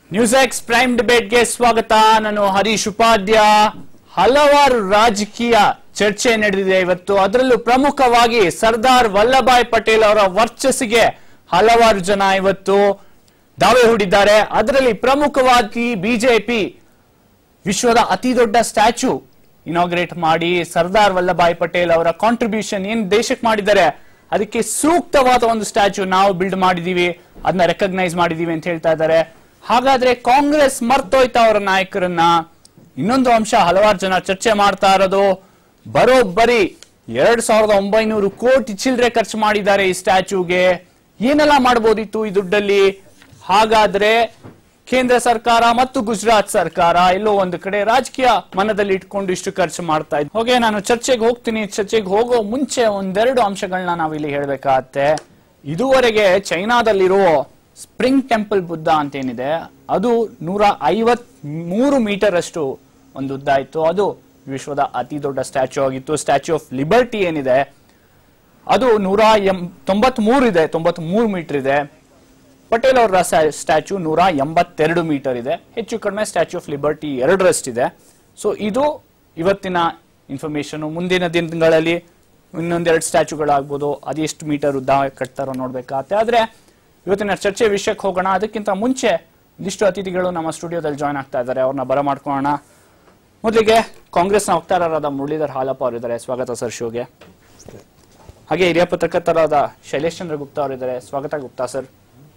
News X prime ಡಿಬೇಟ್ಗೆ ಸ್ವಾಗತ ನಾನು ಹರೀಶ್ ಉಪಾಧ್ಯ ಹಲವಾರು ರಾಜಕೀಯ ಚರ್ಚೆ ನಡೆದಿದೆ ಇವತ್ತು ಅದರಲ್ಲೂ ಪ್ರಮುಖವಾಗಿ ಸರ್ದಾರ್ ವಲ್ಲಭಾಯ್ ಪಟೇಲ್ ಅವರ ವರ್ಚಸ್ಸಿಗೆ ಹಲವಾರು ಜನ ಇವತ್ತು ದಾವೆ ಹೂಡಿದ್ದಾರೆ ಅದರಲ್ಲಿ ಪ್ರಮುಖವಾಗಿ ಬಿಜೆಪಿ ವಿಶ್ವದ ಅತಿ ದೊಡ್ಡ ಸ್ಟ್ಯಾಚ್ಯೂ ಇನಾಗ್ರೇಟ್ ಮಾಡಿ ಸರ್ದಾರ್ ವಲ್ಲಭಾಯ್ ಪಟೇಲ್ ಅವರ ಕಾಂಟ್ರಿಬ್ಯೂಷನ್ ಏನ್ ದೇಶಕ್ಕೆ ಮಾಡಿದ್ದಾರೆ ಅದಕ್ಕೆ ಸೂಕ್ತವಾದ ಒಂದು ಸ್ಟ್ಯಾಚ್ಯೂ ನಾವು ಬಿಲ್ಡ್ ಮಾಡಿದೀವಿ ಅದನ್ನ ರೆಕಗ್ನೈಸ್ ಮಾಡಿದೀವಿ ಅಂತ ಹೇಳ್ತಾ ಇದ್ದಾರೆ ಹಾಗಾದ್ರೆ ಕಾಂಗ್ರೆಸ್ ಮರ್ತೋಯ್ತಾ ಅವರ ನಾಯಕರನ್ನ ಇನ್ನೊಂದು ಅಂಶ ಹಲವಾರು ಜನ ಚರ್ಚೆ ಮಾಡ್ತಾ ಇರೋದು ಬರೋಬ್ಬರಿ ಎರಡ್ ಸಾವಿರದ ಒಂಬೈನೂರು ಕೋಟಿ ಚಿಲ್ಲರೆ ಖರ್ಚು ಮಾಡಿದ್ದಾರೆ ಈ ಸ್ಟ್ಯಾಚ್ಯೂಗೆ ಏನೆಲ್ಲ ಮಾಡಬಹುದಿತ್ತು ಈ ದುಡ್ಡಲ್ಲಿ ಹಾಗಾದ್ರೆ ಕೇಂದ್ರ ಸರ್ಕಾರ ಮತ್ತು ಗುಜರಾತ್ ಸರ್ಕಾರ ಎಲ್ಲೋ ಒಂದು ಕಡೆ ರಾಜಕೀಯ ಮನದಲ್ಲಿ ಇಟ್ಕೊಂಡು ಇಷ್ಟು ಖರ್ಚು ಮಾಡ್ತಾ ಇದ್ರು ಹೋಗೆ ನಾನು ಚರ್ಚೆಗೆ ಹೋಗ್ತೀನಿ ಚರ್ಚೆಗೆ ಹೋಗೋ ಮುಂಚೆ ಒಂದೆರಡು ಅಂಶಗಳನ್ನ ನಾವು ಇಲ್ಲಿ ಹೇಳ್ಬೇಕಾಗತ್ತೆ ಇದುವರೆಗೆ ಚೈನಾದಲ್ಲಿರೋ ಸ್ಪ್ರಿಂಗ್ ಟೆಂಪಲ್ ಬುದ್ಧ ಅಂತ ಏನಿದೆ ಅದು ನೂರ ಐವತ್ ಮೂರು ಮೀಟರ್ ಅಷ್ಟು ಒಂದು ಉದ್ದ ಇತ್ತು ಅದು ವಿಶ್ವದ ಅತಿ ದೊಡ್ಡ ಸ್ಟ್ಯಾಚ್ಯೂ ಆಗಿತ್ತು ಸ್ಟ್ಯಾಚ್ಯೂ ಆಫ್ ಲಿಬರ್ಟಿ ಏನಿದೆ ಅದು ನೂರ ಎಂ ತೊಂಬತ್ ಮೂರು ಇದೆ ತೊಂಬತ್ ಮೂರು ಮೀಟರ್ ಇದೆ ಪಟೇಲ್ ಅವರ ಸ್ಟ್ಯಾಚ್ಯೂ ನೂರ ಎಂಬತ್ತೆರಡು ಮೀಟರ್ ಇದೆ ಹೆಚ್ಚು ಕಡಿಮೆ ಸ್ಟ್ಯಾಚ್ಯೂ ಆಫ್ ಲಿಬರ್ಟಿ ಎರಡರಷ್ಟಿದೆ ಸೊ ಇದು ಇವತ್ತಿನ ಇನ್ಫಾರ್ಮೇಶನ್ ಮುಂದಿನ ದಿನಗಳಲ್ಲಿ ಇನ್ನೊಂದೆರಡು ಸ್ಟ್ಯಾಚ್ಯೂಗಳಾಗ್ಬೋದು ಅದೆಷ್ಟು ಮೀಟರ್ ಉದ್ದ ಕಟ್ತಾರೋ ನೋಡ್ಬೇಕಾಗತ್ತೆ ಆದ್ರೆ ಇವತ್ತಿನ ಚರ್ಚೆ ವಿಷಯಕ್ಕೆ ಹೋಗೋಣ ಅದಕ್ಕಿಂತ ಮುಂಚೆ ಒಂದಿಷ್ಟು ಅತಿಥಿಗಳು ನಮ್ಮ ಸ್ಟುಡಿಯೋದಲ್ಲಿ ಜಾಯ್ನ್ ಆಗ್ತಾ ಇದ್ದಾರೆ ಅವ್ರನ್ನ ಬರಮಾಡ್ಕೊಳ್ಳೋಣ ಮೊದಲಿಗೆ ಕಾಂಗ್ರೆಸ್ನ ವಕ್ತಾರರಾದ ಮುರಳೀಧರ್ ಹಾಲಪ್ಪ ಅವರಿದ್ದಾರೆ ಸ್ವಾಗತ ಸರ್ ಶೋಗೆ ಹಾಗೆ ಹಿರಿಯ ಪತ್ರಕರ್ತರಾದ ಶೈಲೇಶ್ ಚಂದ್ರ ಗುಪ್ತಾ ಅವರಿದ್ದಾರೆ ಸ್ವಾಗತ ಗುಪ್ತಾ ಸರ್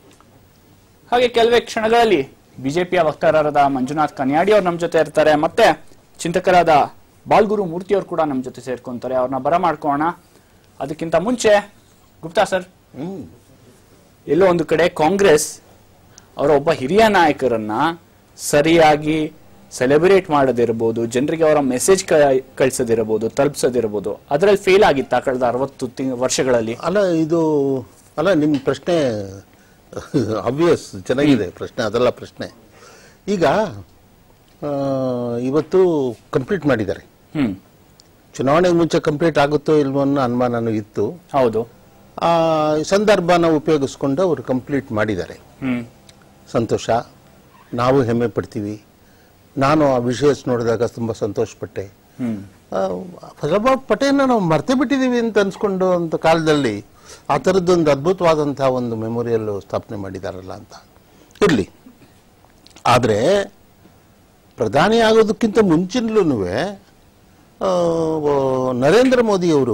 ಹಾಗೆ ಕೆಲವೇ ಕ್ಷಣಗಳಲ್ಲಿ ಬಿಜೆಪಿಯ ವಕ್ತಾರರಾದ ಮಂಜುನಾಥ್ ಕನ್ಯಾಡಿ ಅವ್ರು ನಮ್ಮ ಜೊತೆ ಇರ್ತಾರೆ ಮತ್ತೆ ಚಿಂತಕರಾದ ಬಾಲ್ಗುರು ಮೂರ್ತಿ ಅವರು ಕೂಡ ನಮ್ಮ ಜೊತೆ ಸೇರ್ಕೊಂತಾರೆ ಅವ್ರನ್ನ ಬರಮಾಡ್ಕೋಣ ಅದಕ್ಕಿಂತ ಮುಂಚೆ ಗುಪ್ತಾ ಸರ್ ಎಲ್ಲೋ ಒಂದು ಕಡೆ ಕಾಂಗ್ರೆಸ್ ಅವರ ಒಬ್ಬ ಹಿರಿಯ ನಾಯಕರನ್ನ ಸರಿಯಾಗಿ ಸೆಲೆಬ್ರೇಟ್ ಮಾಡೋದಿರಬಹುದು ಜನರಿಗೆ ಅವರ ಮೆಸೇಜ್ ಕಳಿಸೋದಿರಬಹುದು ತಲುಪಿಸೋದಿರಬಹುದು ಅದರಲ್ಲಿ ಫೇಲ್ ಆಗಿತ್ತಾ ಕಳೆದ ಅರವತ್ತು ತಿಂಗ್ ವರ್ಷಗಳಲ್ಲಿ ಅಲ್ಲ ಇದು ಅಲ್ಲ ನಿಮ್ಮ ಪ್ರಶ್ನೆ ಅಬ್ವಿಯಸ್ ಚೆನ್ನಾಗಿದೆ ಪ್ರಶ್ನೆ ಅದಲ್ಲ ಪ್ರಶ್ನೆ ಈಗ ಆ, ಇವತ್ತು ಕಂಪ್ಲೀಟ್ ಮಾಡಿದ್ದಾರೆ ಹ್ಮ್ ಚುನಾವಣೆಗೆ ಮುಂಚೆ ಕಂಪ್ಲೀಟ್ ಆಗುತ್ತೋ ಇಲ್ವೋ ಅನ್ನೋ ಅನುಮಾನನೂ ಇತ್ತು ಹೌದು ಆ ಸಂದರ್ಭನ ಉಪಯೋಗಿಸ್ಕೊಂಡು ಅವರು ಕಂಪ್ಲೀಟ್ ಮಾಡಿದ್ದಾರೆ ಹ್ಮ್ ಸಂತೋಷ ನಾವು ಹೆಮ್ಮೆ ಪಡ್ತೀವಿ ನಾನು ಆ ವಿಷಯಸ್ ನೋಡಿದಾಗ ತುಂಬ ಸಂತೋಷಪಟ್ಟೆ ಹ್ಮ್ ಆ, ವಲ್ಲಭಾಯ್ ಪಟೇಲ್ನ ನಾವು ಮರ್ತೇ ಬಿಟ್ಟಿದ್ದೀವಿ ಅಂತ ಅನ್ಸ್ಕೊಂಡು ಅಂತ ಕಾಲದಲ್ಲಿ ಆ ಥರದ್ದೊಂದು ಅದ್ಭುತವಾದಂತಹ ಒಂದು ಮೆಮೊರಿಯಲ್ ಸ್ಥಾಪನೆ ಮಾಡಿದಾರಲ್ಲ ಅಂತ ಇರಲಿ ಆದರೆ ಪ್ರಧಾನಿ ಆಗೋದಕ್ಕಿಂತ ಮುಂಚಿನಲೂ ನರೇಂದ್ರ ಮೋದಿಯವರು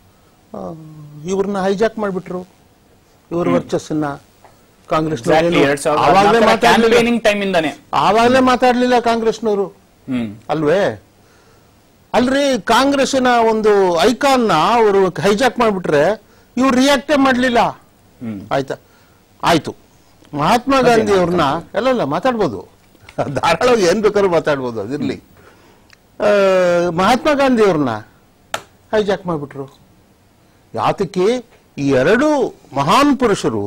ಇವ್ರನ್ನ ಹೈಜಾಕ್ ಮಾಡಿಬಿಟ್ರು ಇವ್ರ ವರ್ಚಸ್ಸನ್ನ ಕಾಂಗ್ರೆಸ್ Exactly, ಎರಡ್ ಸಾವಿರದ ಹದಿನಾಲ್ಕರ campaigning time ಇಂದಾನೆ ಆವಾಗಲೇ ಮಾತಾಡ್ಲಿಲ್ಲ ಕಾಂಗ್ರೆಸ್ನವರು ಹ್ಮ್ ಅಲ್ವೇ ಅಲ್ರಿ ಕಾಂಗ್ರೆಸ್ಸಿನ ಒಂದು ಐಕಾನ್ನ ಅವರು ಹೈಜಾಕ್ ಮಾಡ್ಬಿಟ್ರೆ ಇವ್ರು ರಿಯಾಕ್ಟೇ ಮಾಡ್ಲಿಲ್ಲ ಹ್ಮ್ ಆಯ್ತಾ ಆಯ್ತು ಮಹಾತ್ಮ ಗಾಂಧಿ ಅವ್ರನ್ನ ಎಲ್ಲ ಮಾತಾಡ್ಬೋದು ಧಾರಾಳವಾಗಿ ಏನ್ ಬೇಕಾದ್ರೂ ಮಾತಾಡ್ಬೋದು ಅದಿರ್ಲಿ ಆ, ಮಹಾತ್ಮ ಗಾಂಧಿ ಅವ್ರನ್ನ ಹೈಜಾಕ್ ಮಾಡ್ಬಿಟ್ರು ಯಾತಕ್ಕೆ ಈ ಎರಡು ಮಹಾನ್ ಪುರುಷರು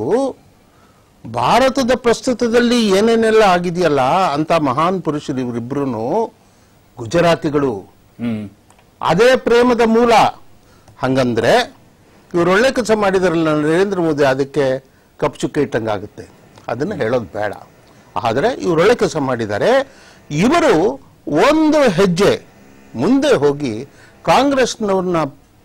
ಭಾರತದ ಪ್ರಸ್ತುತದಲ್ಲಿ ಏನೇನೆಲ್ಲ ಆಗಿದೆಯಲ್ಲ ಅಂತ ಮಹಾನ್ ಪುರುಷರು ಇವರಿಬ್ರು ಗುಜರಾತಿಗಳು ಹ್ಮ್ ಅದೇ ಪ್ರೇಮದ ಮೂಲ ಹಂಗಂದ್ರೆ ಇವ್ರು ಒಳ್ಳೆ ಕೆಲಸ ಮಾಡಿದಾರಲ್ಲ ನರೇಂದ್ರ ಮೋದಿ ಅದಕ್ಕೆ ಕಪ್ ಚುಕ್ಕೆ ಇಟ್ಟಂಗಾಗುತ್ತೆ ಅದನ್ನ ಹೇಳೋದು ಬೇಡ ಆದರೆ ಇವ್ರು ಒಳ್ಳೆ ಕೆಲಸ ಮಾಡಿದ್ದಾರೆ ಇವರು ಒಂದು ಹೆಜ್ಜೆ ಮುಂದೆ ಹೋಗಿ ಕಾಂಗ್ರೆಸ್ನವ್ರನ್ನ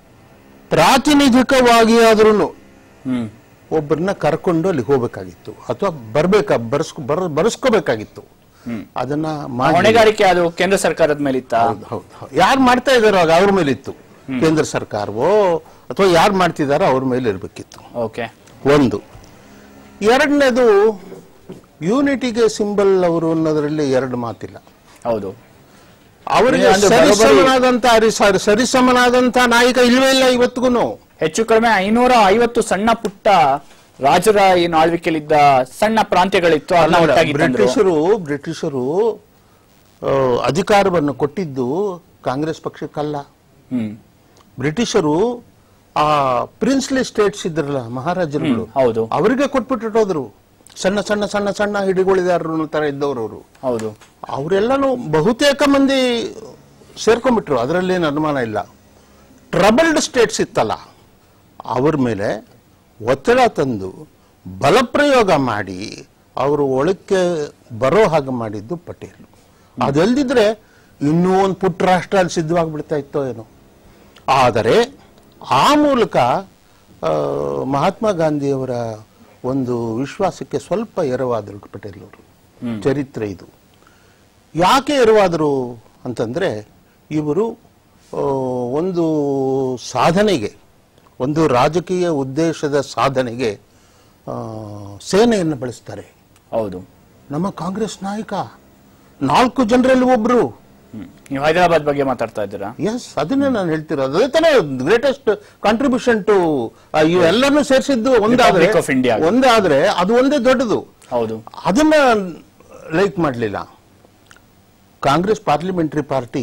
ಪ್ರಾತಿನಿಧಿಕವಾಗಿ ಆದ್ರೂ ಹ್ಮ್ ಒಬ್ಬರನ್ನ ಕರ್ಕೊಂಡು ಅಲ್ಲಿ ಹೋಗ್ಬೇಕಾಗಿತ್ತು ಅಥವಾ ಬರ್ಬೇಕಾ ಬರ್ಸ್ಕೊ ಬರ್ ಬರ್ಸ್ಕೋಬೇಕಾಗಿತ್ತು ಅದನ್ನ ಮಾಡಿ ಹೊಣೆಗಾರಿಕೆ ಅದು ಕೇಂದ್ರ ಸರ್ಕಾರದ ಮೇಲೆ ಇತ್ತ ಹೌದು ಯಾರು ಮಾಡ್ತಾ ಇದಾರೋ ಆಗ ಅವ್ರ ಮೇಲೆ ಇತ್ತು ಕೇಂದ್ರ ಸರ್ಕಾರವೋ ಅಥವಾ ಯಾರು ಮಾಡ್ತಿದಾರೋ ಅವ್ರ ಮೇಲೆ ಇರ್ಬೇಕಿತ್ತು ಓಕೆ ಒಂದು ಎರಡನೇದು ಯೂನಿಟಿಗೆ ಸಿಂಬಲ್ ಅವರು ಅನ್ನೋದ್ರಲ್ಲಿ ಎರಡು ಮಾತಿಲ್ಲ ಹೌದು ಅವರಿಗೆ ಒಂದು ಬರೋಬ್ಬರಿ- ಸರಿಸಮನಾದಂತ ಸರಿ- ಸರಿಸಮನಾದಂತ ನಾಯಕ ಇಲ್ವೇ ಇಲ್ಲ ಇವತ್ತಿಗೂ ಹೆಚ್ಚು ಕಡಿಮೆ ಐನೂರ ಐವತ್ತು ಸಣ್ಣ ಪುಟ್ಟ ರಾಜರ ಏನು ಆಳ್ವಿಕೆಯಲ್ಲಿದ್ದ ಸಣ್ಣ ಪ್ರಾಂತ್ಯಗಳಿತ್ತು ಅದನ್ನ ಒಟ್ಟಾಗಿ ತಂದ್ರು. ಬ್ರಿಟಿಷರು ಬ್ರಿಟಿಷರು ಆ, ಅಧಿಕಾರವನ್ನು ಕೊಟ್ಟಿದ್ದು ಕಾಂಗ್ರೆಸ್ ಪಕ್ಷಕ್ಕಲ್ಲ ಹ್ಮ್ ಬ್ರಿಟಿಷರು ಆ ಪ್ರಿನ್ಸ್ಲಿ ಸ್ಟೇಟ್ಸ್ ಇದ್ರಲ್ಲ ಮಹಾರಾಜರುಗಳು ಹೌದು ಅವರಿಗೆ ಕೊಟ್ಬಿಟ್ಟು ಸಣ್ಣ ಸಣ್ಣ ಸಣ್ಣ ಸಣ್ಣ ಹಿಡಿಗಳಿದಾರರು ತರ ಇದ್ದವರು ಅವರು ಹೌದು ಅವರೆಲ್ಲನೂ ಬಹುತೇಕ ಮಂದಿ ಸೇರ್ಕೊಂಡ್ಬಿಟ್ರು ಅದರಲ್ಲೇನು ಅನುಮಾನ ಇಲ್ಲ ಟ್ರಬಲ್ಡ್ ಸ್ಟೇಟ್ಸ್ ಇತ್ತಲ್ಲ ಅವ್ರ ಮೇಲೆ ಒತ್ತಡ ತಂದು ಬಲಪ್ರಯೋಗ ಮಾಡಿ ಅವರು ಒಳಕ್ಕೆ ಬರೋ ಹಾಗೆ ಮಾಡಿದ್ದು ಪಟೇಲ್ ಅದಲ್ದಿದ್ರೆ ಇನ್ನೂ ಒಂದು ಪುಟ್ಟ ರಾಷ್ಟ್ರ ಅಲ್ಲಿ ಸಿದ್ಧವಾಗಿಬಿಡ್ತಾ ಇತ್ತೋ ಏನೋ ಆದರೆ ಆ ಮೂಲಕ ಆ, ಮಹಾತ್ಮ ಗಾಂಧಿಯವರ ಒಂದು ವಿಶ್ವಾಸಕ್ಕೆ ಸ್ವಲ್ಪ ಎರವಾದರು ಪಟೇಲ್ ಅವರು ಚರಿತ್ರೆ ಇದು ಯಾಕೆ ಎರವಾದರು ಅಂತಂದ್ರೆ ಇವರು ಆ, ಒಂದು ಸಾಧನೆಗೆ ಒಂದು ರಾಜಕೀಯ ಉದ್ದೇಶದ ಸಾಧನೆಗೆ ಆ, ಸೇನೆಯನ್ನು ಬಳಸ್ತಾರೆ ಹೌದು ನಮ್ಮ ಕಾಂಗ್ರೆಸ್ ನಾಯಕ ನಾಲ್ಕು ಜನರಲ್ಲಿ ಒಬ್ರು ಹ್ಮ್. ನೀವು ಹೈದರಾಬಾದ್ ಬಗ್ಗೆ ಮಾತಾಡ್ತಾ ಇದ್ದೀರಾ ಎಸ್ ಅದನ್ನೇ ನಾನು ಹೇಳ್ತಿರೋದು ಅದೇ ತಾನೇ ಗ್ರೇಟೆಸ್ಟ್ ಕಾಂಟ್ರಿಬ್ಯೂಷನ್ ಟು ಇವೆಲ್ಲನೂ ಸೇರಿಸಿದ್ದು ಒಂದಾದ್ರೆ Republic of India. ಒಂದಾದ್ರೆ ಅದು ಒಂದೇ ದೊಡ್ಡದು ಹೌದು ಅದನ್ನ ಲೈಕ್ ಮಾಡಲಿಲ್ಲ ಕಾಂಗ್ರೆಸ್ ಪಾರ್ಲಿಮೆಂಟರಿ ಪಾರ್ಟಿ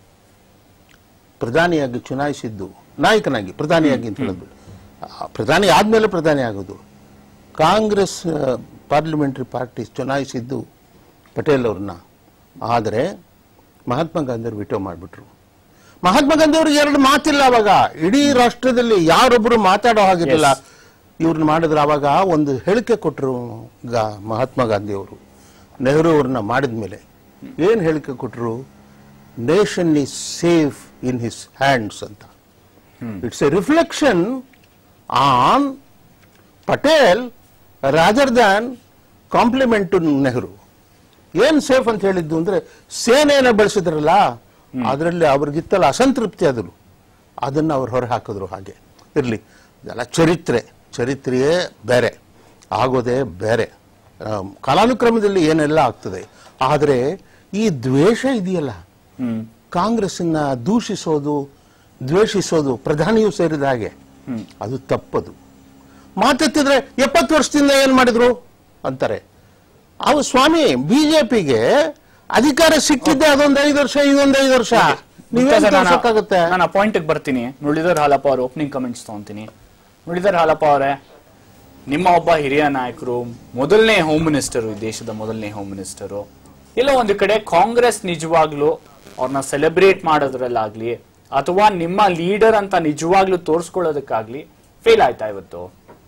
ಪ್ರಧಾನಿಯಾಗಿ ಚುನಾಯಿಸಿದ್ದು ನಾಯಕನಾಗಿ ಪ್ರಧಾನಿಯಾಗಿ ಅಂತ ಹೇಳಿದ್ರು ಆ, ಪ್ರಧಾನಿ ಆದ್ಮೇಲೆ ಪ್ರಧಾನಿ ಆಗೋದು ಕಾಂಗ್ರೆಸ್ ಪಾರ್ಲಿಮೆಂಟರಿ ಪಾರ್ಟಿ ಚುನಾಯಿಸಿದ್ದು ಪಟೇಲ್ ಅವ್ರನ್ನ ಆದರೆ ಮಹಾತ್ಮ ಗಾಂಧಿ ಅವರು ವಿಟೋ ಮಾಡಿಬಿಟ್ರು ಮಹಾತ್ಮ ಗಾಂಧಿ ಅವ್ರಿಗೆ ಎರಡು ಮಾತಿಲ್ಲ ಅವಾಗ ಇಡೀ ರಾಷ್ಟ್ರದಲ್ಲಿ ಯಾರೊಬ್ರು ಮಾತಾಡೋ ಹಾಗಿರಲಿಲ್ಲ ಇವ್ರನ್ನ ಮಾಡಿದ್ರೆ ಅವಾಗ ಒಂದು ಹೇಳಿಕೆ ಕೊಟ್ಟರು ಗಾ ಮಹಾತ್ಮ ಗಾಂಧಿ ಅವರು ನೆಹರು ಅವ್ರನ್ನ ಮಾಡಿದ ಮೇಲೆ ಏನು ಹೇಳಿಕೆ ಕೊಟ್ಟರು nation is safe in his hands ಅಂತ it's a reflection on Patel rather than compliment to Nehru ಏನ್ ಸೇಫ್ ಅಂತ ಹೇಳಿದ್ದು ಅಂದ್ರೆ ಸೇನೆಯನ್ನ ಬಳಸಿದ್ರಲ್ಲ ಅದರಲ್ಲಿ ಅವ್ರಿಗಿತ್ತಲ್ಲ ಅಸಂತೃಪ್ತಿ ಆದರು ಅದನ್ನ ಅವ್ರು ಹೊರ ಹಾಕಿದ್ರು ಹಾಗೆ ಇರ್ಲಿ ಇದೆಲ್ಲ ಚರಿತ್ರೆ ಚರಿತ್ರೆಯೇ ಬೇರೆ ಆಗೋದೇ ಬೇರೆ ಆಮ್, ಕಾಲಾನುಕ್ರಮದಲ್ಲಿ ಏನೆಲ್ಲ ಆಗ್ತದೆ ಆದರೆ ಈ ದ್ವೇಷ ಇದೆಯಲ್ಲ ಹ್ಮ್ ಕಾಂಗ್ರೆಸ್ಸನ್ನ ದೂಷಿಸೋದು ದ್ವೇಷಿಸೋದು ಪ್ರಧಾನಿಯೂ ಸೇರಿದ ಹಾಗೆ ಅದು ತಪ್ಪದು ಮಾತೆತ್ತಿದ್ರೆ ಎಪ್ಪತ್ತು ವರ್ಷದಿಂದ ಏನ್ ಮಾಡಿದ್ರು ಅಂತಾರೆ ಅವು ಸ್ವಾಮಿ ಬಿಜೆಪಿಗೆ ಅಧಿಕಾರ ಸಿಕ್ಕಿದ್ದೆ ಅದೊಂದು ಐದು ವರ್ಷ ಇದೊಂದು ಐದು ವರ್ಷ ನೀವೇನ್ ತೋರ್ಸಕ್ಕಾಗತ್ತೆ ನಾನು ಆ ಪಾಯಿಂಟ್ ಬರ್ತೀನಿ ಮುರಳೀಧರ್ ಹಾಲಪ್ಪ ಅವ್ರ ಓಪನಿಂಗ್ ಕಮೆಂಟ್ಸ್ ತಗೊಂತೀನಿ ಮುರಳೀಧರ್ ಹಾಲಪ್ಪ ಅವರೇ ನಿಮ್ಮ ಒಬ್ಬ ಹಿರಿಯ ನಾಯಕರು ಮೊದಲನೇ ಹೋಮ್ ಮಿನಿಸ್ಟರು ಈ ದೇಶದ ಮೊದಲನೇ ಹೋಮ್ ಮಿನಿಸ್ಟರು ಎಲ್ಲ ಒಂದು ಕಡೆ ಕಾಂಗ್ರೆಸ್ ನಿಜವಾಗ್ಲೂ ಅವ್ರನ್ನ ಸೆಲೆಬ್ರೇಟ್ ಮಾಡೋದ್ರಲ್ಲಾಗ್ಲಿ ಅಥವಾ ನಿಮ್ಮ ಲೀಡರ್ ಅಂತ ನಿಜವಾಗ್ಲೂ ತೋರಿಸ್ಕೊಳ್ಳೋದಕ್ಕಾಗ್ಲಿ ಫೇಲ್ ಆಯ್ತಾ ಇವತ್ತು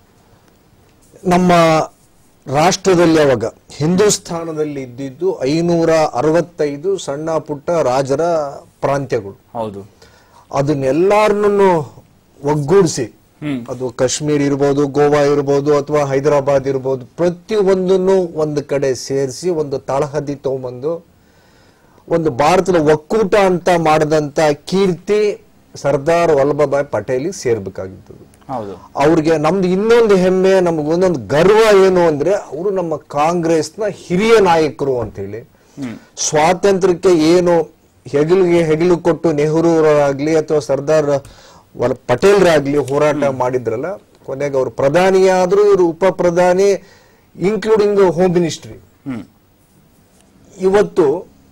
ನಮ್ಮ ರಾಷ್ಟ್ರದಲ್ಲಿ ಅವಾಗ ಹಿಂದೂಸ್ಥಾನದಲ್ಲಿ ಇದ್ದಿದ್ದು ಐನೂರ ಅರವತ್ತೈದು ಸಣ್ಣ ಪುಟ್ಟ ರಾಜರ ಪ್ರಾಂತ್ಯಗಳು ಹೌದು ಅದನ್ನೆಲ್ಲಾರನ್ನು ಒಗ್ಗೂಡಿಸಿ ಹ್ಮ್. ಅದು ಕಾಶ್ಮೀರ್ ಇರ್ಬೋದು ಗೋವಾ ಇರ್ಬೋದು ಅಥವಾ ಹೈದರಾಬಾದ್ ಇರ್ಬೋದು ಪ್ರತಿಯೊಂದನ್ನು ಒಂದು ಕಡೆ ಸೇರಿಸಿ ಒಂದು ತಳಹದಿ ತಗೊಂಬಂದು ಒಂದು ಭಾರತದ ಒಕ್ಕೂಟ ಅಂತ ಮಾಡಿದಂತ ಕೀರ್ತಿ ಸರ್ದಾರ್ ವಲ್ಲಭಭಾಯ್ ಪಟೇಲಿಗೆ ಸೇರ್ಬೇಕಾಗಿತ್ತು ಹೌದು ಅವ್ರಿಗೆ ನಮ್ದು ಇನ್ನೊಂದು ಹೆಮ್ಮೆ ನಮ್ಗೆ ಒಂದೊಂದು ಗರ್ವ ಏನು ಅಂದ್ರೆ ಅವರು ನಮ್ಮ ಕಾಂಗ್ರೆಸ್ನ ಹಿರಿಯ ನಾಯಕರು ಅಂತ ಹೇಳಿ ಸ್ವಾತಂತ್ರ್ಯಕ್ಕೆ ಏನು ಹೆಗಲಿಗೆ ಹೆಗಲು ಕೊಟ್ಟು ನೆಹರೂರಾಗ್ಲಿ ಅಥವಾ ಸರ್ದಾರ್ ವಲ್ಲ- ಪಟೇಲ್ರಾಗ್ಲಿ ಹೋರಾಟ ಮಾಡಿದ್ರಲ್ಲ ಕೊನೆಗೆ ಅವರು ಪ್ರಧಾನಿಯಾದ್ರು ಇವರು ಉಪ ಪ್ರಧಾನಿ ಇನ್ಕ್ಲೂಡಿಂಗ್ ಹೋಮ್ ಮಿನಿಸ್ಟ್ರಿ ಹ್ಮ್ ಇವತ್ತು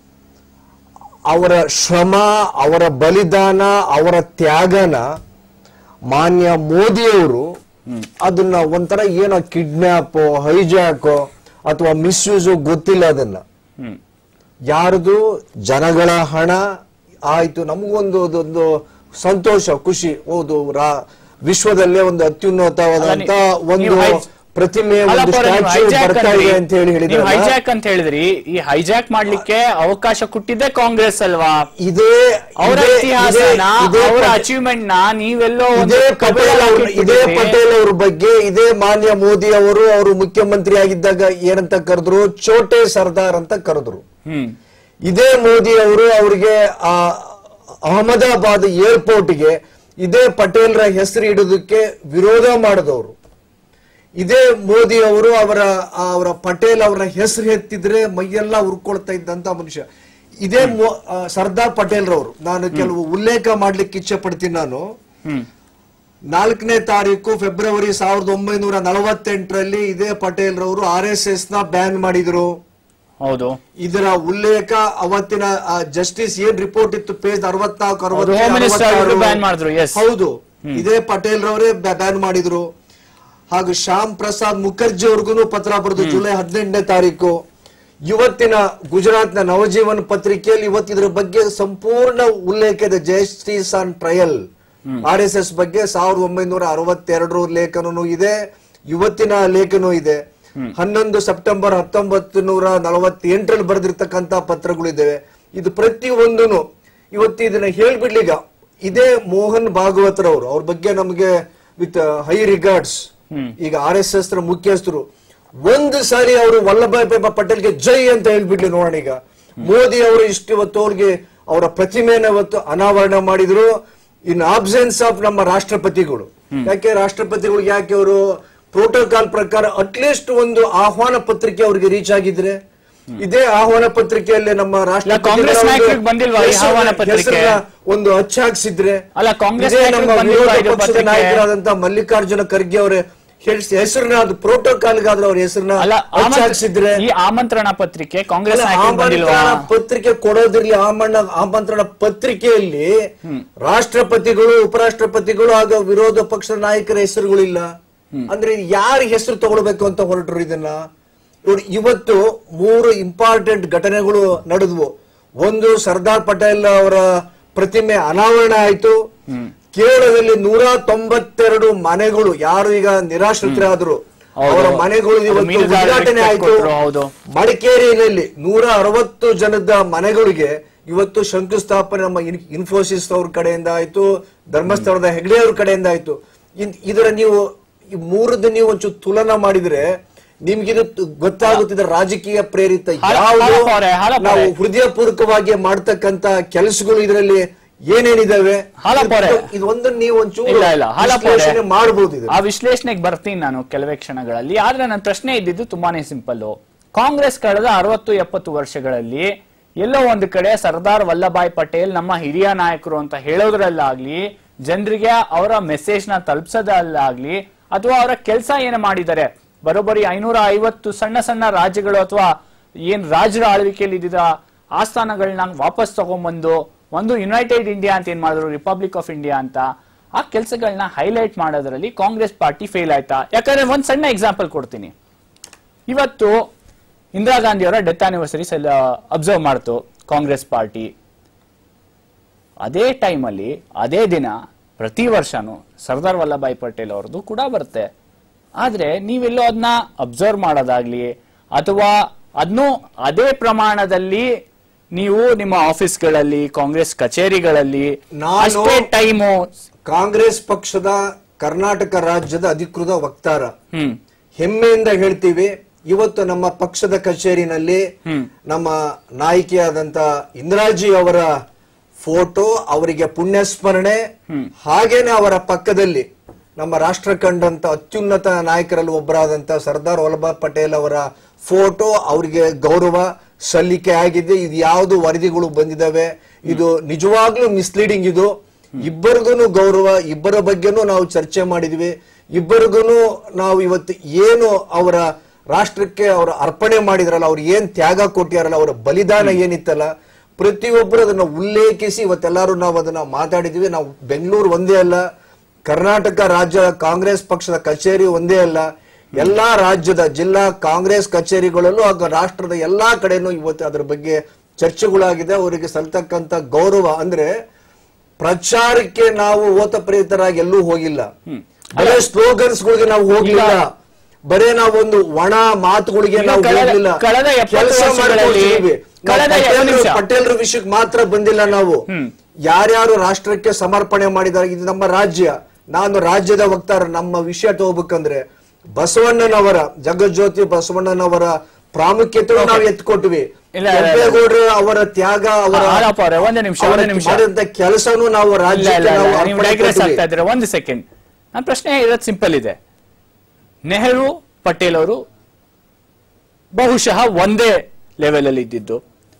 ಅವರ ಶ್ರಮ ಅವರ ಬಲಿದಾನ ಅವರ ತ್ಯಾಗನ ಮಾನ್ಯ ಮೋದಿಯವರು ಅದನ್ನ ಒಂಥರ ಏನೋ ಕಿಡ್ನಾಪ್ ಹೈಜಾಕ್ ಅಥವಾ ಮಿಸ್ಯೂಸ್ ಗೊತ್ತಿಲ್ಲ ಅದನ್ನ ಹ್ಮ್ ಯಾರ್ದು ಜನಗಳ ಹಣ ಆಯ್ತು ನಮಗೊಂದು ಒಂದು ಸಂತೋಷ ಖುಷಿ ಹೌದು ರಾ ವಿಶ್ವದಲ್ಲೇ ಒಂದು ಅತ್ಯುನ್ನತವಾದಂತ ಅಲ್ಲ, ಒಂದು ನೀವು ಹೈ- ಪ್ರತಿಮೆ ಒಂದು ಅಲ್ಲಪ್ಪ, ನೀವು ಸ್ಟ್ಯಾಚ್ಯೂ hijack ಬರ್ತಾ ಅಂದ್ರಿ. ಇದೆ ಅಂತ ಹೇಳಿ ನೀವು ಹೇಳಿದ್ರೆ ಹೈಜಾಕ್ ಅಂತ ಹೇಳಿದ್ರಿ ಈ ಹೈಜಾಕ್ ಮಾಡ್ಲಿಕ್ಕೆ ಅವಕಾಶ ಕೊಟ್ಟಿದ್ದೆ ಕಾಂಗ್ರೆಸ್ ಅಲ್ವಾ ಇದೇ ಅವರ ಇದೇ- ಇತಿಹಾಸನ ಇದೇ- ಇದೇ ಅವರ ಪಟೇ- ಅಚೀವ್ಮೆಂಟ್ ನ ನೀವೆಲ್ಲೋ ಒಂದು ಇದೇ ಕಬ್ಬಿಣ ಪಟೇಲ್ ಅವರು ಹಾಕಿ ಇದೇ ಇಟ್ಟಿದ್ದೀರಿ. ಪಟೇಲ್ ಅವ್ರ ಬಗ್ಗೆ ಇದೇ ಮಾನ್ಯ ಮೋದಿ ಅವರು ಅವರು ಮುಖ್ಯಮಂತ್ರಿ ಆಗಿದ್ದಾಗ ಏನಂತ ಕರೆದ್ರು ಚೋಟೆ ಸರ್ದಾರ್ ಅಂತ ಕರೆದ್ರು ಹ್ಮ್ ಇದೇ ಮೋದಿ ಅವರು ಅವರಿಗೆ ಆ ಅಹಮದಾಬಾದ್ ಏರ್ಪೋರ್ಟ್ಗೆ ಇದೇ ಪಟೇಲ್ರ ಹೆಸರು ಇಡೋದಕ್ಕೆ ವಿರೋಧ ಮಾಡಿದವರು ಇದೇ ಮೋದಿ ಅವರು ಅವರ ಅವರ ಪಟೇಲ್ ಅವರ ಹೆಸರು ಎತ್ತಿದ್ರೆ ಮೈಯೆಲ್ಲ ಉರ್ಕೊಳ್ತಾ ಇದ್ದಂತ ಮನುಷ್ಯ ಇದೇ ಮೋ- ಆ, ಸರ್ದಾರ್ ಪಟೇಲ್ ರವರು ನಾನು ಕೆಲವು ಉಲ್ಲೇಖ ಮಾಡ್ಲಿಕ್ಕೆ ಇಚ್ಛೆ ಪಡ್ತೀನಿ ನಾನು ಹ್ಮ್ ನಾಲ್ಕನೇ ತಾರೀಕು ಫೆಬ್ರವರಿ ಸಾವಿರದ ಒಂಬೈನೂರ ನಲವತ್ತೆಂಟರಲ್ಲಿ ಇದೇ ಪಟೇಲ್ ರವರು ಆರ್ ಎಸ್ ಎಸ್ ನ ಬ್ಯಾನ್ ಮಾಡಿದ್ರು ಹೌದು ಇದರ ಉಲ್ಲೇಖ ಅವತ್ತಿನ ಜಸ್ಟಿಸ್ ಏನ್ ರಿಪೋರ್ಟ್ ಇತ್ತು ಪೇಜ್ ಅರವತ್ನಾಲ್ಕು ಹೌದು, Home Minister ಅವರು ban ಮಾಡಿದ್ರು, yes. ಹೌದು ಇದೇ ಪಟೇಲ್ ರವರೇ ಬ್ಯಾನ್ ಮಾಡಿದ್ರು ಹಾಗೂ ಶ್ಯಾಮ್ ಪ್ರಸಾದ್ ಮುಖರ್ಜಿ ಅವ್ರಿಗೂ ಪತ್ರ ಬರೆದು ಜುಲೈ ಹದಿನೆಂಟನೇ ತಾರೀಕು ಇವತ್ತಿನ ಗುಜರಾತ್ನ ನವಜೀವನ್ ಪತ್ರಿಕೆಯಲ್ಲಿ ಇವತ್ತು ಇದರ ಬಗ್ಗೆ ಸಂಪೂರ್ಣ ಉಲ್ಲೇಖ ಇದೆ justice on trial R S S ಬಗ್ಗೆ ಸಾವಿರದ ಒಂಬೈನೂರ ಅರವತ್ತೆರಡರ ಲೇಖನೂ ಇದೆ ಇವತ್ತಿನ ಲೇಖನೂ ಇದೆ ಹನ್ನೊಂದು ಸೆಪ್ಟೆಂಬರ್ ಹತ್ತೊಂಬತ್ತು ನೂರ ನಲವತ್ತೆಂಟರಲ್ಲಿ ಬರೆದಿರ್ತಕ್ಕಂತ ಪತ್ರಗಳಿದ್ದಾವೆ ಇದು ಪ್ರತಿಯೊಂದನು ಇವತ್ತು ಇದನ್ನ ಹೇಳ್ಬಿಡ್ಲೀಗ ಇದೇ ಮೋಹನ್ ಭಾಗವತರವರು ಅವ್ರ ಬಗ್ಗೆ ನಮಗೆ ವಿತ್ ಹೈ ರಿಗಾರ್ಡ್ಸ್ ಈಗ ಆರ್ ಎಸ್ ಎಸ್ ಮುಖ್ಯಸ್ಥರು ಒಂದು ಸಾರಿ ಅವರು ವಲ್ಲಭಾಯ್ ಪಟೇಲ್ಗೆ ಜೈ ಅಂತ ಹೇಳ್ಬಿಡ್ಲಿ ನೋಡೋಣ ಈಗ ಮೋದಿ ಅವರು ಇಷ್ಟು ಇವತ್ತು ಅವ್ರಿಗೆ ಅವರ ಪ್ರತಿಮೆನ ಇವತ್ತು ಅನಾವರಣ ಮಾಡಿದ್ರು ಇನ್ ಆಬ್ಸೆನ್ಸ್ ಆಫ್ ನಮ್ಮ ರಾಷ್ಟ್ರಪತಿಗಳು ಯಾಕೆ ರಾಷ್ಟ್ರಪತಿಗಳು ಯಾಕೆ ಅವರು ಪ್ರೋಟೋಕಾಲ್ ಪ್ರಕಾರ ಅಟ್ಲೀಸ್ಟ್ ಒಂದು ಆಹ್ವಾನ ಪತ್ರಿಕೆ ಅವ್ರಿಗೆ ರೀಚ್ ಆಗಿದ್ರೆ ಇದೇ ಆಹ್ವಾನ ಪತ್ರಿಕೆಯಲ್ಲಿ ನಮ್ಮ ಕಾಂಗ್ರೆಸ್ ನಾಯಕರಿಗೆ ಬಂದಿಲ್ವಾ ಈ ಆಹ್ವಾನ ಪತ್ರಿಕೆ? ಒಂದು ಅಚ್ಚಾಕ್ಸಿದ್ರೆ ಅಲ್ಲ, ಕಾಂಗ್ರೆಸ್ ಇದೇ ನಾಯಕರಿಗೆ ನಮ್ಮ ಬಂದಿಲ್ವಾ ವಿರೋಧ ಇದು ಪಕ್ಷದ ಪತ್ರಿಕೆ? ನಾಯಕರಾದಂತ ಮಲ್ಲಿಕಾರ್ಜುನ ಖರ್ಗೆ ಅವರ ಹೆಸರನ್ನ ಅದು ಪ್ರೋಟೋಕಾಲ್ಗಾದ್ರೆ ಅವ್ರ ಹೆಸರನ್ನ ಅಲ್ಲ ಆಮಂತ್ರ- ಅಚ್ಚಾಕ್ಸಿದ್ರೆ ಈ ಆಮಂತ್ರಣ ಪತ್ರಿಕೆ ಕಾಂಗ್ರೆಸ್ ಅಲ್ಲ, ನಾಯಕರಿಗೆ ಬಂದಿಲ್ವಾ ಆಮಂತ್ರಣ ಪತ್ರಿಕೆ ಕೊಡೋದಿರ್ಲಿ ಆಮಣ್ಣ ಆಮಂತ್ರಣ ಪತ್ರಿಕೆಯಲ್ಲಿ ರಾಷ್ಟ್ರಪತಿಗಳು ಉಪರಾಷ್ಟ್ರಪತಿಗಳು ಹಾಗೂ ವಿರೋಧ ಪಕ್ಷದ ನಾಯಕರ ಹೆಸರುಗಳಿಲ್ಲ ಅಂದ್ರೆ ಯಾರ ಹೆಸರು ತಗೊಳ್ಬೇಕು ಅಂತ ಹೊರಟರು ಇದನ್ನ ನೋಡಿ ಇವತ್ತು ಮೂರು ಇಂಪಾರ್ಟೆಂಟ್ ಘಟನೆಗಳು ನಡೆದ್ವು ಒಂದು ಸರ್ದಾರ್ ಪಟೇಲ್ ಅವರ ಪ್ರತಿಮೆ ಅನಾವರಣ ಆಯ್ತು ಕೇರಳದಲ್ಲಿ ನೂರ ತೊಂಬತ್ತೆರಡು ಮನೆಗಳು ಯಾರು ಈಗ ನಿರಾಶ್ರಿತರಾದ್ರು ಹೌದು. ಅವರ ಮನೆಗಳು ಅದು ಇವತ್ತು ಮೀನುಗಾರರಿಗೆ ಉದ್ಘಾಟನೆ ಆಯ್ತು ಕೊಟ್ರು, ಹೌದು. ಮಡಿಕೇರಿಯಲ್ಲಿ ನೂರ ಅರವತ್ತು ಜನದ ಮನೆಗಳಿಗೆ ಇವತ್ತು ಶಂಕುಸ್ಥಾಪನೆ ನಮ್ಮ ಇನ್- ಇನ್ಫೋಸಿಸ್ ಅವ್ರ ಕಡೆಯಿಂದ ಆಯ್ತು ಧರ್ಮಸ್ಥಳದ ಹೆಗ್ಡೆ ಅವ್ರ ಕಡೆಯಿಂದ ಆಯ್ತು ಇನ್- ಇದರ ನೀವು ಈ ಮೂರದ್ದು ನೀವು ಒಂಚೂರು ತುಲನಾ ಮಾಡಿದ್ರೆ ನಿಮ್ಗಿದು ತು- ಗೊತ್ತಾಗುತ್ತಿದೆ ರಾಜಕೀಯ ಪ್ರೇರಿತ ಹಾಲ- ಯಾವುದು ಹಾಲಪ್ಪ ಅವ್ರೆ, ಹಾಲಪ್ಪ ನಾವು ಅವ್ರೆ. ಹೃದಯ ಪೂರ್ವಕವಾಗಿ ಮಾಡ್ತಕ್ಕಂತ ಕೆಲಸಗಳು ಇದರಲ್ಲಿ ಏನೇನಿದಾವೆ ಹಾಲಪ್ಪ ಅವ್ರೆ. ಇದು ಒಂದನ್ನು ನೀವು ಒಂಚೂರು ಇಲ್ಲ ಇಲ್ಲ ಹಾಲಪ್ಪ ಅವ್ರೆ, ವಿಶ್ಲೇಷಣೆ ಮಾಡಬಹುದು ಇದು ಆ ವಿಶ್ಲೇಷಣೆಗೆ ಬರ್ತೀನಿ ನಾನು ಕೆಲವೇ ಕ್ಷಣಗಳಲ್ಲಿ ಆದ್ರೆ ನನ್ನ ಪ್ರಶ್ನೆ ಇದ್ದಿದ್ದು ತುಂಬಾನೇ ಸಿಂಪಲ್ ಕಾಂಗ್ರೆಸ್ ಕಳೆದ ಅರವತ್ತು ಎಪ್ಪತ್ತು ವರ್ಷಗಳಲ್ಲಿ ಎಲ್ಲೋ ಒಂದು ಕಡೆ ಸರ್ದಾರ್ ವಲ್ಲಭಾಯ್ ಪಟೇಲ್ ನಮ್ಮ ಹಿರಿಯ ನಾಯಕರು ಅಂತ ಹೇಳೋದ್ರಲ್ಲಾಗ್ಲಿ ಜನರಿಗೆ ಅವರ ಮೆಸೇಜ್ ನ ತಲುಪಿಸೋದಲ್ಲಾಗ್ಲಿ ಅಥವಾ ಅವರ ಕೆಲಸ ಏನು ಮಾಡಿದ್ದಾರೆ ಬರೋಬ್ಬರಿ ಐನೂರ ಐವತ್ತು ಸಣ್ಣ ಸಣ್ಣ ರಾಜ್ಯಗಳು ಅಥವಾ ಏನ್ ರಾಜರ ಆಳ್ವಿಕೆಯಲ್ಲಿ ಇದ್ದಿದ್ದ ಆಸ್ಥಾನಗಳನ್ನ ವಾಪಸ್ ತಗೊಂಡ್ಬಂದು ಒಂದು ಯುನೈಟೆಡ್ ಇಂಡಿಯಾ ಅಂತ ಏನ್ ಮಾಡಿದ್ರು ರಿಪಬ್ಲಿಕ್ ಆಫ್ ಇಂಡಿಯಾ ಅಂತ ಆ ಕೆಲಸಗಳನ್ನ ಹೈಲೈಟ್ ಮಾಡೋದ್ರಲ್ಲಿ ಕಾಂಗ್ರೆಸ್ ಪಾರ್ಟಿ ಫೇಲ್ ಆಯ್ತಾ ಯಾಕಂದ್ರೆ ಒಂದ್ ಸಣ್ಣ ಎಕ್ಸಾಂಪಲ್ ಕೊಡ್ತೀನಿ ಇವತ್ತು ಇಂದಿರಾ ಗಾಂಧಿ ಅವರ ಡೆತ್ ಆನಿವರ್ಸರಿ ಅಬ್ಸರ್ವ್ ಮಾಡ್ತು ಕಾಂಗ್ರೆಸ್ ಪಾರ್ಟಿ ಅದೇ ಟೈಮಲ್ಲಿ ಅದೇ ದಿನ ಪ್ರತಿ ವರ್ಷನೂ ಸರ್ದಾರ್ ವಲ್ಲಭಾಯ್ ಪಟೇಲ್ ಅವ್ರದ್ದು ಕೂಡ ಬರುತ್ತೆ ಆದ್ರೆ ನೀವೆಲ್ಲೋ ಅದನ್ನ ಅಬ್ಸರ್ವ್ ಮಾಡೋದಾಗ್ಲಿ ಅಥವಾ ಅದನ್ನು ಅದೇ ಪ್ರಮಾಣದಲ್ಲಿ ನೀವು ನಿಮ್ಮ ಆಫೀಸ್ಗಳಲ್ಲಿ ಕಾಂಗ್ರೆಸ್ ಕಚೇರಿಗಳಲ್ಲಿ ನಾನು- ಅಷ್ಟೇ ಟೈಮು ಕಾಂಗ್ರೆಸ್ ಪಕ್ಷದ ಕರ್ನಾಟಕ ರಾಜ್ಯದ ಅಧಿಕೃತ ವಕ್ತಾರ ಹ್ಮ್ ಹೆಮ್ಮೆಯಿಂದ ಹೇಳ್ತೀವಿ ಇವತ್ತು ನಮ್ಮ ಪಕ್ಷದ ಕಚೇರಿನಲ್ಲಿ ನಮ್ಮ ನಾಯಕಿಯಾದಂತ ಇಂದಿರಾಜಿ ಅವರ ಫೋಟೋ ಅವರಿಗೆ ಪುಣ್ಯಸ್ಮರಣೆ ಹಾಗೇನೆ ಅವರ ಪಕ್ಕದಲ್ಲಿ ನಮ್ಮ ರಾಷ್ಟ್ರ ಕಂಡಂತ ಅತ್ಯುನ್ನತ ನಾಯಕರಲ್ಲಿ ಒಬ್ಬರಾದಂತ ಸರ್ದಾರ್ ವಲ್ಲಭಾಯ್ ಪಟೇಲ್ ಅವರ ಫೋಟೋ ಅವರಿಗೆ ಗೌರವ ಸಲ್ಲಿಕೆ ಆಗಿದೆ ಇದು ಯಾವುದು ವರದಿಗಳು ಬಂದಿದಾವೆ ಇದು ನಿಜವಾಗ್ಲೂ ಮಿಸ್ಲೀಡಿಂಗ್ ಇದು ಇಬ್ಬರಿಗೂ ಗೌರವ ಇಬ್ಬರ ಬಗ್ಗೆನೂ ನಾವು ಚರ್ಚೆ ಮಾಡಿದ್ವಿ ಇಬ್ಬರಿಗೂ ನಾವು ಇವತ್ತು ಏನು ಅವರ ರಾಷ್ಟ್ರಕ್ಕೆ ಅವರು ಅರ್ಪಣೆ ಮಾಡಿದ್ರಲ್ಲ ಅವ್ರು ಏನ್ ತ್ಯಾಗ ಕೊಟ್ಟಿಯಾರಲ್ಲ ಅವರ ಬಲಿದಾನ ಏನಿತ್ತಲ್ಲ ಪ್ರತಿಯೊಬ್ಬರು ಅದನ್ನ ಉಲ್ಲೇಖಿಸಿ ಇವತ್ತೆಲ್ಲರೂ ನಾವು ಅದನ್ನ ಮಾತಾಡಿದ್ವಿ ನಾವು ಬೆಂಗಳೂರು ಒಂದೇ ಅಲ್ಲ ಕರ್ನಾಟಕ ರಾಜ್ಯ ಕಾಂಗ್ರೆಸ್ ಪಕ್ಷದ ಕಚೇರಿ ಒಂದೇ ಅಲ್ಲ ಎಲ್ಲಾ ರಾಜ್ಯದ ಜಿಲ್ಲಾ ಕಾಂಗ್ರೆಸ್ ಕಚೇರಿಗಳಲ್ಲೂ ಹಾಗೂ ರಾಷ್ಟ್ರದ ಎಲ್ಲಾ ಕಡೆನೂ ಇವತ್ತು ಅದರ ಬಗ್ಗೆ ಚರ್ಚೆಗಳಾಗಿದೆ ಅವರಿಗೆ ಸಲ್ತಕ್ಕಂತ ಗೌರವ ಅಂದ್ರೆ ಪ್ರಚಾರಕ್ಕೆ ನಾವು ಓತಪ್ರೇರಿತರಾಗಿ ಎಲ್ಲೂ ಹೋಗಿಲ್ಲ ಬರೇ ಸ್ಲೋಗನ್ಸ್ ಗಳಿಗೆ ನಾವು ಹೋಗಿಲ್ಲ ಈಗ- ಬರೇ ನಾವೊಂದು ಒಣ ಮಾತುಗಳಿಗೆ ಈಗ ನಾವು ಕಳೆದ- ಹೋಗಿಲ್ಲ ಕಳೆದ ಎಪ್ಪತ್ತು ಕೆಲಸ ವರ್ಷಗಳಲ್ಲಿ ಮಾಡ್ಕೊಳ್ತೀವಿ. ನಾವು ಕಳೆದ ಎರಡು ಪಟೇಲ್ರು- ನಿಮಿಷ. ಪಟೇಲ್ರ ವಿಷಯಕ್ಕೆ ಮಾತ್ರ ಬಂದಿಲ್ಲ ನಾವು ಯಾರ್ಯಾರು ರಾಷ್ಟ್ರಕ್ಕೆ ಸಮರ್ಪಣೆ ಮಾಡಿದ್ದಾರೆ ಇದು ನಮ್ಮ ರಾಜ್ಯ ನಾನು ರಾಜ್ಯದ ವಕ್ತಾರ ನಮ್ಮ ವಿಷಯ ತಗೋಬೇಕಂದ್ರೆ ಬಸವಣ್ಣನವರ ಜಗಜ್ಯೋತಿ ಬಸವಣ್ಣನವರ ಪ್ರಾಮುಖ್ಯತೆ ನಾವು ಎತ್ಕೊಟ್ವಿ ಇಲ್ಲ, ಇಲ್ಲ, ಇಲ್ಲ. ಕೆಂಪೇಗೌಡರ ಅವರ ತ್ಯಾಗ ಅವರ ಹಾಲಪ್ಪ ಅವ್ರೆ, ಒಂದು ನಿಮಿಷ, ಅವರ ಒಂದು ನಿಮಿಷ. ಮಾಡಿದಂತ ಕೆಲಸನೂ ನಾವು ಇಲ್ಲ ರಾಜ್ಯಕ್ಕೆ ಇಲ್ಲ ನಾವು ಇಲ್ಲ, ನೀವು ಅರ್ಪಣೆ ಡೈಗ್ರೆಸ್ ಕೊಟ್ವಿ. ಆಗ್ತಾ ಇದ್ರೆ ಒಂದು ಸೆಕೆಂಡ್ ನನ್ನ ಪ್ರಶ್ನೆ ಇರೋದು ಸಿಂಪಲ್ ಇದೆ ನೆಹರು ಪಟೇಲ್ ಅವರು ಬಹುಶಃ ಒಂದೇ ಲೆವೆಲ್ ಅಲ್ಲಿ ಇದ್ದಿದ್ದು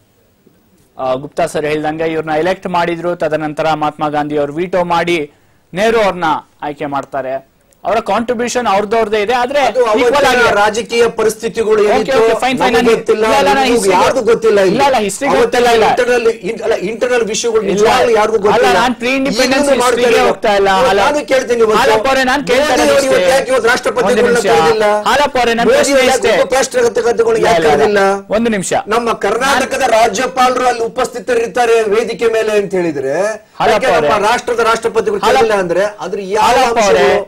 ಆ, ಗುಪ್ತಾ ಸರ್ ಹೇಳ್ದಂಗೆ ಇವ್ರನ್ನ ಎಲೆಕ್ಟ್ ಮಾಡಿದ್ರು ತದನಂತರ ಮಹಾತ್ಮ ಗಾಂಧಿ ಅವರು ವಿಟೋ ಮಾಡಿ ನೆಹರು ಅವ್ರನ್ನ ಆಯ್ಕೆ ಮಾಡ್ತಾರೆ ಅವರ ಕಾಂಟ್ರಿಬ್ಯೂಷನ್ ಅವ್ರದವ್ರದೇ ಇದೆ ಆದ್ರೆ ಅದು equal ಅವತ್ತಿನ ಆಗಿ ರಾಜಕೀಯ ಪರಿಸ್ಥಿತಿಗಳು Okay, ಏನಿತ್ತು okay, fine, fine. ನಮಗೆ ನಾನು- ಗೊತ್ತಿಲ್ಲ ಇಲ್ಲ, ಇಲ್ಲ, ನಾನು ನಿಮಗೂ history ಯಾರಿಗೂ ಗೊತ್ತಿಲ್ಲ ಇಲ್ಲ, ಇಲ್ಲ, history ಗೊತ್ತಿಲ್ಲ, ಇಲ್ಲ. ಇಂಟರ್ನಲ್ ಅಲ್ಲ ಇಂಟರ್ನಲ್ ವಿಷಯಗಳು ಇಲ್ಲ. ನಿಜವಾಗ್ಲೂ ಯಾರಿಗೂ ಅಲ್ಲ, ಗೊತ್ತಿಲ್ಲ ನಾನ್ pre-independence ಈಗಲೂ ಮಾಡ್ತಾ history ಗೆ ಇಲ್ಲ. ಹೋಗ್ತಾ ಇಲ್ಲ. ಇವತ್ತು ಹಾಲ- ನಾನು ಕೇಳ್ತೀನಿ ಇವತ್ತು. ಹಾಲಪ್ಪ ಅವ್ರೆ, ನಾನ್ ಕೇಳ್ತಾ ಮೋದಿ ಇರೋದು ಅವರು ಇವತ್ತು ಇಷ್ಟೇ. ಯಾಕೆ ಇವತ್ತು ರಾಷ್ಟ್ರಪತಿಗಳನ್ನ ಒಂದು ನಿಮಿಷ. ಕರೆದಿಲ್ಲ? ಹಾಲಪ್ಪ ಅವ್ರೆ, ನನ್ನ ಮೋದಿ ಪ್ರಶ್ನೆ ಅವರು ಇಷ್ಟೇ. ಯಾಕೆ ಉಪರಾಷ್ಟ್ರಪತಿಗಳನ್ನ ಇಲ್ಲ, ಯಾಕೆ ಇಲ್ಲ, ಇಲ್ಲ. ಕರೆದಿಲ್ಲ? ಒಂದು ನಿಮಿಷ ನಮ್ಮ ಕರ್ನಾಟಕದ ರಾಜ್ಯಪಾಲರು ಅಲ್ಲಿ ಉಪಸ್ಥಿತರಿರ್ತಾರೆ ವೇದಿಕೆ ಮೇಲೆ ಅಂತ ಹೇಳಿದ್ರೆ ಹಾಲಪ್ಪ ಯಾಕೆ ನಮ್ಮ ಅವರೇ. ರಾಷ್ಟ್ರದ ರಾಷ್ಟ್ರಪತಿಗಳು ಹಾಲಪ್ಪ- ಕರೆದಿಲ್ಲ ಅಂದ್ರೆ ಅದ್ರ ಯಾವ ಹಾಲಪ್ಪ ಅವರೇ ಅಂಶಗಳು? ಕಳೆದ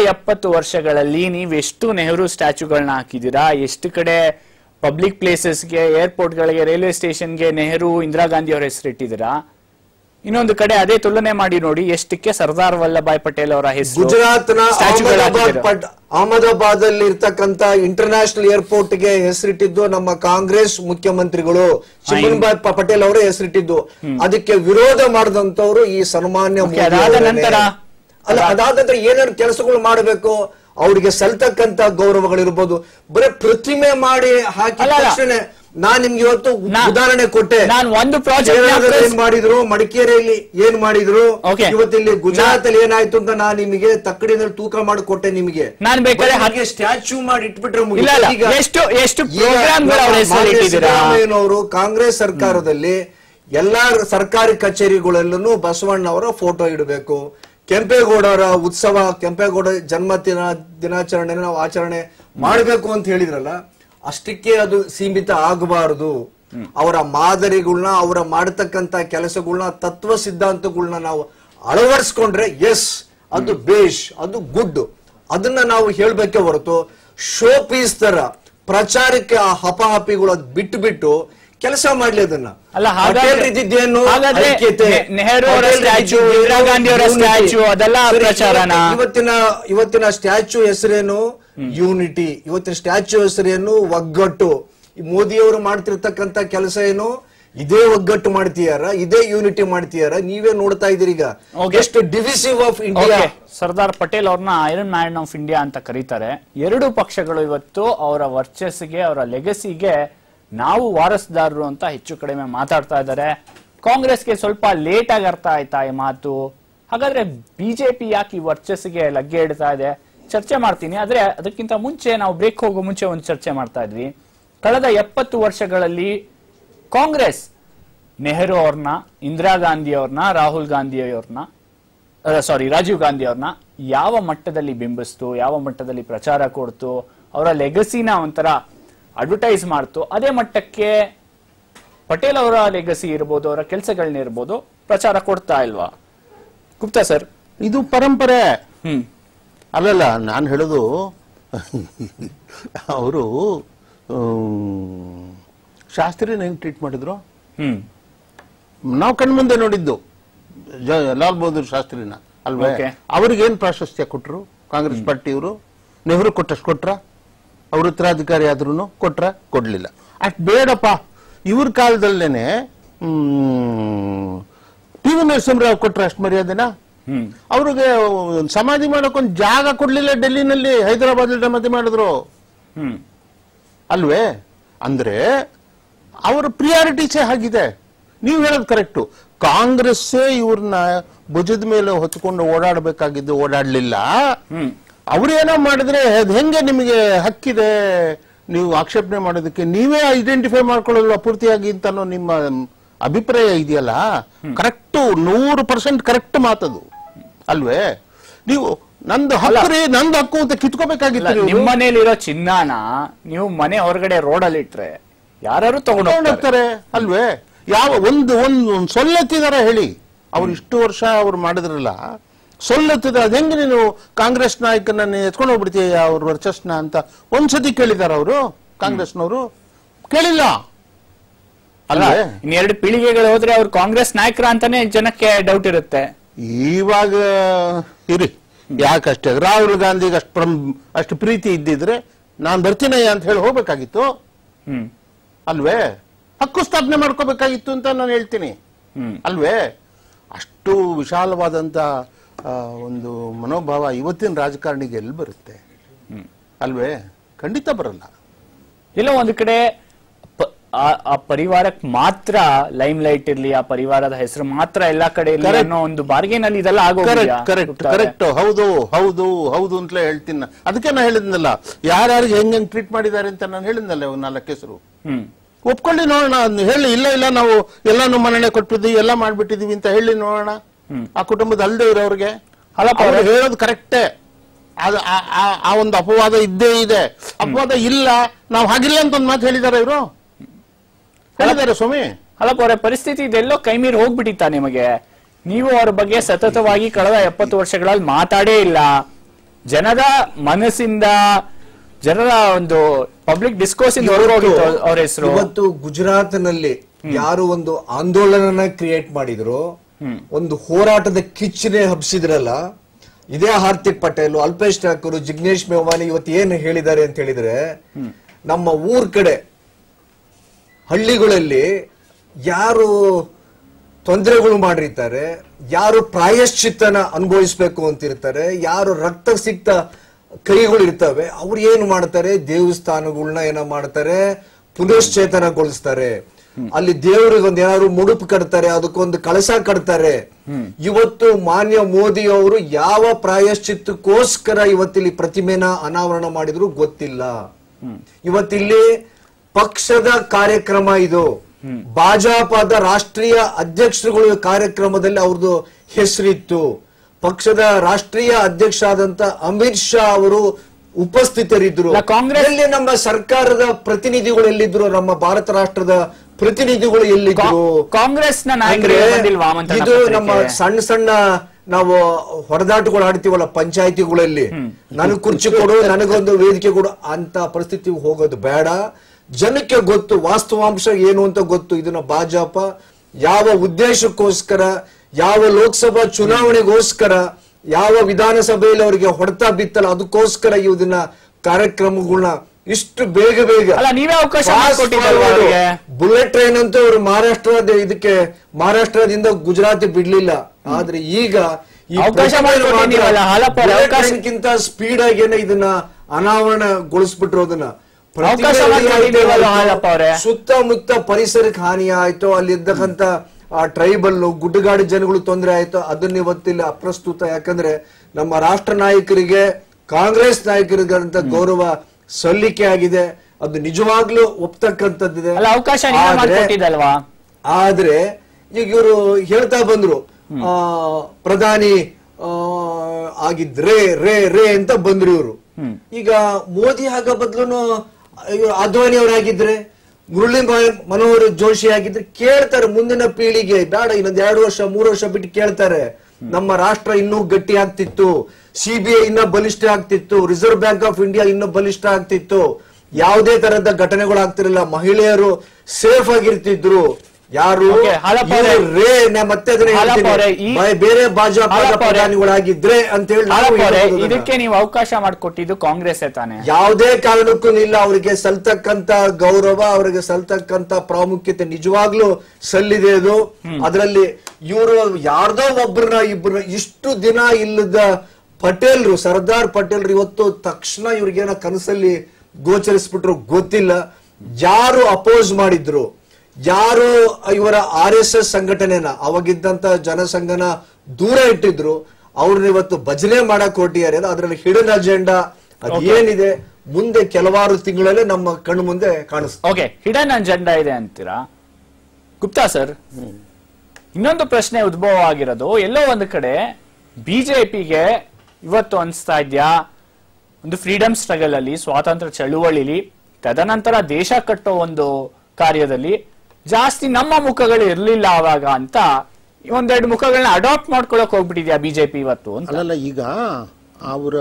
ಎಪ್ಪತ್ತು ವರ್ಷಗಳಲ್ಲಿ ನೀವು ಎಷ್ಟು ನೆಹರು ಸ್ಟ್ಯಾಚ್ಯೂಗಳನ್ನ ಹಾಕಿದ್ದೀರಾ ಎಷ್ಟು ಕಡೆ ಪಬ್ಲಿಕ್ ಪ್ಲೇಸಸ್ಗೆ ಏರ್ಪೋರ್ಟ್ಗಳಿಗೆ ರೈಲ್ವೆ ಸ್ಟೇಷನ್ಗೆ ನೆಹರು ಇಂದಿರಾ ಗಾಂಧಿ ಅವರ ಹೆಸರಿಟ್ಟಿದ್ದೀರಾ ಇನ್ನೊಂದು ಕಡೆ ಅದೇ ತುಲನೆ ಮಾಡಿ ನೋಡಿ ಎಷ್ಟಕ್ಕೆ ಸರ್ದಾರ್ ವಲ್ಲಭಾಯ್ ಪಟೇಲ್ ಅವರ ಹೆಸರು ಗುಜರಾತ್ ನ ಸ್ಟ್ಯಾಚ್ಯೂಗಳು ಅಹಮದಾಬಾದ್ ಹಾಕಿದ್ದೀರಾ? ಪಟ್- ಅಹಮದಾಬಾದ್ ಅಲ್ಲಿ ಇರ್ತಕ್ಕಂತ ಇಂಟರ್ನ್ಯಾಷನಲ್ ಏರ್ಪೋರ್ಟ್ ಗೆ ಹೆಸರಿಟ್ಟಿದ್ದು ನಮ್ಮ ಕಾಂಗ್ರೆಸ್ ಮುಖ್ಯಮಂತ್ರಿಗಳು ಚಿಮನ್ಭಾಯ್ ಪ- ಪಟೇಲ್ ಅವರೇ ಹೆಸರಿಟ್ಟಿದ್ದು ಅದಕ್ಕೆ ವಿರೋಧ ಮಾಡಿದಂತವ್ರು ಈ ಸನ್ಮಾನ್ಯ Okay, ಮೋದಿ ಅದಾದ ಅವರೇನೆ. ನಂತರ? ಅಲ್ಲ ಅದಾದ ನಂತರ ಏನೇನು ಕೆಲಸಗಳು ಮಾಡಬೇಕು ಅವ್ರಿಗೆ ಸಲ್ತಕ್ಕಂತ ಗೌರವಗಳಿರ್ಬೋದು ಬರೀ ಪ್ರತಿಮೆ ಮಾಡಿ ಹಾಕಿದ ಅಲ್ಲ, ಅಲ್ಲ. ತಕ್ಷಣ ನಾನ್ ನಿಮ್ಗೆ ಇವತ್ತು ನಾ- ಉದಾಹರಣೆ ಕೊಟ್ಟೆ ನಾನ್ ಒಂದು project ನ ಕೇರಳದಲ್ಲಿ ಪ್ರೆಸ್- ಏನ್ ಮಾಡಿದ್ರು ಮಡಿಕೇರಿಯಲ್ಲಿ ಏನ್ ಮಾಡಿದ್ರು Okay. ಇವತ್ತಿಲ್ಲಿ ಗುಜರಾತ್ ಅಲ್ಲಿ ಏನಾಯ್ತು ಅಂತ ನಾನ್ ನಿಮಗೆ ತಕ್ಕಡಿನಲ್ಲಿ ತೂಕ ಮಾಡಿ ಕೊಟ್ಟೆ ನಿಮಗೆ ನಾನ್ ಬೇಕಾದ್ರೆ ಹಾಗೆ ಸ್ಟ್ಯಾಚ್ಯೂ ಮಾಡಿ ಇಟ್ಬಿಟ್ರೆ ಮುಗೀತು. ಇಲ್ಲ, ಇಲ್ಲ. ಈಗ- ಎಷ್ಟು- ಎಷ್ಟು ಈಗ ಪ್ರೋಗ್ರಾಮ್ಗಳು ಅವ್ರ ನಮ್ಮ ಹೆಸರಲ್ಲಿ ಮಾನ್ಯ ಇಟ್ಟಿದ್ದೀರಾ? ಸಿದ್ದರಾಮಯ್ಯನವರು ಕಾಂಗ್ರೆಸ್ ಸರ್ಕಾರದಲ್ಲಿ ಎಲ್ಲಾ ಸರ್ಕಾರಿ ಕಚೇರಿಗಳಲ್ಲೂ ಬಸವಣ್ಣವರ ಫೋಟೋ ಇಡಬೇಕು ಕೆಂಪೇಗೌಡ ಅವರ ಉತ್ಸವ ಕೆಂಪೇಗೌಡ ಜನ್ಮ ದಿನ ದಿನಾಚರಣೆ ನಾವು ಆಚರಣೆ ಮಾಡಬೇಕು ಅಂತ ಹೇಳಿದ್ರಲ್ಲ ಅಷ್ಟಕ್ಕೆ ಅದು ಸೀಮಿತ ಆಗಬಾರದು ಅವರ ಮಾದರಿಗಳನ್ನ ಅವರ ಮಾಡತಕ್ಕಂತ ಕೆಲಸಗಳನ್ನ ತತ್ವ ಸಿದ್ಧಾಂತಗಳನ್ನ ನಾವು ಅಳವಡಿಸ್ಕೊಂಡ್ರೆ ಎಸ್ ಅದು ಬೇಷ್ ಅದು ಗುಡ್ ಅದನ್ನ ನಾವು ಹೇಳ್ಬೇಕೆ ಹೊರತು ಶೋ ಪೀಸ್ ತರ ಪ್ರಚಾರಕ್ಕೆ ಆ ಹಪಾಹಪಿಗಳು ಅದ್ ಬಿಟ್ಟು ಬಿಟ್ಟು ಕೆಲಸ ಮಾಡ್ಲಿ ಅದನ್ನ ಅಲ್ಲ, ಹಾಗಾದ್ರೆ- ಪಟೇಲ್ ಇದ್ದಿದ್ದೇನು ಹಾಗಾದ್ರೆ ಐಕ್ಯತೆ. ನೆ- ನೆಹರು ಅವರ ಪಟೇಲ್ statue, ಇದ್ದಿದ್ದೇನು ಇಂದಿರಾ ಗಾಂಧಿ ಅವರ unity. statue, ಅದೆಲ್ಲ ಸರಿ, ಪ್ರಚಾರನಾ? ಇವತ್ತಿನ ಇವತ್ತಿನ ಸ್ಟ್ಯಾಚ್ಯೂ ಹೆಸರೇನು ಯೂನಿಟಿ ಇವತ್ತಿನ ಸ್ಟ್ಯಾಚ್ಯೂ ಹೆಸರೇನು ಒಗ್ಗಟ್ಟು ಈ ಮೋದಿ ಅವರು ಮಾಡ್ತಿರ್ತಕ್ಕಂತ ಕೆಲಸ ಏನು ಇದೇ ಒಗ್ಗಟ್ಟು ಮಾಡ್ತೀಯಾರ ಇದೇ ಯೂನಿಟಿ ಮಾಡ್ತೀಯಾರ ನೀವೇ ನೋಡ್ತಾ ಇದೀರಿ ಈಗ Okay. ಎಷ್ಟು divisive of India Okay. Sardar Patel ಅವ್ರನ್ನ ಐರನ್ ಮ್ಯಾನ್ ಆಫ್ ಇಂಡಿಯಾ ಅಂತ ಕರೀತಾರೆ ಎರಡು ಪಕ್ಷಗಳು ಇವತ್ತು ಅವರ ವರ್ಚಸ್ಸಿಗೆ ಅವರ ಲೆಗಸಿಗೆ ನಾವು ವಾರಸುದಾರರು ಅಂತ ಹೆಚ್ಚು ಕಡಿಮೆ ಮಾತಾಡ್ತಾ ಇದ್ದಾರೆ ಕಾಂಗ್ರೆಸ್ಗೆ ಸ್ವಲ್ಪ ಲೇಟ್ ಆಗಿ ಅರ್ಥ ಆಯ್ತಾ ಈ ಮಾತು ಹಾಗಾದ್ರೆ ಬಿಜೆಪಿ ಯಾಕೆ ಈ ವರ್ಚಸ್ಸಿಗೆ ಲಗ್ಗೆ ಇಡ್ತಾ ಇದೆ ಚರ್ಚೆ ಮಾಡ್ತೀನಿ ಆದ್ರೆ ಅದಕ್ಕಿಂತ ಮುಂಚೆ ನಾವು ಬ್ರೇಕ್ ಹೋಗೋ ಮುಂಚೆ ಒಂದು ಚರ್ಚೆ ಮಾಡ್ತಾ ಇದ್ವಿ ಕಳೆದ ಎಪ್ಪತ್ತು ವರ್ಷಗಳಲ್ಲಿ ಕಾಂಗ್ರೆಸ್ ನೆಹರು ಅವ್ರನ್ನ ಇಂದಿರಾ ಗಾಂಧಿ ಅವ್ರನ್ನ ರಾಹುಲ್ ಗಾಂಧಿ ಅವ್ರನ್ನ ಸಾರಿ ರಾಜೀವ್ ಗಾಂಧಿ ಅವ್ರನ್ನ ಯಾವ ಮಟ್ಟದಲ್ಲಿ ಬಿಂಬಿಸ್ತು ಯಾವ ಮಟ್ಟದಲ್ಲಿ ಪ್ರಚಾರ ಕೊಡ್ತು ಅವರ ಲೆಗಸಿನ ಒಂಥರ ಅಡ್ವರ್ಟೈಸ್ ಮಾಡ್ತು ಅದೇ ಮಟ್ಟಕ್ಕೆ ಪಟೇಲ್ ಅವರ ಲೆಗಸಿ ಇರ್ಬೋದು ಅವರ ಕೆಲಸಗಳನ್ನ ಇರ್ಬೋದು ಪ್ರಚಾರ ಕೊಡ್ತಾ ಇಲ್ವಾ ಗುಪ್ತಾ ಸರ್ ಇದು ಪರಂಪರೆ ಹ್ಮ್ ಅಲ್ಲಲ್ಲ ನಾನು ಹೇಳೋದು ಅವರು ಶಾಸ್ತ್ರಿನ ಹೆಂಗ್ ಟ್ರೀಟ್ ಮಾಡಿದ್ರು ಹ್ಮ್ ನಾವು ಕಣ್ಮುಂದೆ ನೋಡಿದ್ದು ಜ- ಲಾಲ್ ಬಹದ್ದೂರ್ ಶಾಸ್ತ್ರಿನ ಅಲ್ವೇ Okay. ಅವ್ರಿಗೇನ್ ಪ್ರಾಶಸ್ತ್ಯ ಕೊಟ್ರು ಕಾಂಗ್ರೆಸ್ ಪಾರ್ಟಿಯವರು ನೆಹರು ಕೊಟ್ಟಷ್ಟು ಕೊಟ್ರ ಅವ್ರ ಉತ್ತರಾಧಿಕಾರಿ ಆದ್ರೂ ಕೊಟ್ರ ಕೊಡ್ಲಿಲ್ಲ ಅಷ್ಟ್ ಬೇಡಪ್ಪ ಇವ್ರ ಕಾಲದಲ್ಲೇನೆ ಪಿ ವಿ ನರಸಿಂಹರಾವ್ ಕೊಟ್ರ ಅಷ್ಟು ಮರ್ಯಾದೆನಾ ಹ್ಮ್ ಅವ್ರಿಗೆ ಸಮಾಧಿ ಮಾಡಕ್ ಒಂದು ಜಾಗ ಕೊಡ್ಲಿಲ್ಲ ಡೆಲ್ಲಿನಲ್ಲಿ ಹೈದರಾಬಾದ್ ಸಮಾಧಿ ಮಾಡಿದ್ರು ಹ್ಮ್ ಅಲ್ವೇ ಅಂದ್ರೆ ಅವರ ಪ್ರಿಯಾರಿಟೀಸೇ ಆಗಿದೆ ನೀವು ಹೇಳೋದು ಕರೆಕ್ಟು ಕಾಂಗ್ರೆಸ್ಸೇ ಇವ್ರನ್ನ ಭುಜದ ಮೇಲೆ ಹೊತ್ಕೊಂಡು ಓಡಾಡಬೇಕಾಗಿದ್ದು ಓಡಾಡ್ಲಿಲ್ಲ ಹ್ಮ್ ಅವ್ರೇನೋ ಮಾಡಿದ್ರೆ ಅದ್ ಹೆಂಗೆ ನಿಮಗೆ ಹಕ್ಕಿದೆ ನೀವು ಆಕ್ಷೇಪಣೆ ಮಾಡೋದಕ್ಕೆ ನೀವೇ ಐಡೆಂಟಿಫೈ ಮಾಡ್ಕೊಳ್ಳೋದು ಪೂರ್ತಿಯಾಗಿ ಅಂತ ಅನ್ನೋ ನಿಮ್ಮ ಅಭಿಪ್ರಾಯ ಇದೆಯಲ್ಲ ಕರೆಕ್ಟ್ ನೂರು ಪರ್ಸೆಂಟ್ ಕರೆಕ್ಟ್ ಮಾತದು ಅಲ್ವೇ ನೀವು ನಂದು ಹಕ್ಕು ರೀ ನಂದು ಹಕ್ಕು ಅಂತ ಕಿತ್ಕೋಬೇಕಾಗಿತ್ತು ನೀವು. ನಿಮ್ಮ ಮನೇಲಿರೋ ಚಿನ್ನಾನ ನೀವು ಮನೆ ಹೊರಗಡೆ ರೋಡಲ್ಲಿ ಇಟ್ರೆ ಯಾರು ತಗೊಂಡು ತಗೊಂಡ್ ಹೋಗ್ತಾರೆ ಅಲ್ವೇ ಯಾವ ಒಂದು ಒಂದು ಒಂದು ಸೊಲ್ಲೆತ್ತಿದಾರ ಹೇಳಿ ಅವ್ರು ಇಷ್ಟು ವರ್ಷ ಅವ್ರು ಮಾಡಿದ್ರಲ್ಲ ಸೊಲ್ಲೆತ್ತಿದ ಅದ್ ಹೆಂಗೆ ನೀನು ಕಾಂಗ್ರೆಸ್ ನಾಯಕನ ಎತ್ಕೊಂಡು ಹೋಗ್ಬಿಡ್ತೀಯ ಅವ್ರ ವರ್ಚಸ್ನ ಅಂತ ಒಂದ್ಸತಿ ಕೇಳಿದಾರ ಅವರು ಕಾಂಗ್ರೆಸ್ನವರು ಕೇಳಿಲ್ಲ ಅಲ್ವೇ ಇನ್ನೆರಡು ಪೀಳಿಗೆಗಳು ಹೋದ್ರೆ ಅವ್ರು ಕಾಂಗ್ರೆಸ್ ನಾಯಕರ ಅಂತಾನೆ ಜನಕ್ಕೆ ಡೌಟ್ ಇರುತ್ತೆ ಇವಾಗ ಇರಿ ಯಾಕಷ್ಟೇ ರಾಹುಲ್ ಗಾಂಧಿಗೆ ಅಷ್ಟು ಪ್ರಮ್ ಅಷ್ಟು ಪ್ರೀತಿ ಇದ್ದಿದ್ರೆ ನಾನ್ ಬರ್ತೀನಯ್ಯ ಅಂತ ಹೇಳಿ ಹೋಗ್ಬೇಕಾಗಿತ್ತು ಹ್ಮ್ ಅಲ್ವೇ ಹಕ್ಕು ಸ್ಥಾಪನೆ ಮಾಡ್ಕೋಬೇಕಾಗಿತ್ತು ಅಂತ ನಾನು ಹೇಳ್ತೀನಿ ಹ್ಮ್ ಅಲ್ವೇ ಅಷ್ಟು ವಿಶಾಲವಾದಂತ ಆ, ಒಂದು ಮನೋಭಾವ ಇವತ್ತಿನ ರಾಜಕಾರಣಿಗೆ ಎಲ್ಲಿ ಬರುತ್ತೆ ಅಲ್ವೇ ಖಂಡಿತ ಬರಲ್ಲ ಎಲ್ಲೋ ಒಂದು ಕಡೆ ಪ- ಆ- ಆ ಪರಿವಾರಕ್ಕೆ ಮಾತ್ರ ಲೈಮ್ ಲೈಟ್ ಇರ್ಲಿ ಆ ಪರಿವಾರದ ಹೆಸರು ಮಾತ್ರ ಎಲ್ಲಾ ಕಡೆ ಇರ್ಲಿ Correct. ಅನ್ನೋ ಒಂದು ಬಾರ್ಗೇನ್ ಅಲ್ಲಿ ಇದೆಲ್ಲ ಕರೆಕ್ಟ್ ಆಗೋಗಿದ್ಯಾ? ಕರೆಕ್ಟ್ ಗುಪ್ತಾ ಅವ್ರೆ? ಕರೆಕ್ಟ್ ಹೌದು ಹೌದು ಹೌದು ಅಂತಲೇ ಹೇಳ್ತೀನಿ ನಾನು. ಅದಕ್ಕೆ ನಾ ಹೇಳಿದ್ನಲ್ಲ ಯಾರ್ಯಾರಿಗೆ ಹೆಂಗ್ ಹೆಂಗ್ ಟ್ರೀಟ್ ಮಾಡಿದ್ದಾರೆ ಅಂತ ನಾನು ಹೇಳಿದ್ನಲ್ಲ ಒಂದು ನಾಲ್ಕು ಹೆಸರು ಹ್ಮ್ ಒಪ್ಕೊಳ್ಳಿ ನೋಡೋಣ ಅದ್ನ ಹೇಳಿ ಇಲ್ಲ ಇಲ್ಲ ನಾವು ಎಲ್ಲಾನು ಮನ್ನಣೆ ಕೊಟ್ಬಿದ್ದೀವಿ ಎಲ್ಲ ಮಾಡ್ಬಿಟ್ಟಿದೀವಿ ಅಂತ ಹೇಳಿ ನೋಡೋಣ ಆ ಕುಟುಂಬದ ಅಲ್ಲದೆ ಇರೋರಿಗೆ ಅಲ್ಲಪ್ಪ ಅವ್ರು ಹೇಳೋದು ಕರೆಕ್ಟೇ ಅದು ಆ- ಆ- ಆ ಒಂದು ಅಪವಾದ ಇದ್ದೇ ಇದೆ ಅಪವಾದ ಇಲ್ಲ ನಾವು ಹಾಗಿಲ್ಲ ಅಂತ ಒಂದು ಮಾತು ಹೇಳಿದ್ದಾರೆ ಇವರು ಹೇಳಿದ್ದಾರೆ ಸ್ವಾಮಿ ಅಲ್ಲಪ್ಪ ಅವರ ಪರಿಸ್ಥಿತಿ ಇದೆಲ್ಲೋ ಕೈಮೀರಿ ಹೋಗ್ಬಿಟ್ಟಿತ್ತ ನಿಮಗೆ ನೀವು ಅವ್ರ ಬಗ್ಗೆ ಸತತವಾಗಿ ಕಳೆದ ಎಪ್ಪತ್ತು ವರ್ಷಗಳಲ್ಲಿ ಮಾತಾಡೇ ಇಲ್ಲ ಜನರ ಮನಸ್ಸಿಂದ ಜನರ ಒಂದು ಪಬ್ಲಿಕ್ ಡಿಸ್ಕೋರ್ಸ್ ಇಂದ ಹೊರಗೋಗಿತ್ತು ಅವ್ರ ಹೆಸರು ಇವತ್ತು ಗುಜರಾತ್ ನಲ್ಲಿ ಯಾರು ಒಂದು ಆಂದೋಲನ ಕ್ರಿಯೇಟ್ ಮಾಡಿದ್ರು ಒಂದು ಹೋರಾಟದ ಕಿಚ್ಚನೆ ಹಬ್ಸಿದ್ರಲ್ಲ ಇದೇ ಹಾರ್ದಿಕ್ ಪಟೇಲ್ ಅಲ್ಪೇಶ್ ಠಾಕೂರ್ ಜಿಗ್ನೇಶ್ ಮೇವಾನಿ ಇವತ್ತು ಏನು ಹೇಳಿದ್ದಾರೆ ಅಂತ ಹೇಳಿದ್ರೆ ನಮ್ಮ ಊರ್ ಕಡೆ ಹಳ್ಳಿಗಳಲ್ಲಿ ಯಾರು ತೊಂದರೆಗಳು ಮಾಡಿರ್ತಾರೆ ಯಾರು ಪ್ರಾಯಶ್ಚಿತ್ತನ ಅನುಭವಿಸ್ಬೇಕು ಅಂತಿರ್ತಾರೆ ಯಾರು ರಕ್ತ ಸಿಕ್ತ ಕೈಗಳು ಇರ್ತವೆ ಅವ್ರು ಏನು ಮಾಡ್ತಾರೆ ದೇವಸ್ಥಾನಗಳನ್ನ ಏನೋ ಮಾಡ್ತಾರೆ ಪುನಶ್ಚೇತನಗೊಳಿಸ್ತಾರೆ ಅಲ್ಲಿ ದೇವರಿಗೆ ಒಂದು ಏನಾದ್ರು ಮುಡುಪು ಕಟ್ತಾರೆ ಅದಕ್ಕೊಂದು ಕಳಸ ಕಟ್ತಾರೆ ಇವತ್ತು ಮಾನ್ಯ ಮೋದಿ ಅವರು ಯಾವ ಪ್ರಾಯಶ್ಚಿತ್ತಕ್ಕೋಸ್ಕರ ಇವತ್ತಿಲ್ಲಿ ಪ್ರತಿಮೆನ ಅನಾವರಣ ಮಾಡಿದ್ರು ಗೊತ್ತಿಲ್ಲ ಇವತ್ತಿಲ್ಲಿ ಪಕ್ಷದ ಕಾರ್ಯಕ್ರಮ ಇದು ಭಾಜಪದ ರಾಷ್ಟ್ರೀಯ ಅಧ್ಯಕ್ಷರುಗಳ ಕಾರ್ಯಕ್ರಮದಲ್ಲಿ ಅವ್ರದ್ದು ಹೆಸರಿತ್ತು ಪಕ್ಷದ ರಾಷ್ಟ್ರೀಯ ಅಧ್ಯಕ್ಷ ಆದಂತ ಅಮಿತ್ ಶಾ ಅವರು ಉಪಸ್ಥಿತರಿದ್ರು ಇಲ್ಲ, ಕಾಂಗ್ರೆಸ್- ಎಲ್ಲಿ ನಮ್ಮ ಸರ್ಕಾರದ ಪ್ರತಿನಿಧಿಗಳು ಎಲ್ಲಿದ್ರು ನಮ್ಮ ಭಾರತ ರಾಷ್ಟ್ರದ ಪ್ರತಿನಿಧಿಗಳು ಎಲ್ಲಿದ್ರು ಕಾಂಗ್ರೆಸ್ ನ ನಾಯಕರು ಅಂದ್ರೆ ಬಂದಿಲ್ವಾ ಆಮಂತ್ರಣ ಇದು ನಮ್ಮ ಪತ್ರಿಕೆ? ಸಣ್ಣ ಸಣ್ಣ ನಾವು ಹೊಡೆದಾಟಗಳು ಆಡ್ತೀವಲ್ಲ ಪಂಚಾಯತಿಗಳಲ್ಲಿ ನನಗ್ ಕುರ್ಚಿ ಕೊಡು ನನಗೊಂದು ವೇದಿಕೆ ಕೊಡು ಅಂತ ಪರಿಸ್ಥಿತಿ ಹೋಗೋದು ಬೇಡ ಜನಕ್ಕೆ ಗೊತ್ತು ವಾಸ್ತವಾಂಶ ಏನು ಅಂತ ಗೊತ್ತು ಇದನ್ನ ಭಾಜಪ ಯಾವ ಉದ್ದೇಶಕ್ಕೋಸ್ಕರ ಯಾವ ಲೋಕಸಭಾ ಚುನಾವಣೆಗೋಸ್ಕರ ಯಾವ ವಿಧಾನಸಭೆಯಲ್ಲಿ ಅವರಿಗೆ ಹೊಡೆತ ಬಿತ್ತಲ್ಲ ಅದಕ್ಕೋಸ್ಕರ ಇದನ್ನ ಕಾರ್ಯಕ್ರಮಗಳನ್ನ ಇಷ್ಟು ಬೇಗ ಬೇಗ ಅಲ್ಲ, ನೀವೇ ಅವಕಾಶ Fast ಮಾಡ್ಕೊಟ್ಟಿದ್ದಲ್ವಾ forward. ಅವ್ರಿಗೆ? ಬುಲೆಟ್ ಟ್ರೈನ್ ಅಂತೂ ಅವರು ಮಹಾರಾಷ್ಟ್ರದ ಇದಕ್ಕೆ ಮಹಾರಾಷ್ಟ್ರದಿಂದ ಗುಜರಾತ್ ಬಿಡ್ಲಿಲ್ಲ ಆದ್ರೆ ಈಗ ಈ ಅವಕಾಶ ಪ್ರತಿಮೆಯನ್ನು ಮಾಡ್ಕೊಟ್ಟಿದ್ದೀವಲ್ಲ, ಮಾತ್ರ ಹಾಲಪ್ಪ ಅವ್ರೆ, ಬುಲೆಟ್ ಅವಕಾಶ- ಟ್ರೈನ್ಗಿಂತ ಸ್ಪೀಡ್ ಆಗಿ ಇದನ್ನ ಅನಾವರಣಗೊಳಿಸ್ಬಿಟ್ರು ಅದನ್ನ ಪ್ರತಿಮೆ ಅವಕಾಶ ready ಆಯ್ತು, ಮಾಡ್ಕೊಟ್ಟಿದ್ದೀವಲ್ಲ, ಹಾಲಪ್ಪ ಅವ್ರೆ. ಸುತ್ತಮುತ್ತ ಪರಿಸರಕ್ಕೆ ಹಾನಿ ಆಯ್ತು ಅಲ್ಲಿದ್ದಕ್ಕಂತ ಆ ಟ್ರೈಬಲ್ ಗುಡ್ಡಗಾಡು ಜನಗಳು ತೊಂದರೆ ಆಯ್ತು ಅದನ್ನ ಇವತ್ತಿಲ್ಲ ಅಪ್ರಸ್ತುತ ಯಾಕಂದ್ರೆ ನಮ್ಮ ರಾಷ್ಟ್ರ ನಾಯಕರಿಗೆ ಕಾಂಗ್ರೆಸ್ ನಾಯಕರಿಗಂತ ಗೌರವ ಸಲ್ಲಿಕೆ ಆಗಿದೆ ಅದು ನಿಜವಾಗ್ಲೂ ಒಪ್ತಕ್ಕಂಥದ್ದಿದೆ ಅಲ್ಲ ಅವಕಾಶ ನೀವೇ ಆದ್ರೆ- ಮಾಡ್ಕೊಟ್ಟಿದ್ದಲ್ವಾ ಆದ್ರೆ ಈಗ ಇವರು ಹೇಳ್ತಾ ಬಂದ್ರು ಆ, ಪ್ರಧಾನಿ ಆ, ಆಗಿದ್ರೆ ರೇ ರೇ ಅಂತ ಬಂದ್ರು ಇವರು ಈಗ ಮೋದಿ ಆಗ ಬದ್ಲು ಅದ್ವಾನಿ ಅವರಾಗಿದ್ರೆ ಮುರಳಿ ಮ- ಮನೋಹರ್ ಜೋಶಿ ಆಗಿದ್ರೆ ಕೇಳ್ತಾರೆ ಮುಂದಿನ ಪೀಳಿಗೆ ಬೇಡ ಇನ್ನೊಂದ್ ಎರಡು ವರ್ಷ ಮೂರು ವರ್ಷ ಬಿಟ್ಟು ಕೇಳ್ತಾರೆ ನಮ್ಮ ರಾಷ್ಟ್ರ ಇನ್ನೂ ಗಟ್ಟಿ ಆಗ್ತಿತ್ತು ಸಿಬಿಐ ಇನ್ನ ಬಲಿಷ್ಠ ಆಗ್ತಿತ್ತು ರಿಸರ್ವ್ ಬ್ಯಾಂಕ್ ಆಫ್ ಇಂಡಿಯಾ ಇನ್ನೂ ಬಲಿಷ್ಠ ಆಗ್ತಿತ್ತು ಯಾವುದೇ ತರದ ಘಟನೆಗಳು ಆಗ್ತಿರಲಿಲ್ಲ ಮಹಿಳೆಯರು ಸೇಫ್ ಆಗಿರ್ತಿದ್ರು ಯಾರು Okay, ಹಾಲಪ್ಪ ಅವ್ರೆ. ಇವ್ರು ರೇ ನಾ ಮತ್ತೆ ಅದನ್ನ ಹಾಲಪ್ಪ ಹೇಳ್ತೀನಿ. ಅವ್ರೆ, ಈ- ಬೈ- ಬೇರೆ ಭಾಜಪ ಹಾಲಪ್ಪ ಅವ್ರೆ. ಪ್ರಧಾನಿಗಳಾಗಿದ್ರೆ ಅಂತ ಹೇಳಿ ನಾವು ಹಾಲಪ್ಪ ಅವ್ರೆ, ಹೇಳ್ಬೋದು ಅದನ್ನ. ಇದಕ್ಕೆ ನೀವು ಅವಕಾಶ ಮಾಡಿಕೊಟ್ಟಿದ್ದು ಕಾಂಗ್ರೆಸ್ ತಾನೆ ಯಾವುದೇ ಕಾರಣಕ್ಕೂ ಇಲ್ಲ ಅವರಿಗೆ ಸಲ್ತಕ್ಕಂತ ಗೌರವ ಅವರಿಗೆ ಸಲ್ತಕ್ಕಂತ ಪ್ರಾಮುಖ್ಯತೆ ನಿಜವಾಗ್ಲೂ ಸಲ್ಲಿದೆ ಅದು ಅದರಲ್ಲಿ ಇವರು ಯಾರ್ದೋ ಒಬ್ಬರನ್ನ ಇಬ್ಬರನ್ನ ಇಷ್ಟು ದಿನ ಇಲ್ಲದ ಪಟೇಲ್ರು ಸರ್ದಾರ್ ಪಟೇಲ್ರು ಇವತ್ತು ತಕ್ಷಣ ಇವ್ರಿಗೇನೋ ಕನಸಲ್ಲಿ ಗೋಚರಿಸ್ಬಿಟ್ರು ಗೊತ್ತಿಲ್ಲ ಯಾರು ಅಪೋಸ್ ಮಾಡಿದ್ರು ಯಾರು ಇವರ ಆರ್ ಎಸ್ ಎಸ್ ಸಂಘಟನೆನ ಅವಾಗಿದ್ದಂತ ಜನಸಂಘನ ದೂರ ಇಟ್ಟಿದ್ರು ಅವ್ರನ್ನ ಇವತ್ತು ಭಜನೆ ಮಾಡಕ್ ಹೊರಟಿದ್ದಾರೆ ಅದರಲ್ಲಿ ಹಿಡನ್ ಅಜೆಂಡಾ ಅದೇನಿದೆ ಮುಂದೆ ಕೆಲವಾರು ತಿಂಗಳಲ್ಲೇ ನಮ್ಮ ಕಣ್ಣು ಮುಂದೆ ಕಾಣಿಸ್ತದೆ ಓಕೆ ಹಿಡನ್ ಅಜೆಂಡಾ ಇದೆ ಅಂತೀರಾ ಗುಪ್ತಾ ಸರ್ ಇನ್ನೊಂದು ಪ್ರಶ್ನೆ ಉದ್ಭವ ಆಗಿರೋದು ಎಲ್ಲೋ ಒಂದು ಕಡೆ ಬಿಜೆಪಿಗೆ ಇವತ್ತು ಅನಿಸ್ತಾ ಇದ್ಯಾ ಒಂದು ಫ್ರೀಡಮ್ ಸ್ಟ್ರಗಲ್ ಅಲ್ಲಿ ಸ್ವಾತಂತ್ರ್ಯ ಚಳುವಳಿಲಿ ತದನಂತರ ದೇಶ ಕಟ್ಟೋ ಒಂದು ಕಾರ್ಯದಲ್ಲಿ ಜಾಸ್ತಿ ನಮ್ಮ ಮುಖಗಳು ಇರ್ಲಿಲ್ಲ ಆವಾಗ ಅಂತ ಒಂದೆರಡು ಮುಖಗಳನ್ನ ಅಡಾಪ್ಟ್ ಮಾಡ್ಕೊಳಕ್ ಹೋಗ್ಬಿಟ್ಟಿದ್ಯಾ ಬಿಜೆಪಿ ಇವತ್ತು ಅಂತ ಅಲ್ಲಲ್ಲ ಈಗ ಅವರ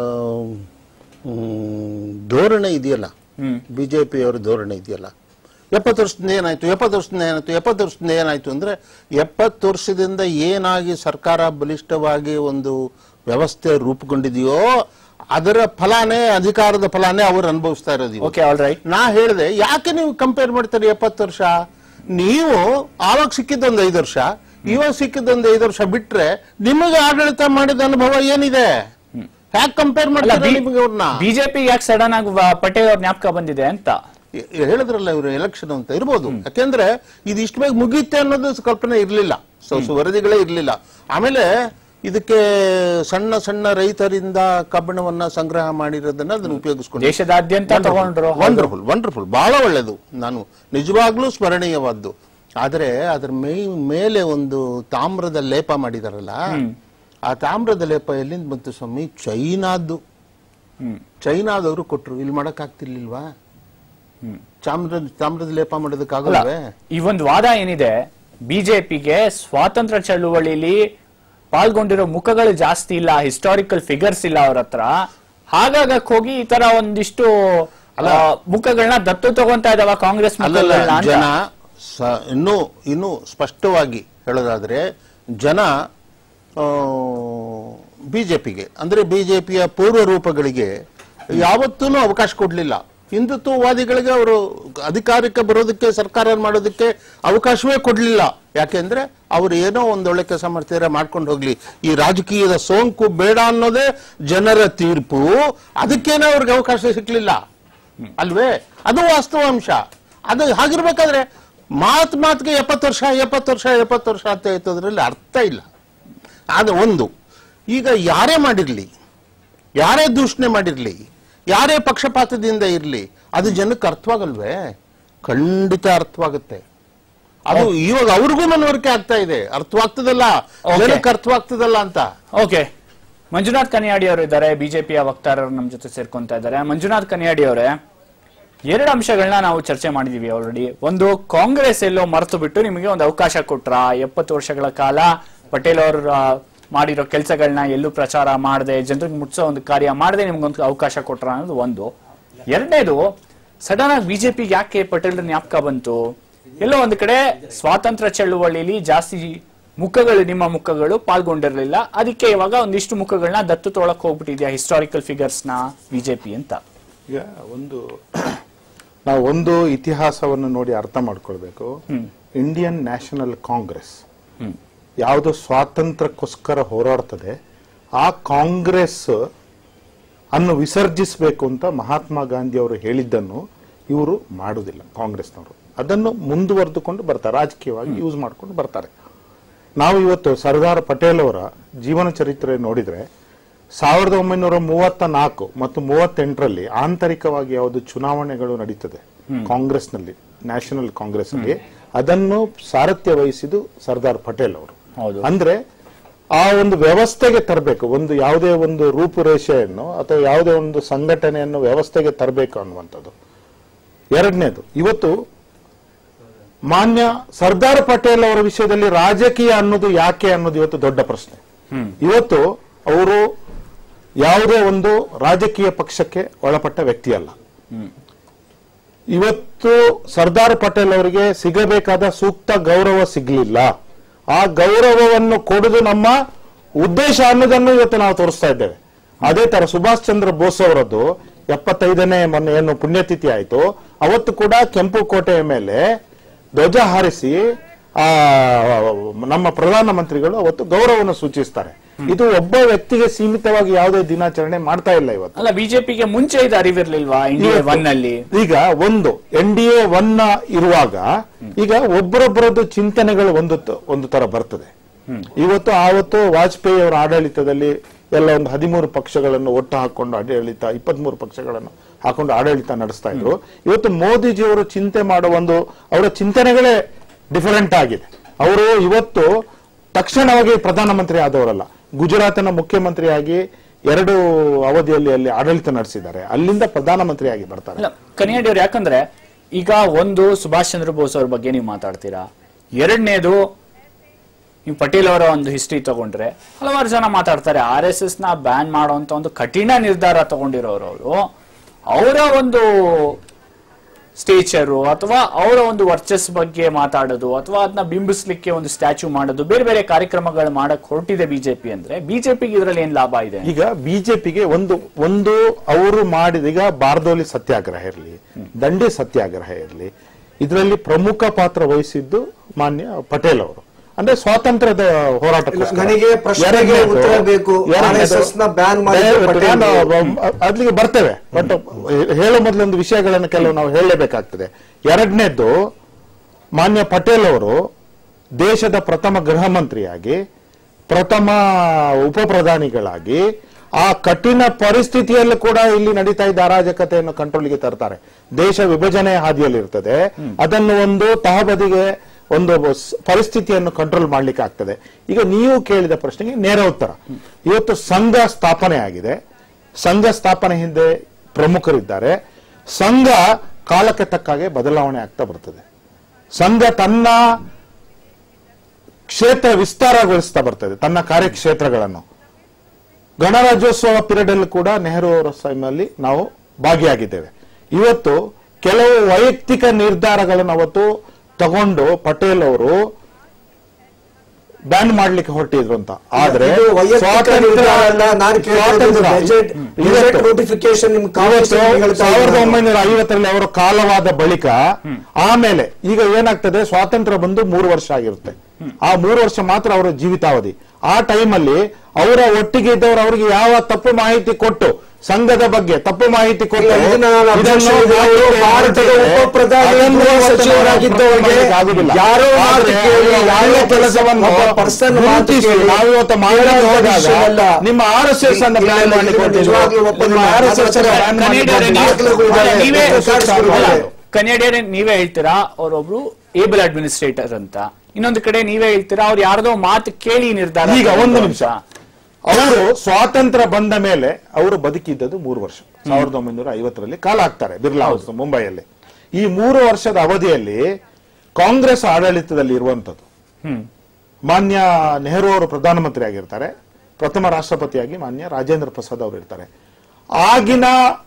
ಧೋರಣೆ ಇದೆಯಲ್ಲ ಬಿ ಜೆ ಪಿಯವರ ಧೋರಣೆ ಇದೆಯಲ್ಲ ಎಪ್ಪತ್ತು ವರ್ಷದಿಂದ ಏನಾಯ್ತು ಎಪ್ಪತ್ತು ವರ್ಷದಿಂದ ಏನಾಯ್ತು ಎಪ್ಪತ್ತು ವರ್ಷದಿಂದ ಏನಾಯ್ತು ಅಂದ್ರೆ ಎಪ್ಪತ್ತು ವರ್ಷದಿಂದ ಏನಾಗಿ ಸರ್ಕಾರ ಬಲಿಷ್ಠವಾಗಿ ಒಂದು ವ್ಯವಸ್ಥೆ ರೂಪುಗೊಂಡಿದೆಯೋ ಅದರ ಫಲಾನೇ ಅಧಿಕಾರದ ಫಲಾನೇ ಅವರು ಅನುಭವಿಸ್ತಾ ಇರೋದು ಇವತ್ತು. ಓಕೆ ಆಲ್ ರೈಟ್ ನಾ ಹೇಳಿದೆ ಯಾಕೆ ನೀವು ಕಂಪೇರ್ ಮಾಡ್ತೀರಿ ಎಪ್ಪತ್ತು ವರ್ಷ ನೀವು ಆವಾಗ ಸಿಕ್ಕಿದ್ದೊಂದು ಐದು ವರ್ಷ ಇವಾಗ ಸಿಕ್ಕಿದ್ದೊಂದು ಐದು ವರ್ಷ ಬಿಟ್ರೆ ನಿಮಗೆ ಆಡಳಿತ ಮಾಡಿದ ಅನುಭವ ಏನಿದೆ ಹ್ಯಾಕ್ ಕಂಪೇರ್ ಅಲ್ಲ ಮಾಡ್ತಾರೆ ನಿಮಗೆ ಅವ್ರನ್ನ ಬಿಜೆಪಿ ಯಾಕೆ ಸಡನ್ ಆಗಿ ವ- ಪಟೇಲ್ ಅವ್ರ ಜ್ಞಾಪಕ ಬಂದಿದೆ ಅಂತ ಹೇಳಿದ್ರಲ್ಲ ಇವರು ಎಲೆಕ್ಷನ್ ಅಂತ ಇರ್ಬೋದು ಯಾಕೆಂದ್ರೆ ಇದು ಇಷ್ಟು ಬೇಗ ಮುಗಿಯುತ್ತೆ ಅನ್ನೋದು ಕಲ್ಪನೆ ಇರಲಿಲ್ಲ ಸೊ ಸೊ ವರದಿಗಳೇ ಇರಲಿಲ್ಲ ಆಮೇಲೆ ಇದಕ್ಕೆ ಸಣ್ಣ ಸಣ್ಣ ರೈತರಿಂದ ಕಬ್ಬಣವನ್ನ ಸಂಗ್ರಹ ಮಾಡಿರೋದನ್ನ ಅದನ್ನ ಉಪಯೋಗಿಸ್ಕೊಂಡು ದೇಶದಾದ್ಯಂತ ತಗೊಂಡ್ರು ವಂಡರ್ಫುಲ್ ವಂಡರ್ಫುಲ್ ಬಹಳ ಒಳ್ಳೇದು ನಾನು ನಿಜವಾಗ್ಲೂ ಸ್ಮರಣೀಯವಾದ್ದು ಆದರೆ ಅದರ ಮೈ ಮೇಲೆ ಒಂದು ತಾಮ್ರದ ಲೇಪ ಮಾಡಿದಾರಲ್ಲ ಆ ತಾಮ್ರದ ಲೇಪ ಎಲ್ಲಿಂದ ಬಂತು ಸ್ವಾಮಿ ಚೈನಾದ್ದು ಚೈನಾದವರು ಕೊಟ್ರು ಇಲ್ಲಿ ಮಾಡಕ್ ಆಗ್ತಿರ್ಲಿಲ್ವಾ ತಾಮ್ರದ ತಾಮ್ರದ ಲೇಪ ಅಲ್ಲ ಮಾಡೋದಕ್ಕಾಗಲ್ವೇ ಈ ಒಂದು ವಾದ ಏನಿದೆ ಬಿಜೆಪಿಗೆ ಸ್ವಾತಂತ್ರ್ಯ ಚಳುವಳಿಲಿ ಪಾಲ್ಗೊಂಡಿರೋ ಮುಖಗಳು ಜಾಸ್ತಿ ಇಲ್ಲ ಹಿಸ್ಟಾರಿಕಲ್ ಫಿಗರ್ಸ್ ಇಲ್ಲ ಅವ್ರ ಹತ್ರ ಹಾಗಾಗಕ್ ಹೋಗಿ ಈ ತರ ಒಂದಿಷ್ಟು ಆ, ಮುಖಗಳನ್ನ ದತ್ತು ತಗೊಂತಾ ಇದಾವ ಕಾಂಗ್ರೆಸ್ ಅಲ್ಲಲ್ಲ ಮುಖಗಳನ್ನ ಅಂತ. ಜನ ಸ- ಇನ್ನೂ ಇನ್ನೂ ಸ್ಪಷ್ಟವಾಗಿ ಹೇಳೋದಾದ್ರೆ ಜನ ಬಿಜೆಪಿಗೆ ಅಂದ್ರೆ ಬಿಜೆಪಿಯ ಪೂರ್ವ ರೂಪಗಳಿಗೆ ಯಾವತ್ತೂ ಅವಕಾಶ ಕೊಡ್ಲಿಲ್ಲ ಹಿಂದುತ್ವವಾದಿಗಳಿಗೆ ಅವರು ಅಧಿಕಾರಕ್ಕೆ ಬರೋದಕ್ಕೆ ಸರ್ಕಾರ ಮಾಡೋದಕ್ಕೆ ಅವಕಾಶವೇ ಕೊಡ್ಲಿಲ್ಲ ಯಾಕೆಂದ್ರೆ ಅವ್ರು ಏನೋ ಒಂದೊಳ್ಳೆ ಕೆಲಸ ಮಾಡ್ತಿದ್ರೆ ಮಾಡ್ಕೊಂಡು ಹೋಗ್ಲಿ ಈ ರಾಜಕೀಯದ ಸೋಂಕು ಬೇಡ ಅನ್ನೋದೇ ಜನರ ತೀರ್ಪು ಅದಕ್ಕೇನೋ ಅವ್ರಿಗೆ ಅವಕಾಶ ಸಿಕ್ಲಿಲ್ಲ ಅಲ್ವೇ ಅದು ವಾಸ್ತವಾಂಶ ಅದು ಹಾಗಿರ್ಬೇಕಾದ್ರೆ ಮಾತ್ ಮಾತಿಗೆ ಎಪ್ಪತ್ತು ವರ್ಷ ಎಪ್ಪತ್ತು ವರ್ಷ ಎಪ್ಪತ್ತು ವರ್ಷ ಅಂತ ಹೇಳ್ತದ್ರಲ್ಲಿ ಅರ್ಥ ಇಲ್ಲ ಅದು ಒಂದು ಈಗ ಯಾರೇ ಮಾಡಿರ್ಲಿ ಯಾರೇ ದೂಷಣೆ ಮಾಡಿರ್ಲಿ ಯಾರೇ ಪಕ್ಷಪಾತದಿಂದ ಇರ್ಲಿ ಅದು ಜನಕ್ಕೆ ಅರ್ಥವಾಗಲ್ವೇ ಖಂಡಿತ ಅರ್ಥವಾಗುತ್ತೆ ಅದು ಇವಾಗ ಅವ್ರಿಗೂ ಮನವರಿಕೆ ಆಗ್ತಾ ಇದೆ ಅರ್ಥವಾಗ್ತದಲ್ಲ Okay. ಜನಕ್ಕೆ ಅರ್ಥವಾಗ್ತದಲ್ಲ ಅಂತ ಓಕೆ ಮಂಜುನಾಥ್ ಕನಿಯಾಡಿ ಅವರು ಇದ್ದಾರೆ ಬಿಜೆಪಿಯ ವಕ್ತಾರರು ನಮ್ಮ ಜೊತೆ ಸೇರ್ಕೊಂತಾ ಇದ್ದಾರೆ ಮಂಜುನಾಥ್ ಕನಿಯಾಡಿ ಅವರೇ ಎರಡು ಅಂಶಗಳನ್ನ ನಾವು ಚರ್ಚೆ ಮಾಡಿದೀವಿ ಆಲ್ರೆಡಿ ಒಂದು ಕಾಂಗ್ರೆಸ್ ಎಲ್ಲೋ ಮರೆತು ಬಿಟ್ಟು ನಿಮಗೆ ಒಂದು ಅವಕಾಶ ಕೊಟ್ರ ಎಪ್ಪತ್ತು ವರ್ಷಗಳ ಕಾಲ ಪಟೇಲ್ ಅವರು ಆ, ಮಾಡಿರೋ ಕೆಲಸಗಳನ್ನ ಎಲ್ಲೂ ಪ್ರಚಾರ ಮಾಡದೆ ಜನರಿಗೆ ಮುಟ್ಸೋ ಒಂದು ಕಾರ್ಯ ಮಾಡದೆ ನಿಮ್ಗೊಂದು ಅವಕಾಶ ಕೊಟ್ರ ಅನ್ನೋದು ಒಂದು ಎರಡನೇದು ಸಡನ್ ಆಗಿ ಬಿಜೆಪಿಗೆ ಯಾಕೆ ಪಟೇಲ್ ಜ್ಞಾಪಕ ಬಂತು ಎಲ್ಲೋ ಒಂದು ಕಡೆ ಸ್ವಾತಂತ್ರ್ಯ ಚಳುವಳಿಲಿ ಜಾಸ್ತಿ ಮುಖಗಳು ನಿಮ್ಮ ಮುಖಗಳು ಪಾಲ್ಗೊಂಡಿರಲಿಲ್ಲ ಅದಕ್ಕೆ ಇವಾಗ ಒಂದಿಷ್ಟು ಮುಖಗಳನ್ನ ದತ್ತು ತೊಳಕ್ ಹೋಗ್ಬಿಟ್ಟಿದ್ಯಾ ಹಿಸ್ಟಾರಿಕಲ್ ಫಿಗರ್ಸ್ ನ ಬಿಜೆಪಿ ಅಂತ ಈಗ ಒಂದು ನಾವು ಒಂದು ಇತಿಹಾಸವನ್ನು ನೋಡಿ ಅರ್ಥ ಮಾಡ್ಕೊಳ್ಬೇಕು ಇಂಡಿಯನ್ ನ್ಯಾಷನಲ್ ಕಾಂಗ್ರೆಸ್ ಹ್ಮ್. ಯಾವುದು ಸ್ವಾತಂತ್ರ್ಯಕ್ಕೋಸ್ಕರ ಹೋರಾಡ್ತದೆ ಆ ಕಾಂಗ್ರೆಸ್ ಅನ್ನು ವಿಸರ್ಜಿಸಬೇಕು ಅಂತ ಮಹಾತ್ಮ ಗಾಂಧಿ ಅವರು ಹೇಳಿದ್ದನ್ನು ಇವರು ಮಾಡುವುದಿಲ್ಲ ಕಾಂಗ್ರೆಸ್ನವರು ಅದನ್ನು ಮುಂದುವರೆದುಕೊಂಡು ಬರ್ತಾರೆ ರಾಜಕೀಯವಾಗಿ ಯೂಸ್ ಮಾಡ್ಕೊಂಡು ಬರ್ತಾರೆ ನಾವು ಇವತ್ತು ಸರ್ದಾರ್ ಪಟೇಲ್ ಅವರ ಜೀವನ ಚರಿತ್ರೆ ನೋಡಿದ್ರೆ ಸಾವಿರದ ಒಂಬೈನೂರ ಮೂವತ್ತ ನಾಲ್ಕು ಮತ್ತು ಮೂವತ್ತೆಂಟರಲ್ಲಿ ಆಂತರಿಕವಾಗಿ ಯಾವುದು ಚುನಾವಣೆಗಳು ನಡೀತದೆ ಕಾಂಗ್ರೆಸ್ನಲ್ಲಿ ನ್ಯಾಷನಲ್ ಕಾಂಗ್ರೆಸ್ ಅಲ್ಲಿ ಅದನ್ನು ಸಾರಥ್ಯ ವಹಿಸಿದ್ದು ಸರ್ದಾರ್ ಪಟೇಲ್ ಅವರು ಹೌದು. ಅಂದ್ರೆ ಆ ಒಂದು ವ್ಯವಸ್ಥೆಗೆ ತರಬೇಕು ಒಂದು ಯಾವುದೇ ಒಂದು ರೂಪುರೇಷೆಯನ್ನು ಅಥವಾ ಯಾವುದೇ ಒಂದು ಸಂಘಟನೆಯನ್ನು ವ್ಯವಸ್ಥೆಗೆ ತರಬೇಕು ಅನ್ನುವಂಥದ್ದು ಎರಡನೇದು ಇವತ್ತು ಮಾನ್ಯ ಸರ್ದಾರ್ ಪಟೇಲ್ ಅವರ ವಿಷಯದಲ್ಲಿ ರಾಜಕೀಯ ಅನ್ನೋದು ಯಾಕೆ ಅನ್ನೋದು ಇವತ್ತು ದೊಡ್ಡ ಪ್ರಶ್ನೆ ಇವತ್ತು ಅವರು ಯಾವುದೇ ಒಂದು ರಾಜಕೀಯ ಪಕ್ಷಕ್ಕೆ ಒಳಪಟ್ಟ ವ್ಯಕ್ತಿ ಅಲ್ಲ ಇವತ್ತು ಸರ್ದಾರ್ ಪಟೇಲ್ ಅವರಿಗೆ ಸಿಗಬೇಕಾದ ಸೂಕ್ತ ಗೌರವ ಸಿಗ್ಲಿಲ್ಲ ಆ ಗೌರವವನ್ನು ಕೊಡುದು ನಮ್ಮ ಉದ್ದೇಶ ಅನ್ನೋದನ್ನು ಇವತ್ತು ನಾವು ತೋರಿಸ್ತಾ ಇದ್ದೇವೆ ಅದೇ ತರ ಸುಭಾಷ್ ಚಂದ್ರ ಬೋಸ್ ಅವರದ್ದು ಎಪ್ಪತ್ತೈದನೇ ಮೊನ್ನೆ ಏನು ಪುಣ್ಯತಿಥಿ ಆಯ್ತು ಅವತ್ತು ಕೂಡ ಕೆಂಪು ಕೋಟೆಯ ಮೇಲೆ ಧ್ವಜ ಹಾರಿಸಿ ಆ ನಮ್ಮ ಪ್ರಧಾನಮಂತ್ರಿಗಳು ಅವತ್ತು ಗೌರವವನ್ನು ಸೂಚಿಸ್ತಾರೆ ಇದು ಒಬ್ಬ ವ್ಯಕ್ತಿಗೆ ಸೀಮಿತವಾಗಿ ಯಾವುದೇ ದಿನಾಚರಣೆ ಮಾಡ್ತಾ ಇಲ್ಲ ಇವತ್ತು ಅಲ್ಲ ಬಿಜೆಪಿಗೆ ಮುಂಚೆ ಇದು ಅರಿವಿರ್ಲಿಲ್ವಾ ಇಂಡಿಯಾ ಇವತ್ತು ಒನ್ ಅಲ್ಲಿ ಈಗ ಒಂದು ಎನ್ ಡಿ ಎ ಒನ್ ಇರುವಾಗ ಈಗ ಒಬ್ಬರೊಬ್ಬರದ್ದು ಚಿಂತನೆಗಳು ಒಂದು ತ- ಒಂದು ತರ ಬರ್ತದೆ ಇವತ್ತು ಆವತ್ತು ವಾಜಪೇಯಿ ಅವರ ಆಡಳಿತದಲ್ಲಿ ಎಲ್ಲ ಒಂದು ಹದಿಮೂರು ಪಕ್ಷಗಳನ್ನು ಒಟ್ಟು ಹಾಕೊಂಡು ಆಡಳಿತ ಇಪ್ಪತ್ಮೂರು ಪಕ್ಷಗಳನ್ನು ಹಾಕೊಂಡು ಆಡಳಿತ ನಡೆಸ್ತಾ ಇದ್ರು ಇವತ್ತು ಮೋದಿಜಿಯವರು ಚಿಂತೆ ಮಾಡುವ ಒಂದು ಅವರ ಚಿಂತನೆಗಳೇ ಡಿಫರೆಂಟ್ ಆಗಿದೆ ಅವರು ಇವತ್ತು ತಕ್ಷಣವಾಗಿ ಪ್ರಧಾನಮಂತ್ರಿ ಆದವರಲ್ಲ ಗುಜರಾತಿನ ಮುಖ್ಯಮಂತ್ರಿಯಾಗಿ ಎರಡು ಅವಧಿಯಲ್ಲಿ ಅಲ್ಲಿ ಆಡಳಿತ ನಡೆಸಿದ್ದಾರೆ ಅಲ್ಲಿಂದ ಪ್ರಧಾನಮಂತ್ರಿಯಾಗಿ ಬರ್ತಾರೆ ಅಲ್ಲ ಕನಿಯಡಿ ಅವ್ರು ಯಾಕಂದ್ರೆ ಈಗ ಒಂದು ಸುಭಾಷ್ ಚಂದ್ರ ಬೋಸ್ ಅವ್ರ ಬಗ್ಗೆ ನೀವು ಮಾತಾಡ್ತೀರಾ ಎರಡನೇದು ನೀವು ಪಟೇಲ್ ಅವರ ಒಂದು ಹಿಸ್ಟ್ರಿ ತಗೊಂಡ್ರೆ ಹಲವಾರು ಜನ ಮಾತಾಡ್ತಾರೆ ಆರ್ ಎಸ್ ಎಸ್ ನ ಬ್ಯಾನ್ ಮಾಡುವಂತ ಒಂದು ಕಠಿಣ ನಿರ್ಧಾರ ತಗೊಂಡಿರೋರು ಅವರು ಅವರ ಒಂದು ಸ್ಟೇಚರು ಅಥವಾ ಅವರ ಒಂದು ವರ್ಚಸ್ ಬಗ್ಗೆ ಮಾತಾಡೋದು ಅಥವಾ ಅದನ್ನ ಬಿಂಬಿಸ್ಲಿಕ್ಕೆ ಒಂದು ಸ್ಟ್ಯಾಚ್ಯೂ ಮಾಡೋದು ಬೇರೆ ಬೇರೆ ಕಾರ್ಯಕ್ರಮಗಳು ಮಾಡಕ್ ಹೊರಟಿದೆ ಬಿಜೆಪಿ ಅಂದ್ರೆ ಬಿಜೆಪಿಗೆ ಇದರಲ್ಲಿ ಏನ್ ಲಾಭ ಇದೆ ಈಗ ಬಿಜೆಪಿಗೆ ಒಂದು ಒಂದು ಅವರು ಮಾಡಿದ ಈಗ ಬಾರ್ದೋಲಿ ಸತ್ಯಾಗ್ರಹ ಇರಲಿ ದಂಡಿ ಸತ್ಯಾಗ್ರಹ ಇರಲಿ ಇದರಲ್ಲಿ ಪ್ರಮುಖ ಪಾತ್ರ ವಹಿಸಿದ್ದು ಮಾನ್ಯ ಪಟೇಲ್ ಅವರು ಅಂದ್ರೆ ಸ್ವಾತಂತ್ರ್ಯದ ಹೋರಾಟಕ್ಕೋಸ್ಕರ ನನಗೆ ಪ್ರಶ್ನೆಗೆ ಎರಡನೇದು- ಉತ್ತರ ಬೇಕು. ಎರಡನೇದು- RSS ನ ಬ್ಯಾನ್ ಮಾಡಿದ್ದು ದಯವಿಟ್ಟು ಪಟೇಲ್ ನಾನು ಅವರು. ಅದ್ಲಿಗೆ ಬರ್ತೇವೆ ಬಟ್ ಹೇಳೋ ಮೊದಲೊಂದು ವಿಷಯಗಳನ್ನು ಕೆಲವು ನಾವು ಹೇಳಲೇಬೇಕಾಗ್ತದೆ ಎರಡನೇದ್ದು ಮಾನ್ಯ ಪಟೇಲ್ ಅವರು ದೇಶದ ಪ್ರಥಮ ಗೃಹ ಮಂತ್ರಿಯಾಗಿ ಪ್ರಥಮ ಉಪ ಪ್ರಧಾನಿಗಳಾಗಿ ಆ ಕಠಿಣ ಪರಿಸ್ಥಿತಿಯಲ್ಲೂ ಕೂಡ ಇಲ್ಲಿ ನಡೀತಾ ಇದ್ದ ಅರಾಜಕತೆಯನ್ನು ಕಂಟ್ರೋಲ್ಗೆ ತರ್ತಾರೆ ದೇಶ ವಿಭಜನೆ ಹಾದಿಯಲ್ಲಿರ್ತದೆ ಅದನ್ನು ಒಂದು ತಹಬದಿಗೆ ಒಂದು ಸ್- ಪರಿಸ್ಥಿತಿಯನ್ನು ಕಂಟ್ರೋಲ್ ಮಾಡ್ಲಿಕ್ಕೆ ಆಗ್ತದೆ ಈಗ ನೀವು ಕೇಳಿದ ಪ್ರಶ್ನೆಗೆ ನೇರ ಉತ್ತರ ಇವತ್ತು ಸಂಘ ಸ್ಥಾಪನೆ ಆಗಿದೆ ಸಂಘ ಸ್ಥಾಪನೆ ಹಿಂದೆ ಪ್ರಮುಖರಿದ್ದಾರೆ ಸಂಘ ಕಾಲಕ್ಕೆ ತಕ್ಕಾಗೆ ಬದಲಾವಣೆ ಆಗ್ತಾ ಬರ್ತದೆ ಸಂಘ ತನ್ನ ಕ್ಷೇತ್ರ ವಿಸ್ತಾರಗೊಳಿಸ್ತಾ ಬರ್ತದೆ ತನ್ನ ಕಾರ್ಯಕ್ಷೇತ್ರಗಳನ್ನು ಗಣರಾಜ್ಯೋತ್ಸವ ಪೀರಿಯಡ್ ಅಲ್ಲಿ ಕೂಡ ನೆಹರು ಅವರ ಸಮಯದಲ್ಲಿ ನಾವು ಭಾಗಿಯಾಗಿದ್ದೇವೆ ಇವತ್ತು ಕೆಲವು ವೈಯಕ್ತಿಕ ನಿರ್ಧಾರಗಳನ್ನು ಅವತ್ತು ತಗೊಂಡು ಪಟೇಲ್ ಅವರು ಬ್ಯಾನ್ ಮಾಡ್ಲಿಕ್ಕೆ ಹೊರಟಿದ್ರು ಅಂತ ಆದ್ರೆ ಇದು ವೈಯಕ್ತಿಕ ಸ್ವಾತಂತ್ರ್ಯ- ನಿರ್ಧಾರ ಅಲ್ಲ, ನಾನು ಕೇಳ್ತಿರೋದು ಸ್ವಾತಂತ್ರ್ಯ- ಬಜೆಟ್ ಇವತ್ತು- ಬಜೆಟ್ ನೋಟಿಫಿಕೇಶನ್ ನಿಮ್ ಇವತ್ತು ಕಾಂಗ್ರೆಸ್ ಸಾವಿರದ ಒಂಬೈನೂರ ಐವತ್ತರಲ್ಲಿ ಅವರ ಕಾಲವಾದ ಬಳಿಕ ಆಮೇಲೆ ಈಗ ಏನಾಗ್ತದೆ ಸ್ವಾತಂತ್ರ್ಯ ಬಂದು ಮೂರು ವರ್ಷ ಆಗಿರುತ್ತೆ ಆ ಮೂರು ವರ್ಷ ಮಾತ್ರ ಅವರ ಜೀವಿತಾವಧಿ ಆ ಟೈಮಲ್ಲಿ ಅವರ ಒಟ್ಟಿಗೆ ಇದ್ದವರು ಅವರಿಗೆ ಯಾವ ತಪ್ಪು ಮಾಹಿತಿ ಕೊಟ್ಟು ಸಂಘದ ಬಗ್ಗೆ ತಪ್ಪು ಮಾಹಿತಿ ಕೊಟ್ಟು ಇಲ್ಲ, ಇದನ್ನ ನಾನು ಇದನ್ನು objection ಇದೆ. ಅವರು ಮಾಡಲಿಕ್ಕೆ ಭಾರತದ ಹೊರಟಿದ್ರೆ ಉಪಪ್ರಧಾನಿ ಅದನ್ನು ಗೃಹ ಇವತ್ತು ಸಚಿವರಾಗಿದ್ದವರಿಗೆ ಮಾಡಲಿಕ್ಕೆ ಆಗುದಿಲ್ಲ. ಯಾರೋ ಮಾತು ಆದ್ರೆ ಕೇಳಿ, ಒಳ್ಳೆ ಯಾರೋ ಕೆಲಸವನ್ನು ಒಬ್ಬ person ಮಾತು ಗುರುತಿಸಿ ಕೇಳಿ, ನಾವು ಇವತ್ತು ಮಾಡಲು ಕೇಳೋ ಹೋದಾಗ ವಿಷಯ ಅಲ್ಲ. ನಿಮ್ಮ ಆರ್ ಎಸ್ ಎಸ್ ಅನ್ನು ಇಲ್ಲ, ಬ್ಯಾನ್ ಇಲ್ಲ, ಮಾಡ್ಲಿಕ್ಕೆ ಇದನ್ನ ಹೊರಟಿದ್ರು. ನಿಜವಾಗ್ಲೂ ಒಪ್ಪೋದಿಲ್ಲ. ನಿಮ್ಮ ಆರ್ ಎಸ್ ಎಸ್ ಅನ್ನು ಅದರ ಬ್ಯಾನ್ ಕನ್ನಡಿಗರೇ ಮಾಡ್ಲಿಕ್ಕೆ ನೀವು- ದಾಖಲೆಗಳು ಅಲ್ಲ, ಇದ್ದಾವೆ. ನೀವೇ ರೆಕಾರ್ಡ್ಸ್ಗಳು ಅಲ್ಲ, ಇದ್ದಾವೆ. ಕನ್ನಡಿಗರೇ ನೀವೇ ಹೇಳ್ತೀರಾ ಅವರೊಬ್ರು ಏಬಲ್ ಅಡ್ಮಿನಿಸ್ಟ್ರೇಟರ್ ಅಂತ ಇನ್ನೊಂದು ಕಡೆ ನೀವೇ ಹೇಳ್ತೀರಾ ಅವ್ರು ಯಾರ್ದೋ ಮಾತು ಕೇಳಿ ನಿರ್ಧಾರ ಈಗ ಒಂದು ತಗೊಂಡ್ರು ನಿಮಿಷ ಅಂತ. ಅವರು ಸ್ವಾತಂತ್ರ್ಯ ಬಂದ ಮೇಲೆ ಅವರು ಬದುಕಿದ್ದದ್ದು ಮೂರು ವರ್ಷ ಸಾವಿರದ ಒಂಬೈನೂರ ಐವತ್ತರಲ್ಲಿ ಕಾಲ ಹಾಕ್ತಾರೆ ಬಿರ್ಲಾ ಹೌಸ್ ಮುಂಬೈಯಲ್ಲಿ ಈ ಮೂರು ವರ್ಷದ ಅವಧಿಯಲ್ಲಿ ಕಾಂಗ್ರೆಸ್ ಆಡಳಿತದಲ್ಲಿ ಇರುವಂತದ್ದು ಹ್ಮ್ ಮಾನ್ಯ ನೆಹರು ಅವರು ಪ್ರಧಾನಮಂತ್ರಿ ಆಗಿರ್ತಾರೆ ಪ್ರಥಮ ರಾಷ್ಟ್ರಪತಿಯಾಗಿ ಮಾನ್ಯ ರಾಜೇಂದ್ರ ಪ್ರಸಾದ್ ಅವರು ಇರ್ತಾರೆ ಆಗಿನ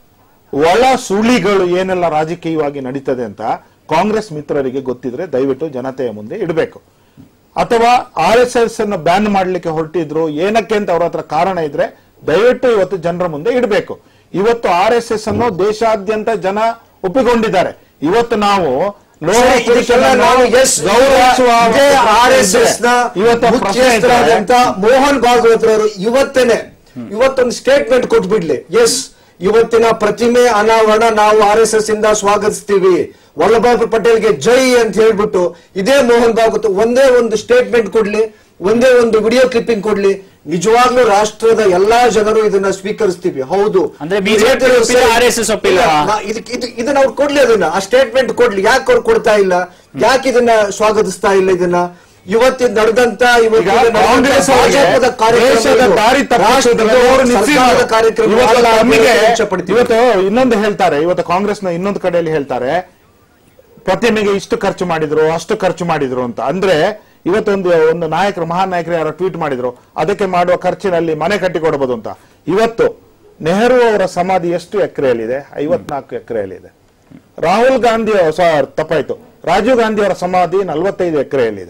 ಒಳ ಸುಳಿಗಳು ಏನೆಲ್ಲ ರಾಜಕೀಯವಾಗಿ ನಡೀತದೆ ಅಂತ ಕಾಂಗ್ರೆಸ್ ಮಿತ್ರರಿಗೆ ಗೊತ್ತಿದ್ರೆ ದಯವಿಟ್ಟು ಜನತೆಯ ಮುಂದೆ ಇಡಬೇಕು ಅಥವಾ ಆರ್ ಎಸ್ ಎಸ್ ಅನ್ನು ಬ್ಯಾನ್ ಮಾಡ್ಲಿಕ್ಕೆ ಹೊರಟಿದ್ರು ಏನಕ್ಕೆ ಅಂತ ಅವ್ರ ಹತ್ರ ಕಾರಣ ಇದ್ರೆ ದಯವಿಟ್ಟು ಇವತ್ತು ಜನರ ಮುಂದೆ ಇಡಬೇಕು ಇವತ್ತು ಆರ್ ಎಸ್ ಎಸ್ ಅನ್ನು ದೇಶಾದ್ಯಂತ ಜನ ಒಪ್ಪಿಕೊಂಡಿದ್ದಾರೆ ಇವತ್ತು ನಾವು ಲೋಹ ಸರಿ, ಇದಕ್ಕೆಲ್ಲ ನಾವು yes, ಗೌರವಿಸುವ ಇದೇ ಆರ್ ಎಸ್ ಎಸ್ ನ ಇವತ್ತು ಪ್ರಶ್ನೆ ಇದ್ರೆ- ಮುಖ್ಯಸ್ಥರಾದಂತ ಮೋಹನ್ ಭಾಗವತ್ ರವರು ಇವತ್ತೇನೆ ಇವತ್ತೊಂದು ಸ್ಟೇಟ್ಮೆಂಟ್ ಕೊಟ್ಬಿಡ್ಲಿ ಎಸ್ ಇವತ್ತಿನ ಪ್ರತಿಮೆ ಅನಾವರಣ ನಾವು ಆರ್ ಎಸ್ ಎಸ್ ಇಂದ ಸ್ವಾಗತಿಸ್ತೀವಿ ವಲ್ಲಭಾಯ್ ಪಟೇಲ್ಗೆ ಜೈ ಅಂತ ಹೇಳ್ಬಿಟ್ಟು ಇದೇ ಮೋಹನ್ ಭಾಗವತ್ ಒಂದೇ ಒಂದು ಸ್ಟೇಟ್ಮೆಂಟ್ ಕೊಡ್ಲಿ ಒಂದೇ ಒಂದು ವಿಡಿಯೋ ಕ್ಲಿಪ್ಪಿಂಗ್ ಕೊಡ್ಲಿ ನಿಜವಾಗ್ಲೂ ರಾಷ್ಟ್ರದ ಎಲ್ಲಾ ಜನರು ಇದನ್ನ ಸ್ವೀಕರಿಸ್ತೀವಿ ಹೌದು ಅಂದ್ರೆ BJP ಒಪ್ಪಿಲ್ಲ, RSS ಒಪ್ಪಿಲ್ಲ. ನಾ- ಇದಕ್ಕೆ ಇದು ಇದನ್ನ ಅವ್ರು ಕೊಡ್ಲಿ ಅದನ್ನ ಆ ಸ್ಟೇಟ್ಮೆಂಟ್ ಕೊಡ್ಲಿ ಯಾಕೆ ಅವ್ರು ಕೊಡ್ತಾ ಇಲ್ಲ ಯಾಕೆ ಇದನ್ನ ಸ್ವಾಗತಿಸ್ತಾ ಇಲ್ಲ ಇದನ್ನ ಇವತ್ತಿನ ನಡೆದಂತ ಇವತ್ತಿನ ಈಗ ನಡೆದಂತ ಕಾಂಗ್ರೆಸ್ ಅವರಿಗೆ ಭಾಜಪದ ದೇಶದ ಕಾರ್ಯಕ್ರಮಗಳು, ದಾರಿ ತಪ್ಪಿಸುವುದರಲ್ಲಿ ರಾಷ್ಟ್ರದ ಅವರು ನಿಶ್ಚಿತ. ಸರ್ಕಾರದ ಕಾರ್ಯಕ್ರಮ ಇವತ್ತು ಅಲ್ಲ ಅಂತ ನಮಗೆ ಹೇಳಕ್ಕೆ ಇಷ್ಟಪಡ್ತೀನಿ. ಇವತ್ತು ಇನ್ನೊಂದು ಹೇಳ್ತಾರೆ ಇವತ್ತು ಕಾಂಗ್ರೆಸ್ನ ಇನ್ನೊಂದು ಕಡೆಯಲ್ಲಿ ಹೇಳ್ತಾರೆ ಪ್ರತಿಮೆಗೆ ಇಷ್ಟು ಖರ್ಚು ಮಾಡಿದ್ರು ಅಷ್ಟು ಖರ್ಚು ಮಾಡಿದ್ರು ಅಂತ ಅಂದ್ರೆ ಇವತ್ತೊಂದು ಒಂದು ನಾಯಕರು ಮಹಾನ್ ನಾಯಕರು ಯಾರೋ ಟ್ವೀಟ್ ಮಾಡಿದ್ರು ಅದಕ್ಕೆ ಮಾಡುವ ಖರ್ಚಿನಲ್ಲಿ ಮನೆ ಕಟ್ಟಿ ಕೊಡಬಹುದು ಅಂತ ಇವತ್ತು ನೆಹರು ಅವರ ಸಮಾಧಿ ಎಷ್ಟು ಎಕರೆಯಲ್ಲಿದೆ ಐವತ್ನಾಲ್ಕು ಎಕರೆಯಲ್ಲಿದೆ ರಾಹುಲ್ ಗಾಂಧಿ ಸಾರ್ ತಪ್ಪಾಯ್ತು ರಾಜೀವ್ ಗಾಂಧಿ ಅವರ ಸಮಾಧಿ ನಲವತ್ತೈದು ಎಕರೆಯಲ್ಲಿದೆ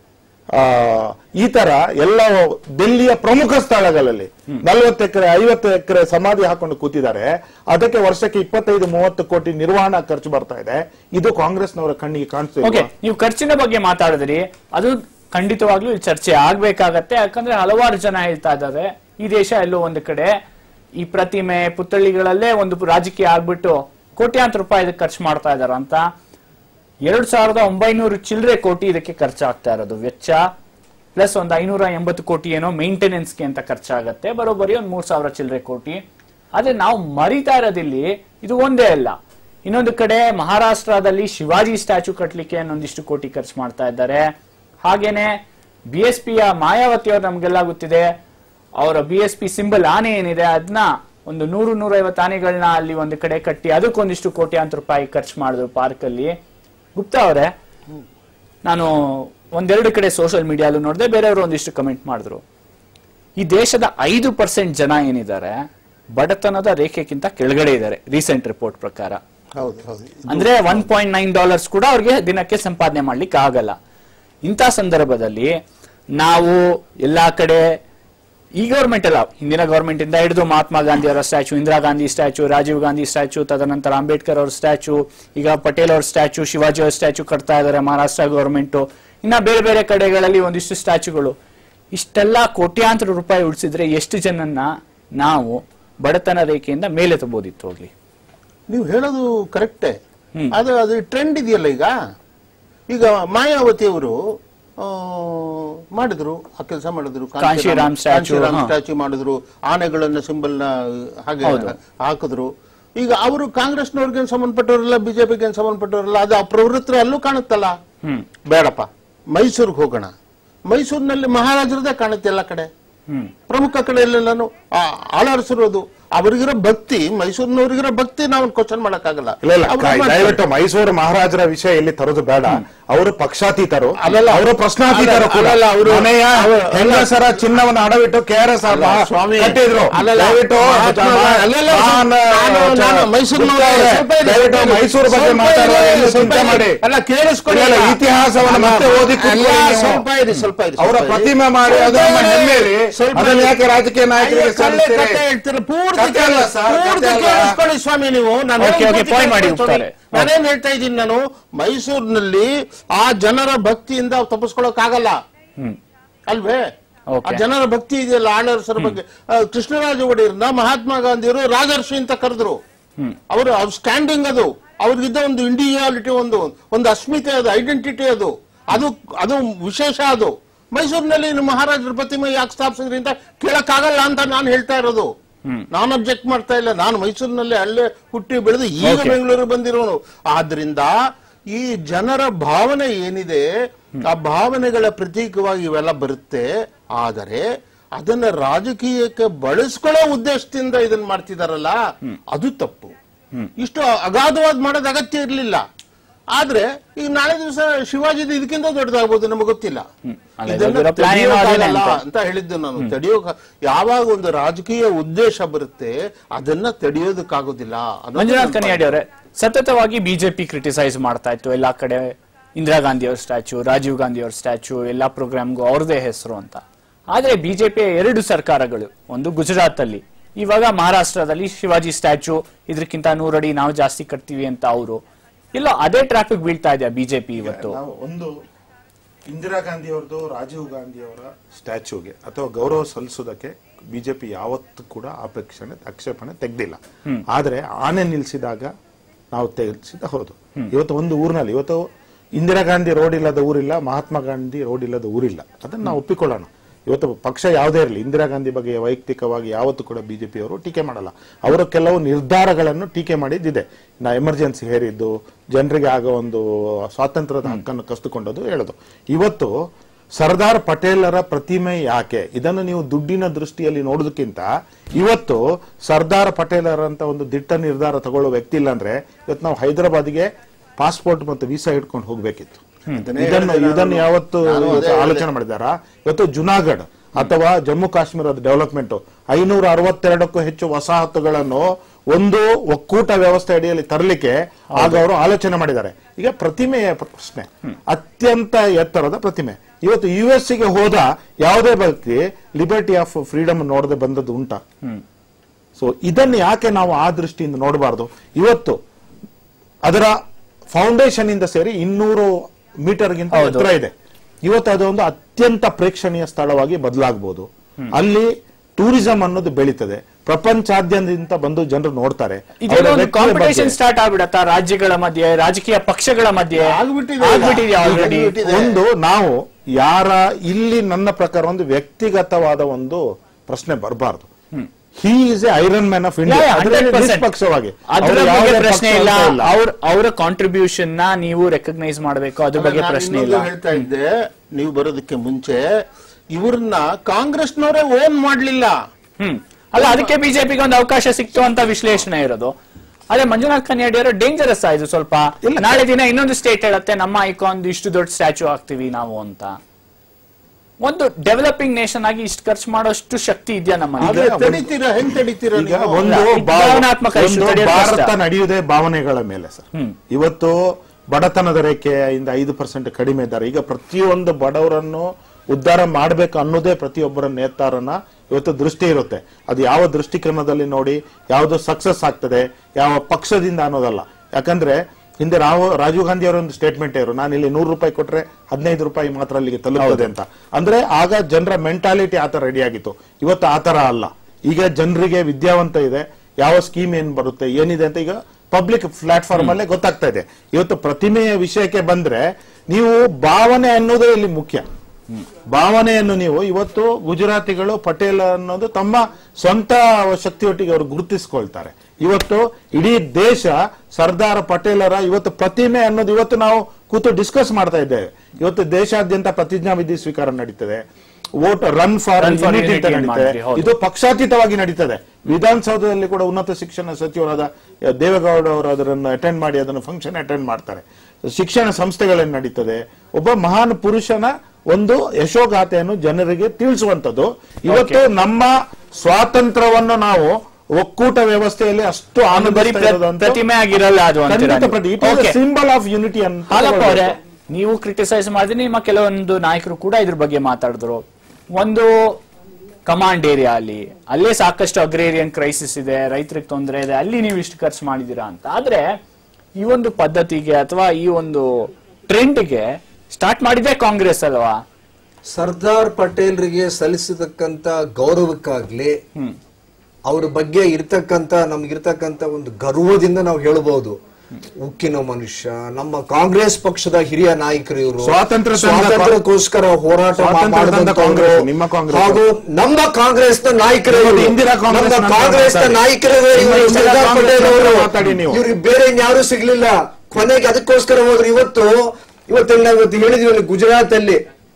ಆ, ಈ ತರ ಎಲ್ಲ ದಿಲ್ಲಿಯ ಪ್ರಮುಖ ಸ್ಥಳಗಳಲ್ಲಿ ನಲವತ್ತು ಎಕರೆ ಐವತ್ತು ಎಕರೆ ಸಮಾಧಿ ಹಾಕೊಂಡು ಕೂತಿದ್ದಾರೆ ಅದಕ್ಕೆ ವರ್ಷಕ್ಕೆ ಇಪ್ಪತ್ತೈದು ಮೂವತ್ತು ಕೋಟಿ ನಿರ್ವಹಣಾ ಖರ್ಚು ಬರ್ತಾ ಇದೆ ಇದು ಕಾಂಗ್ರೆಸ್ನವರ ಕಣ್ಣಿಗೆ ಓಕೆ ಕಾಣಿಸ್ತಿದೆ ನೀವು ಖರ್ಚಿನ ಬಗ್ಗೆ ಮಾತಾಡಿದ್ರಿ ಅದು ಖಂಡಿತವಾಗ್ಲೂ ಇಲ್ಲಿ ಚರ್ಚೆ ಆಗ್ಬೇಕಾಗತ್ತೆ ಯಾಕಂದ್ರೆ ಹಲವಾರು ಜನ ಹೇಳ್ತಾ ಇದ್ದಾರೆ ಈ ದೇಶ ಎಲ್ಲೋ ಒಂದು ಕಡೆ ಈ ಪ್ರತಿಮೆ ಪುತ್ಥಳಿಗಳಲ್ಲೇ ಒಂದು ರಾಜಕೀಯ ಆಗ್ಬಿಟ್ಟು ಕೋಟ್ಯಾಂತರ ರೂಪಾಯಿ ಇದಕ್ಕೆ ಖರ್ಚು ಮಾಡ್ತಾ ಇದಾರ ಅಂತ ಎರಡ್ ಸಾವಿರದ ಒಂಬೈನೂರು ಚಿಲ್ಲರೆ ಕೋಟಿ ಇದಕ್ಕೆ ಖರ್ಚಾಗ್ತಾ ಇರೋದು ವೆಚ್ಚ ಪ್ಲಸ್ ಒಂದು ಐನೂರ ಎಂಬತ್ತು ಕೋಟಿ ಏನೋ ಮೇಂಟೆನೆನ್ಸ್ಗೆ ಅಂತ ಖರ್ಚಾಗತ್ತೆ ಬರೋಬ್ಬರಿ ಒಂದು ಮೂರ್ ಸಾವಿರ ಚಿಲ್ಲರೆ ಕೋಟಿ ಆದ್ರೆ ನಾವು ಮರಿತಾ ಇರೋದಿಲ್ಲಿ ಇದು ಒಂದೇ ಅಲ್ಲ ಇನ್ನೊಂದು ಕಡೆ ಮಹಾರಾಷ್ಟ್ರದಲ್ಲಿ ಶಿವಾಜಿ ಸ್ಟ್ಯಾಚು ಕಟ್ಟಲಿಕ್ಕೆ ಒಂದಿಷ್ಟು ಕೋಟಿ ಖರ್ಚು ಮಾಡ್ತಾ ಇದ್ದಾರೆ ಹಾಗೇನೆ ಬಿ ಎಸ್ ಪಿಯ ಮಾಯಾವತಿ ಅವ್ರು ನಮ್ಗೆಲ್ಲ ಗೊತ್ತಿದೆ ಅವರ ಬಿ ಎಸ್ ಪಿ ಸಿಂಬಲ್ ಆನೆ ಏನಿದೆ ಅದನ್ನ ಒಂದು ನೂರು ನೂರೈವತ್ತು ಆನೆಗಳನ್ನ ಅಲ್ಲಿ ಒಂದು ಕಡೆ ಕಟ್ಟಿ ಅದಕ್ಕೊಂದಿಷ್ಟು ಕೋಟ್ಯಾಂತರ ರೂಪಾಯಿ ಖರ್ಚು ಮಾಡಿದ್ರು ಪಾರ್ಕ್ ಅಲ್ಲಿ ಗುಪ್ತಾ ಅವರೇ ನಾನು ಒಂದೆರಡು ಕಡೆ ಸೋಷಿಯಲ್ ಮೀಡಿಯಾಲು ನೋಡಿದೆ ಬೇರೆಯವರು ಒಂದಿಷ್ಟು ಕಮೆಂಟ್ ಮಾಡಿದ್ರು ಈ ದೇಶದ ಐದು ಪರ್ಸೆಂಟ್ ಜನ ಏನಿದ್ದಾರೆ ಬಡತನದ ರೇಖೆಗಿಂತ ಕೆಳಗಡೆ ಇದ್ದಾರೆ ರೀಸೆಂಟ್ ರಿಪೋರ್ಟ್ ಪ್ರಕಾರ ಹೌದು ಹೌದು ಅಂದ್ರೆ ಒನ್ ಪಾಯಿಂಟ್ ನೈನ್ ಡಾಲರ್ಸ್ ಕೂಡ ಅವ್ರಿಗೆ ದಿನಕ್ಕೆ ಸಂಪಾದನೆ ಮಾಡ್ಲಿಕ್ಕೆ ಆಗಲ್ಲ ಇಂಥ ಸಂದರ್ಭದಲ್ಲಿ ನಾವು ಎಲ್ಲಾ ಕಡೆ ಈ ಗೌರ್ಮೆಂಟ್ ಅಲ್ಲ ಹಿಂದಿನ ಗೌರ್ಮೆಂಟ್ ಇಂದ ಹಿಡಿದು ಮಹಾತ್ಮ ಗಾಂಧಿ ಅವರ statue Indira Gandhi statue Rajiv Gandhi statue ತದನಂತರ ಅಂಬೇಡ್ಕರ್ ಅವ್ರ ಸ್ಟ್ಯಾಚು ಈಗ ಪಟೇಲ್ ಅವ್ರ ಸ್ಟ್ಯಾಚು ಶಿವಾಜಿ ಅವ್ರ ಸ್ಟ್ಯಾಚು ಕಟ್ತಾ ಇದ್ದಾರೆ ಮಹಾರಾಷ್ಟ್ರ ಗೌರ್ಮೆಂಟ್ ಇನ್ನ ಬೇರೆ ಬೇರೆ ಕಡೆಗಳಲ್ಲಿ ಒಂದಿಷ್ಟು ಸ್ಟ್ಯಾಚುಗಳು ಇಷ್ಟೆಲ್ಲ ಕೋಟ್ಯಾಂತರ ರೂಪಾಯಿ ಉಳಿಸಿದ್ರೆ ಎಷ್ಟು ಜನನ್ನ ನಾವು ಬಡತನ ರೇಖೆಯಿಂದ ಮೇಲೆ ತಗೋದಿತ್ತು ಹೋಗ್ಲಿ ನೀವು ಹೇಳೋದು ಕರೆಕ್ಟೇ ಹ್ಮ್. ಅದು ಅದು ಟ್ರೆಂಡ್ ಇದೆಯಲ್ಲ ಈಗ ಈಗ ಮಾಯಾವತಿ ಅವರು ಮಾಡಿದ್ರು ಆ ಕೆಲಸ ಮಾಡಿದ್ರು ಕಾಂಶೀರಾಮ್ statue, ಹಾ. ಸ್ಟ್ಯಾಚು ಮಾಡಿದ್ರು ಆನೆಗಳನ್ನ ಸಿಂಬಲ್ ನ ಹಾಗೆ ಹೌದು. ಹಾಕಿದ್ರು ಈಗ ಅವರು ಕಾಂಗ್ರೆಸ್ನವ್ರಿಗೆ ಸಂಬಂಧಪಟ್ಟವರಲ್ಲ ಬಿಜೆಪಿಗೆ ಸಂಬಂಧಪಟ್ಟವರಲ್ಲ ಅದು ಆ ಪ್ರವೃತ್ತಿ ಅಲ್ಲೂ ಕಾಣುತ್ತಲ್ಲ ಹ್ಮ್ ಬೇಡಪ್ಪ ಮೈಸೂರಿಗೆ ಹೋಗೋಣ ಮೈಸೂರಿನಲ್ಲಿ ಮಹಾರಾಜರದೇ ಕಾಣುತ್ತೆ ಎಲ್ಲ ಕಡೆ ಹ್ಮ್ ಪ್ರಮುಖ ಕಡೆಯಲ್ಲೆಲ್ಲಾನು ಆ ಆಳರಿಸಿರೋದು ಅವ್ರಿಗಿರೋ ಭಕ್ತಿ ಮೈಸೂರಿನವ್ರಿಗಿರೋ ಭಕ್ತಿ ನಾವು ಕ್ವಶನ್ ಮಾಡಕ್ಕಾಗಲ್ಲ ಇಲ್ಲ ಇಲ್ಲ ಅವ್ರು ಕಾಯ್- ಮಾಡ್ತಾರೆ. ದಯವಿಟ್ಟು ಮೈಸೂರು ಮಹಾರಾಜರ ವಿಷಯ ಇಲ್ಲಿ ತರೋದು ಬೇಡ ಅವರು ಪಕ್ಷಾತೀತರು ಅಲ್ಲಲ್ಲ. ಅವರು ಪ್ರಶ್ನಾತೀತರು ಅಲ್ಲ, ಕೂಡ ಅಲ್ಲಲ್ಲ, ಅವರು- ಮನೆಯ ಅವರು- ಹೆಂಗಸರ ಚಿನ್ನವನ್ನು ಅಡವಿಟ್ಟು ಕೆ ಆರ್ ಎಸ್ ಅಲ್ಲ, ಸ್ವಾಮಿ. ಕಟ್ಟಿದ್ರು ಅಲ್ಲಲ್ಲ, ದಯವಿಟ್ಟು ಮಹಾತ್ಮ ಮಾ- ಅಲ್ಲಲ್ಲ, ಮಾನ್- ನಾನು- ನಾನು ಮೈಸೂರಿನವ್ರು ಗುಪ್ತಾ ಅವರೇ, ಸ್ವಲ್ಪ ಇದೆ, ದಯವಿಟ್ಟು ಸ್ವಲ್ಪ ಇದೆ. ಮೈಸೂರು ಬಗ್ಗೆ ಸ್ವಲ್ಪ ಮಾತಾಡುವಾಗ ಇದೆ, ಎಲ್ಲೂ ಸ್ವಲ್ಪ ಚಿಂತೆ ಇದೆ. ಮಾಡಿ ಅಲ್ಲ ಕೇಳಿಸ್ಕೊಳ್ಳಿ ಇಲ್ಲ, ಇಲ್ಲ, ಇತಿಹಾಸವನ್ನು ಮತ್ತೆ ಓದಿ ಕೂತ್ಕೊಳ್ಳಿ ಅಲ್ಲ, ನೀವು. ಸ್ವಲ್ಪ ಇರಿ ಸ್ವಲ್ಪ ಇರಿ ಅವರ ಸ್ವಲ್ಪ ಇರಿ. ಪ್ರತಿಮೆ ಮಾಡಿ ಸ್ವಲ್ಪ ಅದು ನಮ್ಮ ಇರಿ. ಹೆಮ್ಮೆರಿ. ಸ್ವಲ್ಪ ಅದನ್ನ ಇರಿ. ಯಾಕೆ ರಾಜಕೀಯ ನಾಯಕರಿಗೆ ಅಯ್ಯೋ, ಕಳ್ಳೆ ಸೇರಿಸ್ತೀರಿ? ಕಥೆ ಹೇಳ್ತೀರ ಪೂರ್ತಿ ಕಥೆ ಅಲ್ಲ ಸರ್, ಪೂರ್ತಿ ಕಥೆ ಅಲ್ಲ. ಕೇಳಿಸ್ಕೊಳ್ಳಿ ಸ್ವಾಮಿ ನೀವು ನಾನು ಓಕೆ, ಓಕೆ, ಪೂರ್ತಿ point ಮಾಡಿ ಕೇಳಿಸ್ಕೊಳ್ಳಿ. ಹೋಗ್ತಾರೆ. ನಾನೇನ್ ಹೇಳ್ತಾ ಇದ್ದೀನಿ ನಾನು ಮೈಸೂರಿನಲ್ಲಿ ಆ ಜನರ ಭಕ್ತಿಯಿಂದ ತಪ್ಪಿಸ್ಕೊಳಕ್ ಆಗಲ್ಲ ಅಲ್ವೇ ಆ ಓಕೆ. ಜನರ ಭಕ್ತಿ ಇದೆಯಲ್ಲ ಆಳರಸರ ಬಗ್ಗೆ ಆ, ಕೃಷ್ಣರಾಜ ಒಡೆಯರ್ನ ಮಹಾತ್ಮ ಗಾಂಧಿಯವರು ರಾಜರ್ಷಿ ಅಂತ ಕರೆದ್ರು ಅವರು ಅವ್ರ ಸ್ಟ್ಯಾಂಡಿಂಗ್ ಅದು ಅವ್ರಿಗಿದ್ದ ಒಂದು ಇಂಡಿವಿಜುವಾಲಿಟಿ ಒಂದು ಒಂದು ಅಸ್ಮಿತೆ ಅದು ಐಡೆಂಟಿಟಿ ಅದು ಅದು ಅದು ವಿಶೇಷ ಅದು ಮೈಸೂರಿನಲ್ಲಿ ಇನ್ನು ಮಹಾರಾಜರ ಪ್ರತಿಮೆ ಯಾಕೆ ಸ್ಥಾಪಿಸಿದ್ರಿ ಅಂತ ಕೇಳಕ್ಕಾಗಲ್ಲ ಅಂತ ನಾನು ಹೇಳ್ತಾ ಇರೋದು ನಾನು ಅಬ್ಜೆಕ್ಟ್ ಮಾಡ್ತಾ ಇಲ್ಲ ನಾನು ಮೈಸೂರಿನಲ್ಲಿ ಅಲ್ಲೇ ಹುಟ್ಟಿ ಬೆಳೆದು ಈಗ Okay. ಬೆಂಗಳೂರು ಬಂದಿರೋನು ಆದ್ರಿಂದ ಈ ಜನರ ಭಾವನೆ ಏನಿದೆ ಆ ಭಾವನೆಗಳ ಪ್ರತೀಕವಾಗಿ ಇವೆಲ್ಲ ಬರುತ್ತೆ ಆದರೆ ಅದನ್ನ ರಾಜಕೀಯಕ್ಕೆ ಬಳಸ್ಕೊಳ್ಳೋ ಉದ್ದೇಶದಿಂದ ಇದನ್ನ ಮಾಡ್ತಿದಾರಲ್ಲ ಅದು ತಪ್ಪು ಇಷ್ಟು ಅಗಾಧವಾದ ಮಾಡೋದ್ ಅಗತ್ಯ ಇರಲಿಲ್ಲ ಆದ್ರೆ ಈಗ ನಾಳೆ ದಿವಸ ಶಿವಾಜಿದು ಇದಕ್ಕಿಂತ ದೊಡ್ಡದಾಗ್ಬೋದು ನಮಗೆ ಗೊತ್ತಿಲ್ಲ ಅಲ್ಲ, ಇದನ್ನ ಇದರ plan ಏನೋ ಅದೇನೆ ತಡೆಯೋಕ್ಕಾಗಲ್ಲ ಅಂತ. ಅಂತ ಹೇಳಿದ್ದು ನಾನು ತಡೆಯೋಕ ಯಾವಾಗ ಒಂದು ರಾಜಕೀಯ ಉದ್ದೇಶ ಬರುತ್ತೆ ಅದನ್ನ ತಡೆಯೋದಕ್ಕಾಗೋದಿಲ್ಲ ಅನ್ನೋದು ಮಂಜುನಾಥ್ ನನ್ನ ಕನಿಯಾಡಿ ಅವರೇ ಸತತವಾಗಿ ಬಿಜೆಪಿ ಕ್ರಿಟಿಸೈಸ್ ಮಾಡ್ತಾ ಇತ್ತು ಎಲ್ಲಾ ಕಡೆ ಇಂದಿರಾ ಗಾಂಧಿ ಅವ್ರ ಸ್ಟ್ಯಾಚು ರಾಜೀವ್ ಗಾಂಧಿ ಅವ್ರ ಸ್ಟ್ಯಾಚು ಎಲ್ಲಾ ಪ್ರೋಗ್ರಾಮ್ಗೂ ಅವ್ರದೇ ಹೆಸರು ಅಂತ ಆದ್ರೆ ಬಿಜೆಪಿಯ ಎರಡು ಸರ್ಕಾರಗಳು ಒಂದು ಗುಜರಾತ್ ಅಲ್ಲಿ ಇವಾಗ ಮಹಾರಾಷ್ಟ್ರದಲ್ಲಿ ಶಿವಾಜಿ ಸ್ಟ್ಯಾಚು ಇದಕ್ಕಿಂತ ನೂರಡಿ ನಾವು ಜಾಸ್ತಿ ಕಟ್ತೀವಿ ಅಂತ ಅವರು ಇಲ್ಲ ಅದೇ ಟ್ರಾಫಿಕ್ ಬೀಳ್ತಾ ಇದೆಯಾ ಬಿಜೆಪಿ ಇವತ್ತು ನಾವು ಒಂದು ಇಂದಿರಾ ಗಾಂಧಿ ಅವರದು ರಾಜೀವ್ ಗಾಂಧಿ ಅವರ ಸ್ಟ್ಯಾಚ್ಯೂಗೆ ಅಥವಾ ಗೌರವ ಸಲ್ಲಿಸೋದಕ್ಕೆ ಬಿಜೆಪಿ ಯಾವತ್ತೂ ಕೂಡ ಆಪೇಕ್ಷಣೆ ಆಕ್ಷೇಪಣೆ ತೆಗ್ದಿಲ್ಲ ಆದ್ರೆ ಆನೆ ನಿಲ್ಸಿದಾಗ ನಾವು ತೆಗೆಸಿದ ಹೌದು ಇವತ್ತು ಒಂದು ಊರಿನಲ್ಲಿ ಇವತ್ತು ಇಂದಿರಾ ಗಾಂಧಿ ರೋಡ್ ಇಲ್ಲದ ಊರಿಲ್ಲ ಮಹಾತ್ಮ ಗಾಂಧಿ ರೋಡ್ ಇಲ್ಲದ ಊರಿಲ್ಲ ಅದನ್ನ ನಾವು ಒಪ್ಪಿಕೊಳ್ಳೋಣ ಇವತ್ತು ಪಕ್ಷ ಯಾವುದೇ ಇರಲಿ ಇಂದಿರಾ ಗಾಂಧಿ ಬಗ್ಗೆ ವೈಯಕ್ತಿಕವಾಗಿ ಯಾವತ್ತೂ ಕೂಡ ಬಿಜೆಪಿ ಅವರು ಟೀಕೆ ಮಾಡಲ್ಲ ಅವರ ಕೆಲವು ನಿರ್ಧಾರಗಳನ್ನು ಟೀಕೆ ಮಾಡಿದ್ದಿದೆ ನಾ ಎಮರ್ಜೆನ್ಸಿ ಹೇರಿದ್ದು ಜನರಿಗೆ ಆಗೋ ಒಂದು ಸ್ವಾತಂತ್ರ್ಯದ ಹಕ್ಕನ್ನು ಕಸಿದುಕೊಂಡದ್ದು ಹೇಳೋದು ಇವತ್ತು ಸರ್ದಾರ್ ಪಟೇಲರ ಪ್ರತಿಮೆ ಯಾಕೆ ಇದನ್ನು ನೀವು ದುಡ್ಡಿನ ದೃಷ್ಟಿಯಲ್ಲಿ ನೋಡೋದಕ್ಕಿಂತ ಇವತ್ತು ಸರ್ದಾರ್ ಪಟೇಲರಂತ ಒಂದು ದಿಟ್ಟ ನಿರ್ಧಾರ ತಗೊಳ್ಳೋ ವ್ಯಕ್ತಿ ಇಲ್ಲ ಅಂದ್ರೆ ಇವತ್ತು ನಾವು ಹೈದರಾಬಾದ್ಗೆ ಪಾಸ್ಪೋರ್ಟ್ ಮತ್ತು ವೀಸಾ ಇಟ್ಕೊಂಡು ಹೋಗ್ಬೇಕಿತ್ತು ಅದನ್ನೇ ಇದನ್ನು ಹೇಳಿದೆ ಇದನ್ನು ನಾನು. ಯಾವತ್ತು ನಾನು ಅದೇ ಇವತ್ತು ಹೇಳಿದೆ. ಆಲೋಚನೆ ಮಾಡಿದಾರ ಇವತ್ತು ಜುನಾಗಢ್ ಅಥವಾ ಜಮ್ಮು ಕಾಶ್ಮೀರದ ಡೆವಲಪ್ಮೆಂಟ್ ಐನೂರ ಅರವತ್ತೆರಡಕ್ಕೂ ಹೆಚ್ಚು ವಸಾಹತುಗಳನ್ನು ಒಂದು ಒಕ್ಕೂಟ ವ್ಯವಸ್ಥೆ ಅಡಿಯಲ್ಲಿ ತರಲಿಕ್ಕೆ ಆಗ ಅವರು ಆಲೋಚನೆ ಮಾಡಿದ್ದಾರೆ ಈಗ ಪ್ರತಿಮೆಯ ಪ್ರಶ್ನೆ ಅತ್ಯಂತ ಎತ್ತರದ ಪ್ರತಿಮೆ ಇವತ್ತು ಯು ಎಸ್ ಗೆ ಹೋದ ಯಾವುದೇ ವ್ಯಕ್ತಿ ಲಿಬರ್ಟಿ ಆಫ್ ಫ್ರೀಡಮ್ ನೋಡದೆ ಬಂದದ್ದು ಉಂಟಾ ಸೊ ಇದನ್ನು ಯಾಕೆ ನಾವು ಆ ದೃಷ್ಟಿಯಿಂದ ನೋಡಬಾರ್ದು ಇವತ್ತು ಅದರ ಫೌಂಡೇಶನ್ ಇಂದ ಸೇರಿ ಇನ್ನೂರು ಮೀಟರ್ಗಿಂತ ಹೌದು. ಎತ್ತರ ಇದೆ ಇವತ್ತು ಅದೊಂದು ಅತ್ಯಂತ ಪ್ರೇಕ್ಷಣೀಯ ಸ್ಥಳವಾಗಿ ಬದಲಾಗಬಹುದು ಅಲ್ಲಿ ಟೂರಿಸಂ ಅನ್ನೋದು ಬೆಳೀತದೆ ಪ್ರಪಂಚಾದ್ಯಂತ ಬಂದು ಜನರು ನೋಡ್ತಾರೆ ಇದೆಲ್ಲ ಅವರ ಒಂದು ವ್ಯಕ್ತಿಯ ಕಾಂಪಿಟೇಷನ್ ಬಗ್ಗೆ. ಸ್ಟಾರ್ಟ್ ಆಗ್ಬಿಡತ್ತಾ ರಾಜ್ಯಗಳ ಮಧ್ಯೆ ರಾಜಕೀಯ ಪಕ್ಷಗಳ ಮಧ್ಯೆ ಆಗ್ಬಿಟ್ಟಿದೆ ಈಗ. ಆಗ್ಬಿಟ್ಟಿದೆ ಆಲ್ರೆಡಿ ಆಗ್ಬಿಟ್ಟಿದೆ. ಒಂದು ನಾವು ಯಾರ ಇಲ್ಲಿ ನನ್ನ ಪ್ರಕಾರ ಒಂದು ವ್ಯಕ್ತಿಗತವಾದ ಒಂದು ಪ್ರಶ್ನೆ ಬರಬಾರ್ದು he is a iron man of India ನಿಷ್ಪಕ್ಷವಾಗಿ ಅದರ ಅವ್ರು ಬಗ್ಗೆ ಯಾವುದೇ ಪ್ರಶ್ನೆ ಪಕ್ಷ ಇಲ್ಲ ಅಂತ ಅವ್ರ ಅವರ ಕಾಂಟ್ರಿಬ್ಯೂಷನ್ ನ ನೀವು ರೆಕಗ್ನೈಸ್ ಮಾಡಬೇಕು ಅದ್ರ ಬಗ್ಗೆ ನಾನು ಪ್ರಶ್ನೆ ಇನ್ನೊಂದು ಇಲ್ಲ ಹೇಳ್ತಾ ಇದ್ದೆ ನೀವು ಬರೋದಕ್ಕೆ ಮುಂಚೆ ಇವ್ರನ್ನ ಕಾಂಗ್ರೆಸ್ನವರೇ ಓನ್ ಮಾಡ್ಲಿಲ್ಲ ಹ್ಮ್ ಅಲ್ಲ ಅದಕ್ಕೆ ಬಿಜೆಪಿಗೆ ಒಂದು ಅವಕಾಶ ಸಿಕ್ತು ಅಂತ ವಿಶ್ಲೇಷಣೆ ಇರೋದು ಅದೇ ಮಂಜುನಾಥ್ ಕನ್ಯಾಡಿ ಅವರು ಡೇಂಜರಸ್ ಇದು ಸ್ವಲ್ಪ ಇಲ್ಲ. ನಾಳೆ ದಿನ ಇನ್ನೊಂದು ಸ್ಟೇಟ್ ಹೇಳುತ್ತೆ ನಮ್ಮ ಐಕಾನ್ ಇಷ್ಟು ದೊಡ್ಡ ಸ್ಟ್ಯಾಚು ಹಾಕ್ತಿವಿ ನಾವು ಅಂತ ಒಂದು ಡೆವಲಪಿಂಗ್ ನೇಷನ್ ಆಗಿ ಇಷ್ಟು ಖರ್ಚು ಮಾಡೋಷ್ಟು ಶಕ್ತಿ ಇದೆಯಾ ನಮ್ಮ ಆದ್ರೆ ತಡಿತೀರಾ ಹೆಂಗ್ ತಡಿತೀರಾ ಈಗ ನೀವು? ಒಂದು ಇದು ಬಾ- ಭಾವನಾತ್ಮಕ issue ಒಂದು ತಡೆಯೋದು ಕಷ್ಟ. ಭಾರತ ನಡೆಯುವುದೇ ಭಾವನೆಗಳ ಮೇಲೆ ಸರ್ ಇವತ್ತು ಬಡತನದ ರೇಖೆಯಿಂದ ಐದು ಪರ್ಸೆಂಟ್ ಕಡಿಮೆ ಇದ್ದಾರೆ ಈಗ ಪ್ರತಿಯೊಂದು ಬಡವರನ್ನು ಉದ್ಧಾರ ಮಾಡಬೇಕು ಅನ್ನೋದೇ ಪ್ರತಿಯೊಬ್ಬರ ನೇತಾರನ ಇವತ್ತು ದೃಷ್ಟಿ ಇರುತ್ತೆ ಅದು ಯಾವ ದೃಷ್ಟಿಕೋನದಲ್ಲಿ ನೋಡಿ ಯಾವುದು ಸಕ್ಸಸ್ ಆಗ್ತದೆ ಯಾವ ಪಕ್ಷದಿಂದ ಅನ್ನೋದಲ್ಲ ಯಾಕಂದ್ರೆ ಹಿಂದೆ ರಾವ್ ರಾಜೀವ್ ಗಾಂಧಿ ಅವರ ಒಂದು ಸ್ಟೇಟ್ಮೆಂಟ್ ಇರು ನಾನು ಇಲ್ಲಿ ನೂರು ರೂಪಾಯಿ ಕೊಟ್ರೆ ಹದಿನೈದು ರೂಪಾಯಿ ಮಾತ್ರ ಅಲ್ಲಿಗೆ ತಲುಪುತ್ತದೆ ಅಂತ ಅಂದ್ರೆ ಆಗ ಜನರ ಮೆಂಟಾಲಿಟಿ ಆತರ ರೆಡಿ ಆಗಿತ್ತು ಇವತ್ತು ಆತರ ಅಲ್ಲ ಈಗ ಜನರಿಗೆ ವಿದ್ಯಾವಂತ ಇದೆ ಯಾವ ಸ್ಕೀಮ್ ಏನ್ ಬರುತ್ತೆ ಏನಿದೆ ಅಂತ ಈಗ ಪಬ್ಲಿಕ್ ಪ್ಲಾಟ್ಫಾರ್ಮ್ ಅಲ್ಲೇ ಗೊತ್ತಾಗ್ತಾ ಇದೆ ಇವತ್ತು ಪ್ರತಿಮೆಯ ವಿಷಯಕ್ಕೆ ಬಂದ್ರೆ ನೀವು ಭಾವನೆ ಅನ್ನೋದೇ ಇಲ್ಲಿ ಮುಖ್ಯ ಭಾವನೆಯನ್ನು ನೀವು ಇವತ್ತು ಗುಜರಾತಿಗಳು ಪಟೇಲ್ ಅನ್ನೋದು ತಮ್ಮ ಸ್ವಂತ ಶಕ್ತಿಯೊಟ್ಟಿಗೆ ಅವರು ಗುರುತಿಸ್ಕೊಳ್ತಾರೆ ಇವತ್ತು ಇಡೀ ದೇಶ ಸರ್ದಾರ ಪಟೇಲರ ಇವತ್ತು ಪ್ರತಿಮೆ ಅನ್ನೋದು ಇವತ್ತು ನಾವು ಕೂತು ಡಿಸ್ಕಸ್ ಮಾಡ್ತಾ ಇದ್ದೇವೆ ಇವತ್ತು ದೇಶಾದ್ಯಂತ ಪ್ರತಿಜ್ಞಾ ವಿಧಿ ಸ್ವೀಕಾರ ನಡೀತದೆ vote run for Run for unity ಅಂತ unity ನಡೀತದೆ ಮಾಡಿದ್ರಿ, ಹೌದು. ಇದು ಪಕ್ಷಾತೀತವಾಗಿ ನಡೀತದೆ ವಿಧಾನಸೌಧದಲ್ಲಿ ಕೂಡ ಉನ್ನತ ಶಿಕ್ಷಣ ಸಚಿವರಾದ ದೇವೇಗೌಡ ಅವರು ಅದನ್ನು ಅಟೆಂಡ್ ಮಾಡಿ ಅದನ್ನು ಫಂಕ್ಷನ್ ಅಟೆಂಡ್ ಮಾಡ್ತಾರೆ ಶಿಕ್ಷಣ ಸಂಸ್ಥೆಗಳಲ್ಲಿ ನಡೀತದೆ ಒಬ್ಬ ಮಹಾನ್ ಪುರುಷನ ಒಂದು ಯಶೋಗಾಥೆಯನ್ನು ಜನರಿಗೆ ತಿಳಿಸುವಂತದ್ದು ಇವತ್ತು ನಮ್ಮ ಸ್ವಾತಂತ್ರ್ಯವನ್ನು ನಾವು ಒಕ್ಕೂಟ ವ್ಯವಸ್ಥೆಯಲ್ಲಿ ಅಷ್ಟು ಒಂದು ಬರೀ ಪ್ರ- ಪ್ರತಿಮೆ ಆಗಿರಲ್ಲ ಅದು ಅಂತೀರಾ ನೀವು? Okay. ಸಿಂಬಲ್ ಆಫ್ ಯೂನಿಟಿ ಅಂತ ಹಾಲಪ್ಪ ಅವರೇ ನೀವು ಕ್ರಿಟಿಸೈಸ್ ಮಾಡಿದ್ರೆ ನಿಮ್ಮ ಕೆಲವೊಂದು ನಾಯಕರು ಕೂಡ ಇದ್ರ ಬಗ್ಗೆ ಮಾತಾಡಿದ್ರು ಒಂದು ಕಮಾಂಡ್ ಏರಿಯಾ ಅಲ್ಲಿ ಅಲ್ಲೇ ಸಾಕಷ್ಟು ಅಗ್ರೇರಿಯನ್ ಕ್ರೈಸಿಸ್ ಇದೆ ರೈತರಿಗೆ ತೊಂದರೆ ಇದೆ ಅಲ್ಲಿ ನೀವು ಇಷ್ಟು ಖರ್ಚು ಮಾಡಿದೀರಾ ಅಂತ ಆದ್ರೆ ಈ ಒಂದು ಪದ್ಧತಿಗೆ ಅಥವಾ ಈ ಒಂದು ಟ್ರೆಂಡ್ಗೆ ಸ್ಟಾರ್ಟ್ ಮಾಡಿದ್ದೆ ಕಾಂಗ್ರೆಸ್ ಅಲ್ವಾ ಸರ್ದಾರ್ ಪಟೇಲ್ರಿಗೆ ಸಲ್ಲಿಸತಕ್ಕಂತ ಗೌರವಕ್ಕಾಗ್ಲಿ ಅವ್ರ ಬಗ್ಗೆ ಇರ್ತಕ್ಕಂತ ನಮ್ಗಿರ್ತಕ್ಕಂತ ಒಂದು ಗರ್ವದಿಂದ ನಾವು ಹೇಳ್ಬಹುದು ಉಕ್ಕಿನ ಮನುಷ್ಯ ನಮ್ಮ ಕಾಂಗ್ರೆಸ್ ಪಕ್ಷದ ಹಿರಿಯ ನಾಯಕರು ಇವರು ಸ್ವಾತಂತ್ರ್ಯ ತಂದ ಸ್ವಾತಂತ್ರ್ಯಕ್ಕೋಸ್ಕರ ಹೋರಾಟ ಸ್ವಾತಂತ್ರ್ಯ ತಂದ ಮಾಡಿದಂತವ್ರು. ಕಾಂಗ್ರೆಸ್, ನಿಮ್ಮ ಕಾಂಗ್ರೆಸ್. ಹಾಗೂ ನಮ್ಮ ಕಾಂಗ್ರೆಸ್ ನ ನಾಯಕರು ಇವರು. ಇವತ್ತು ಇಂದಿರಾ ಕಾಂಗ್ರೆಸ್ ನಮ್ಮ ನಂತರ ಕಾಂಗ್ರೆಸ್ ನ ಮಾತಾಡಿ. ನಾಯಕರು ನಿಮ್ಮ ಇವರು ಇಂದಿರಾ ಸರ್ದಾರ್ ಕಾಂಗ್ರೆಸ್ ಪಟೇಲ್ ಅವರು ನಂತರ ಮಾತಾಡಿ ನೀವು. ಇವ್ರಿಗೆ ಬೇರೆ ಯಾರು ಸಿಗ್ಲಿಲ್ಲ ಕೊನೆಗೆ ಅದಕ್ಕೋಸ್ಕರ ಹೋದ್ರು ಇವತ್ತು ಇವತ್ತು ನಾವು ಇವತ್ತು ಹೇಳಿದ್ವಿ ಅಲ್ಲಿ ಗುಜರಾತ್ ಅಲ್ಲಿ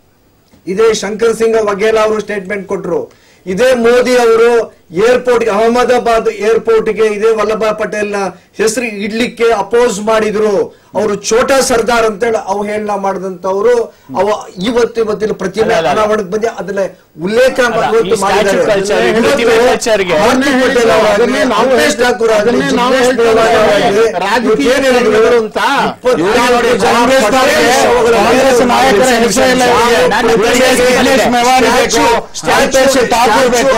ಇದೇ ಶಂಕರ್ ಸಿಂಗ್ ವಘೇಲಾ ಅವರು ಸ್ಟೇಟ್ಮೆಂಟ್ ಕೊಟ್ರು ಇದೇ ಮೋದಿ ಅವರು ಏರ್ಪೋರ್ಟ್ ಅಹಮದಾಬಾದ್ ಏರ್ಪೋರ್ಟ್ ಗೆ ಇದೇ ವಲ್ಲಭಾಯ್ ಪಟೇಲ್ ನ ಹೆಸರು ಇಡ್ಲಿಕ್ಕೆ ಅಪೋಸ್ ಮಾಡಿದ್ರು ಅವರು ಛೋಟಾ ಸರ್ದಾರ್ ಅಂತೇಳಿ ಅವಹೇಳನ ಮಾಡಿದಂತವ್ರು ಅವ ಇವತ್ತು ಇವತ್ತಿನ ಪ್ರತಿಮೆ ಅಲ್ಲ, ಅಲ್ಲ, ಅಲ್ಲ. ಅನಾವರಣಕ್ಕೆ ಬಂದು ಅದನ್ನ ಉಲ್ಲೇಖ ಅಲ್ಲ, ಇವತ್ತು ಈ statue ಮಾಡಿದ್ದಾರೆ. culture, ಈ ಇವತ್ತು ಪ್ರತಿಮೆ culture ಗೆ ಹಾರ್ದಿಕ್ ಪಟೇಲ್ ಅವರಾಗ್ಲಿ, ಅದನ್ನೇ ನಾವು ಅಲ್ಪೇಶ್ ಠಾಕೂರ್ ಆಗ್ಲಿ, ಅದನ್ನೇ ನಾವು ಜಿಗ್ನೇಶ್ ಹೇಳ್ತಾ ಮೇವಾನಿ ಇದ್ದೀವಿ. ಆಗ್ಲಿ, ರಾಜಕೀಯ ಇವತ್ತು ಏನ್ ಹೇಳಿದ್ರು ನಾಯಕರು ಅಂತ ಇಪ್ಪತ್ತು ಇವ್ರು ನೋಡಿ, ಜನ ಕಾಂಗ್ರೆಸ್ ಪಟೇಲ್ ನವರಿಗೆ ಶವಗಳ ಕಾಂಗ್ರೆಸ್ ಮೇಲೆ ನಾಯಕರ ಹೆಸರೇ ಇಲ್ಲ ಇವರಿಗೆ. ನಾನು ಇವರಿಗೆ ಜಿಗ್ನೇಶ್ ಜಿಗ್ನೇಶ್ ಮೇವಾನಿ ಬೇಕು, ಅಲ್ಪೇಶ್ ಠಾಕೂರ್ ಬೇಕು,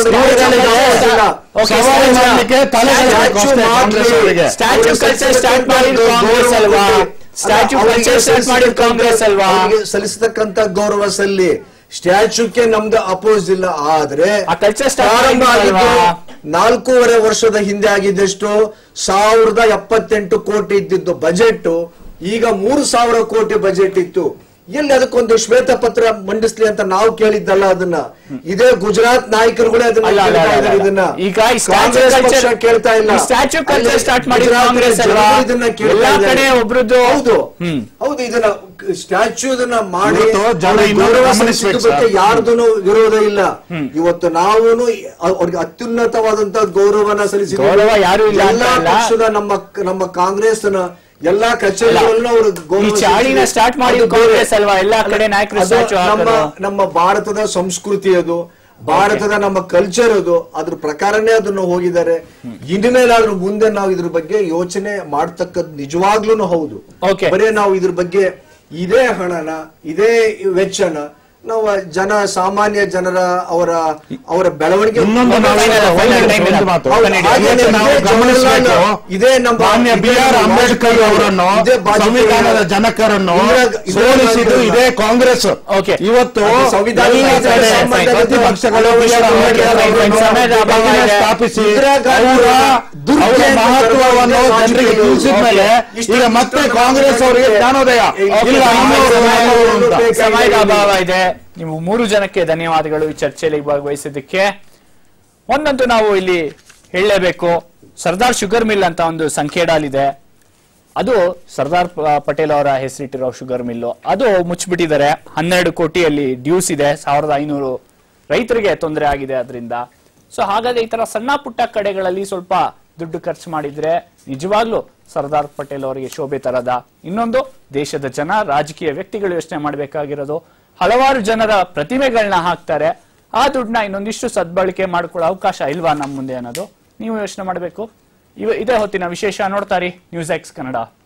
ಇವರುಗಳಿಗೆ Okay, ಸವಾರಿ statue- ಮಾಡಲಿಕ್ಕೆ ತಲೆಗಳು ಬೇಕು ಅಷ್ಟೇ ಕಾಂಗ್ರೆಸ್ ಅವರಿಗೆ. ಸ್ಟ್ಯಾಚ್ಯೂ ಕಲ್ಚರ್ ಸ್ಟಾರ್ಟ್ ಮಾಡಿದ್ ಕಾಂಗ್ರೆಸ್ ಅಲ್ವಾ ಸ್ಟ್ಯಾಚ್ಯೂ ಕಲ್ಚರ್ ಸ್ಟಾರ್ಟ್ ಮಾಡಿದ್ ಕಾಂಗ್ರೆಸ್ ಅಲ್ವಾ ಅವ್ರಿಗೆ ಸಲ್ಲಿಸತಕ್ಕಂತ ಗೌರವ ಸಲ್ಲಿ ಸ್ಟ್ಯಾಚ್ಯೂಕ್ಕೆ ನಮ್ದು ಅಪೋಸ್ ಇಲ್ಲ ಆದ್ರೆ ಆ culture start ಪ್ರಾರಂಭ ಮಾಡಿದ್ರಲ್ವಾ? ಆಗಿದ್ದು ನಾಲ್ಕೂವರೆ ವರ್ಷದ ಹಿಂದೆ ಆಗಿದ್ದಷ್ಟು ಸಾವಿರದ ಎಪ್ಪತ್ತೆಂಟು ಕೋಟಿ ಇದ್ದಿದ್ದು ಬಜೆಟ್ ಈಗ ಮೂರು ಸಾವಿರ ಕೋಟಿ ಬಜೆಟ್ ಇತ್ತು ಎಲ್ಲಿ ಅದಕ್ಕೊಂದು ಶ್ವೇತ ಪತ್ರ ಮಂಡಿಸ್ಲಿ ಅಂತ ನಾವು ಕೇಳಿದ್ದಲ್ಲ ಅದನ್ನ ಇದೇ ಗುಜರಾತ್ ನಾಯಕರುಗಳೇ ಅದನ್ನ ಅಲ್ಲ, ಅಲ್ಲ, ಕೇಳ್ತಾ ಅಲ್ಲ, ಇದ್ದಾರೆ ಅಲ್ಲ. ಇದನ್ನ ಈಗ ಈ statue ಕಾಂಗ್ರೆಸ್ ಪಕ್ಷ culture- ಕೇಳ್ತಾ ಇಲ್ಲ ಈ statue culture ಅಲ್ಲಿ start ಮಾಡಿದ್ದು ಗುಜರಾತ್ನ ಕಾಂಗ್ರೆಸ್ ಅಲ್ವಾ? ಜನರು ಇದನ್ನ ಕೇಳ್ತಾ ಎಲ್ಲಾ ಇದ್ದಾರೆ. ಕಡೆ ಒಬ್ರದ್ದು- ಹೌದು ಹ್ಮ್. ಹೌದು ಇದನ್ನ ಸ್ಟ್ಯಾಚ್ಯೂ ಇದನ್ನ ಮಾಡಿ ಇವತ್ತು ಜನ ಅವ್ರಿಗೆ ಇನ್ನೊಂದು ಗೌರವ ಗಮನಿಸ್ಬೇಕು ಸಲ್ಲಿಸಿದ ಬಗ್ಗೆ ಸರ್. ಯಾರ್ದೂನು ವಿರೋಧ ಇಲ್ಲ ಇವತ್ತು ನಾವು ಅವ್ರಿಗೆ ಅತ್ಯುನ್ನತವಾದಂತ ಗೌರವನ ಸಲ್ಲಿಸಿದ್ದೀವಿ ಗೌರವ ಯಾರೂ ಇಲ್ಲ ಅಂತ ಎಲ್ಲಾ ಅಲ್ಲ. ಪಕ್ಷದ ನಮ್ಮ ನಮ್ಮ ಕಾಂಗ್ರೆಸ್ನ ಎಲ್ಲಾ ಕಚೇರಿಗಳಲ್ಲೂ ಅವರು ಈ ಚಾಳಿನ ಸ್ಟಾರ್ಟ್ ಮಾಡಿದ್ದು ಕಾಂಗ್ರೆಸ್ ಅಲ್ವಾ ಎಲ್ಲಾ ಕಡೆ ನಾಯಕರು ಅದು ಸ್ಟ್ಯಾಚು ನಮ್ಮ ಹಾಕೋದು ನಮ್ಮ ಭಾರತದ ಸಂಸ್ಕೃತಿ ಅದು ಭಾರತದ ನಮ್ಮ ಕಲ್ಚರ್ ಅದು ಅದ್ರ ಪ್ರಕಾರನೇ ಅದನ್ನು ಹೋಗಿದ್ದಾರೆ ಇನ್ಮೇಲಾದ್ರೂ ಮುಂದೆ ನಾವು ಇದ್ರ ಬಗ್ಗೆ ಯೋಚನೆ ಮಾಡ್ತಕ್ಕದ್ ನಿಜವಾಗ್ಲೂ ಹೌದು Okay. ಬರೀ ನಾವು ಇದ್ರ ಬಗ್ಗೆ ಇದೇ ಹಣನ ಇದೇ ವೆಚ್ಚನ ನಾವು ಜನ ಸಾಮಾನ್ಯ ಜನರ ಅವರ ಅವರ ಬೆಳವಣಿಗೆ ಇನ್ನೊಂದು ನಾವು Final, final, ಒಂದು final. ಮಾತು. ಹೌದು, ಹಾಗೆ ಹಾಗೇನೆ ನಾವು ಇದೇ ಗಮನಿಸಬೇಕು ಜವಾಹರ್ಲಾಲ್ ಇದೇ ನಮ್ಮ ಮಾನ್ಯ ಬಿ ಆರ್ ಅಂಬೇಡ್ಕರ್ ಅವರನ್ನು ಇದೇ ಬಾಜಪೇಯಿ ಸಂವಿಧಾನದ ಜನಕರನ್ನು ಇಂದಿರಾ- ಇಂದಿರಾ ಸೋಲಿಸಿದ್ದು ಗಾಂಧಿ ಇದೇ ಕಾಂಗ್ರೆಸ್ Okay. ಇವತ್ತು ಅದು ಸಂವಿಧಾನ ಎಲ್ಲ ಇದೆ, ಕಡೆ ಸಂಬಂಧ ಇದೆ. ಪ್ರತಿಪಕ್ಷಗಳು ಬಿ ಆರ್ ಅಂಬೇಡ್ಕರ್ ಅವರನ್ನು ಸಮಯದ ಅಭಾವ ಇದೆ. ಸ್ಥಾಪಿಸಿ ಇಂದಿರಾ ಗಾಂಧಿ ಅವರ ದುರ್ಜಯ ಅವರ ಮಹತ್ವವನ್ನು ಅಂತ ಜನರಿಗೆ ರಾಜಕೀಯ ತಿಳಿಸಿದ ಮೇಲೆ ಇಷ್ಟು- ಈಗ ಮತ್ತೆ ಇಷ್ಟು ಕಾಂಗ್ರೆಸ್ ಅವರಿಗೆ ಜ್ಞಾನೋದಯ Okay. ಇಲ್ಲ ಇನ್ನೂರು ನಾಯಕರು ಅಂತ ಸಮಯದ ಅಭಾವ ಇದೆ ನೀವು ಮೂರು ಜನಕ್ಕೆ ಧನ್ಯವಾದಗಳು ಈ ಚರ್ಚೆಯಲ್ಲಿ ಭಾಗವಹಿಸಿದ್ದಕ್ಕೆ ಒಂದಂತೂ ನಾವು ಇಲ್ಲಿ ಹೇಳಲೇಬೇಕು ಸರ್ದಾರ್ ಶುಗರ್ ಮಿಲ್ ಅಂತ ಒಂದು ಸಂಖೇಡಾಲಿದೆ ಅದು ಸರ್ದಾರ್ ಪ- ಪಟೇಲ್ ಅವರ ಹೆಸರಿಟ್ಟಿರೋ ಶುಗರ್ ಮಿಲ್ಲು ಅದು ಮುಚ್ಚಿಬಿಟ್ಟಿದ್ದಾರೆ ಹನ್ನೆರಡು ಕೋಟಿಯಲ್ಲಿ ಡ್ಯೂಸ್ ಇದೆ ಸಾವಿರದ ಐನೂರು ರೈತರಿಗೆ ತೊಂದರೆ ಆಗಿದೆ ಅದರಿಂದ ಸೊ ಹಾಗಾಗಿ ಈ ತರ ಸಣ್ಣ ಪುಟ್ಟ ಕಡೆಗಳಲ್ಲಿ ಸ್ವಲ್ಪ ದುಡ್ಡು ಖರ್ಚು ಮಾಡಿದ್ರೆ ನಿಜವಾಗ್ಲೂ ಸರ್ದಾರ್ ಪಟೇಲ್ ಅವರಿಗೆ ಶೋಭೆ ತರದ ಇನ್ನೊಂದು ದೇಶದ ಜನ ರಾಜಕೀಯ ವ್ಯಕ್ತಿಗಳು ಯೋಚನೆ ಮಾಡಬೇಕಾಗಿರೋದು ಹಲವಾರು ಜನರ ಪ್ರತಿಮೆಗಳನ್ನ ಹಾಕ್ತಾರೆ ಆ ದುಡ್ಡನ್ನ ಇನ್ನೊಂದಿಷ್ಟು ಸದ್ಬಳಕೆ ಮಾಡ್ಕೊಳ್ಳೋ ಅವಕಾಶ ಇಲ್ವಾ ನಮ್ಮ ಮುಂದೆ ಅನ್ನೋದು ನೀವು ಯೋಚನೆ ಮಾಡಬೇಕು ಇವ ಇದೇ ಹೊತ್ತಿನ ವಿಶೇಷ ನೋಡ್ತಾರಿ ನ್ಯೂಸ್ ಎಕ್ಸ್ ಕನ್ನಡ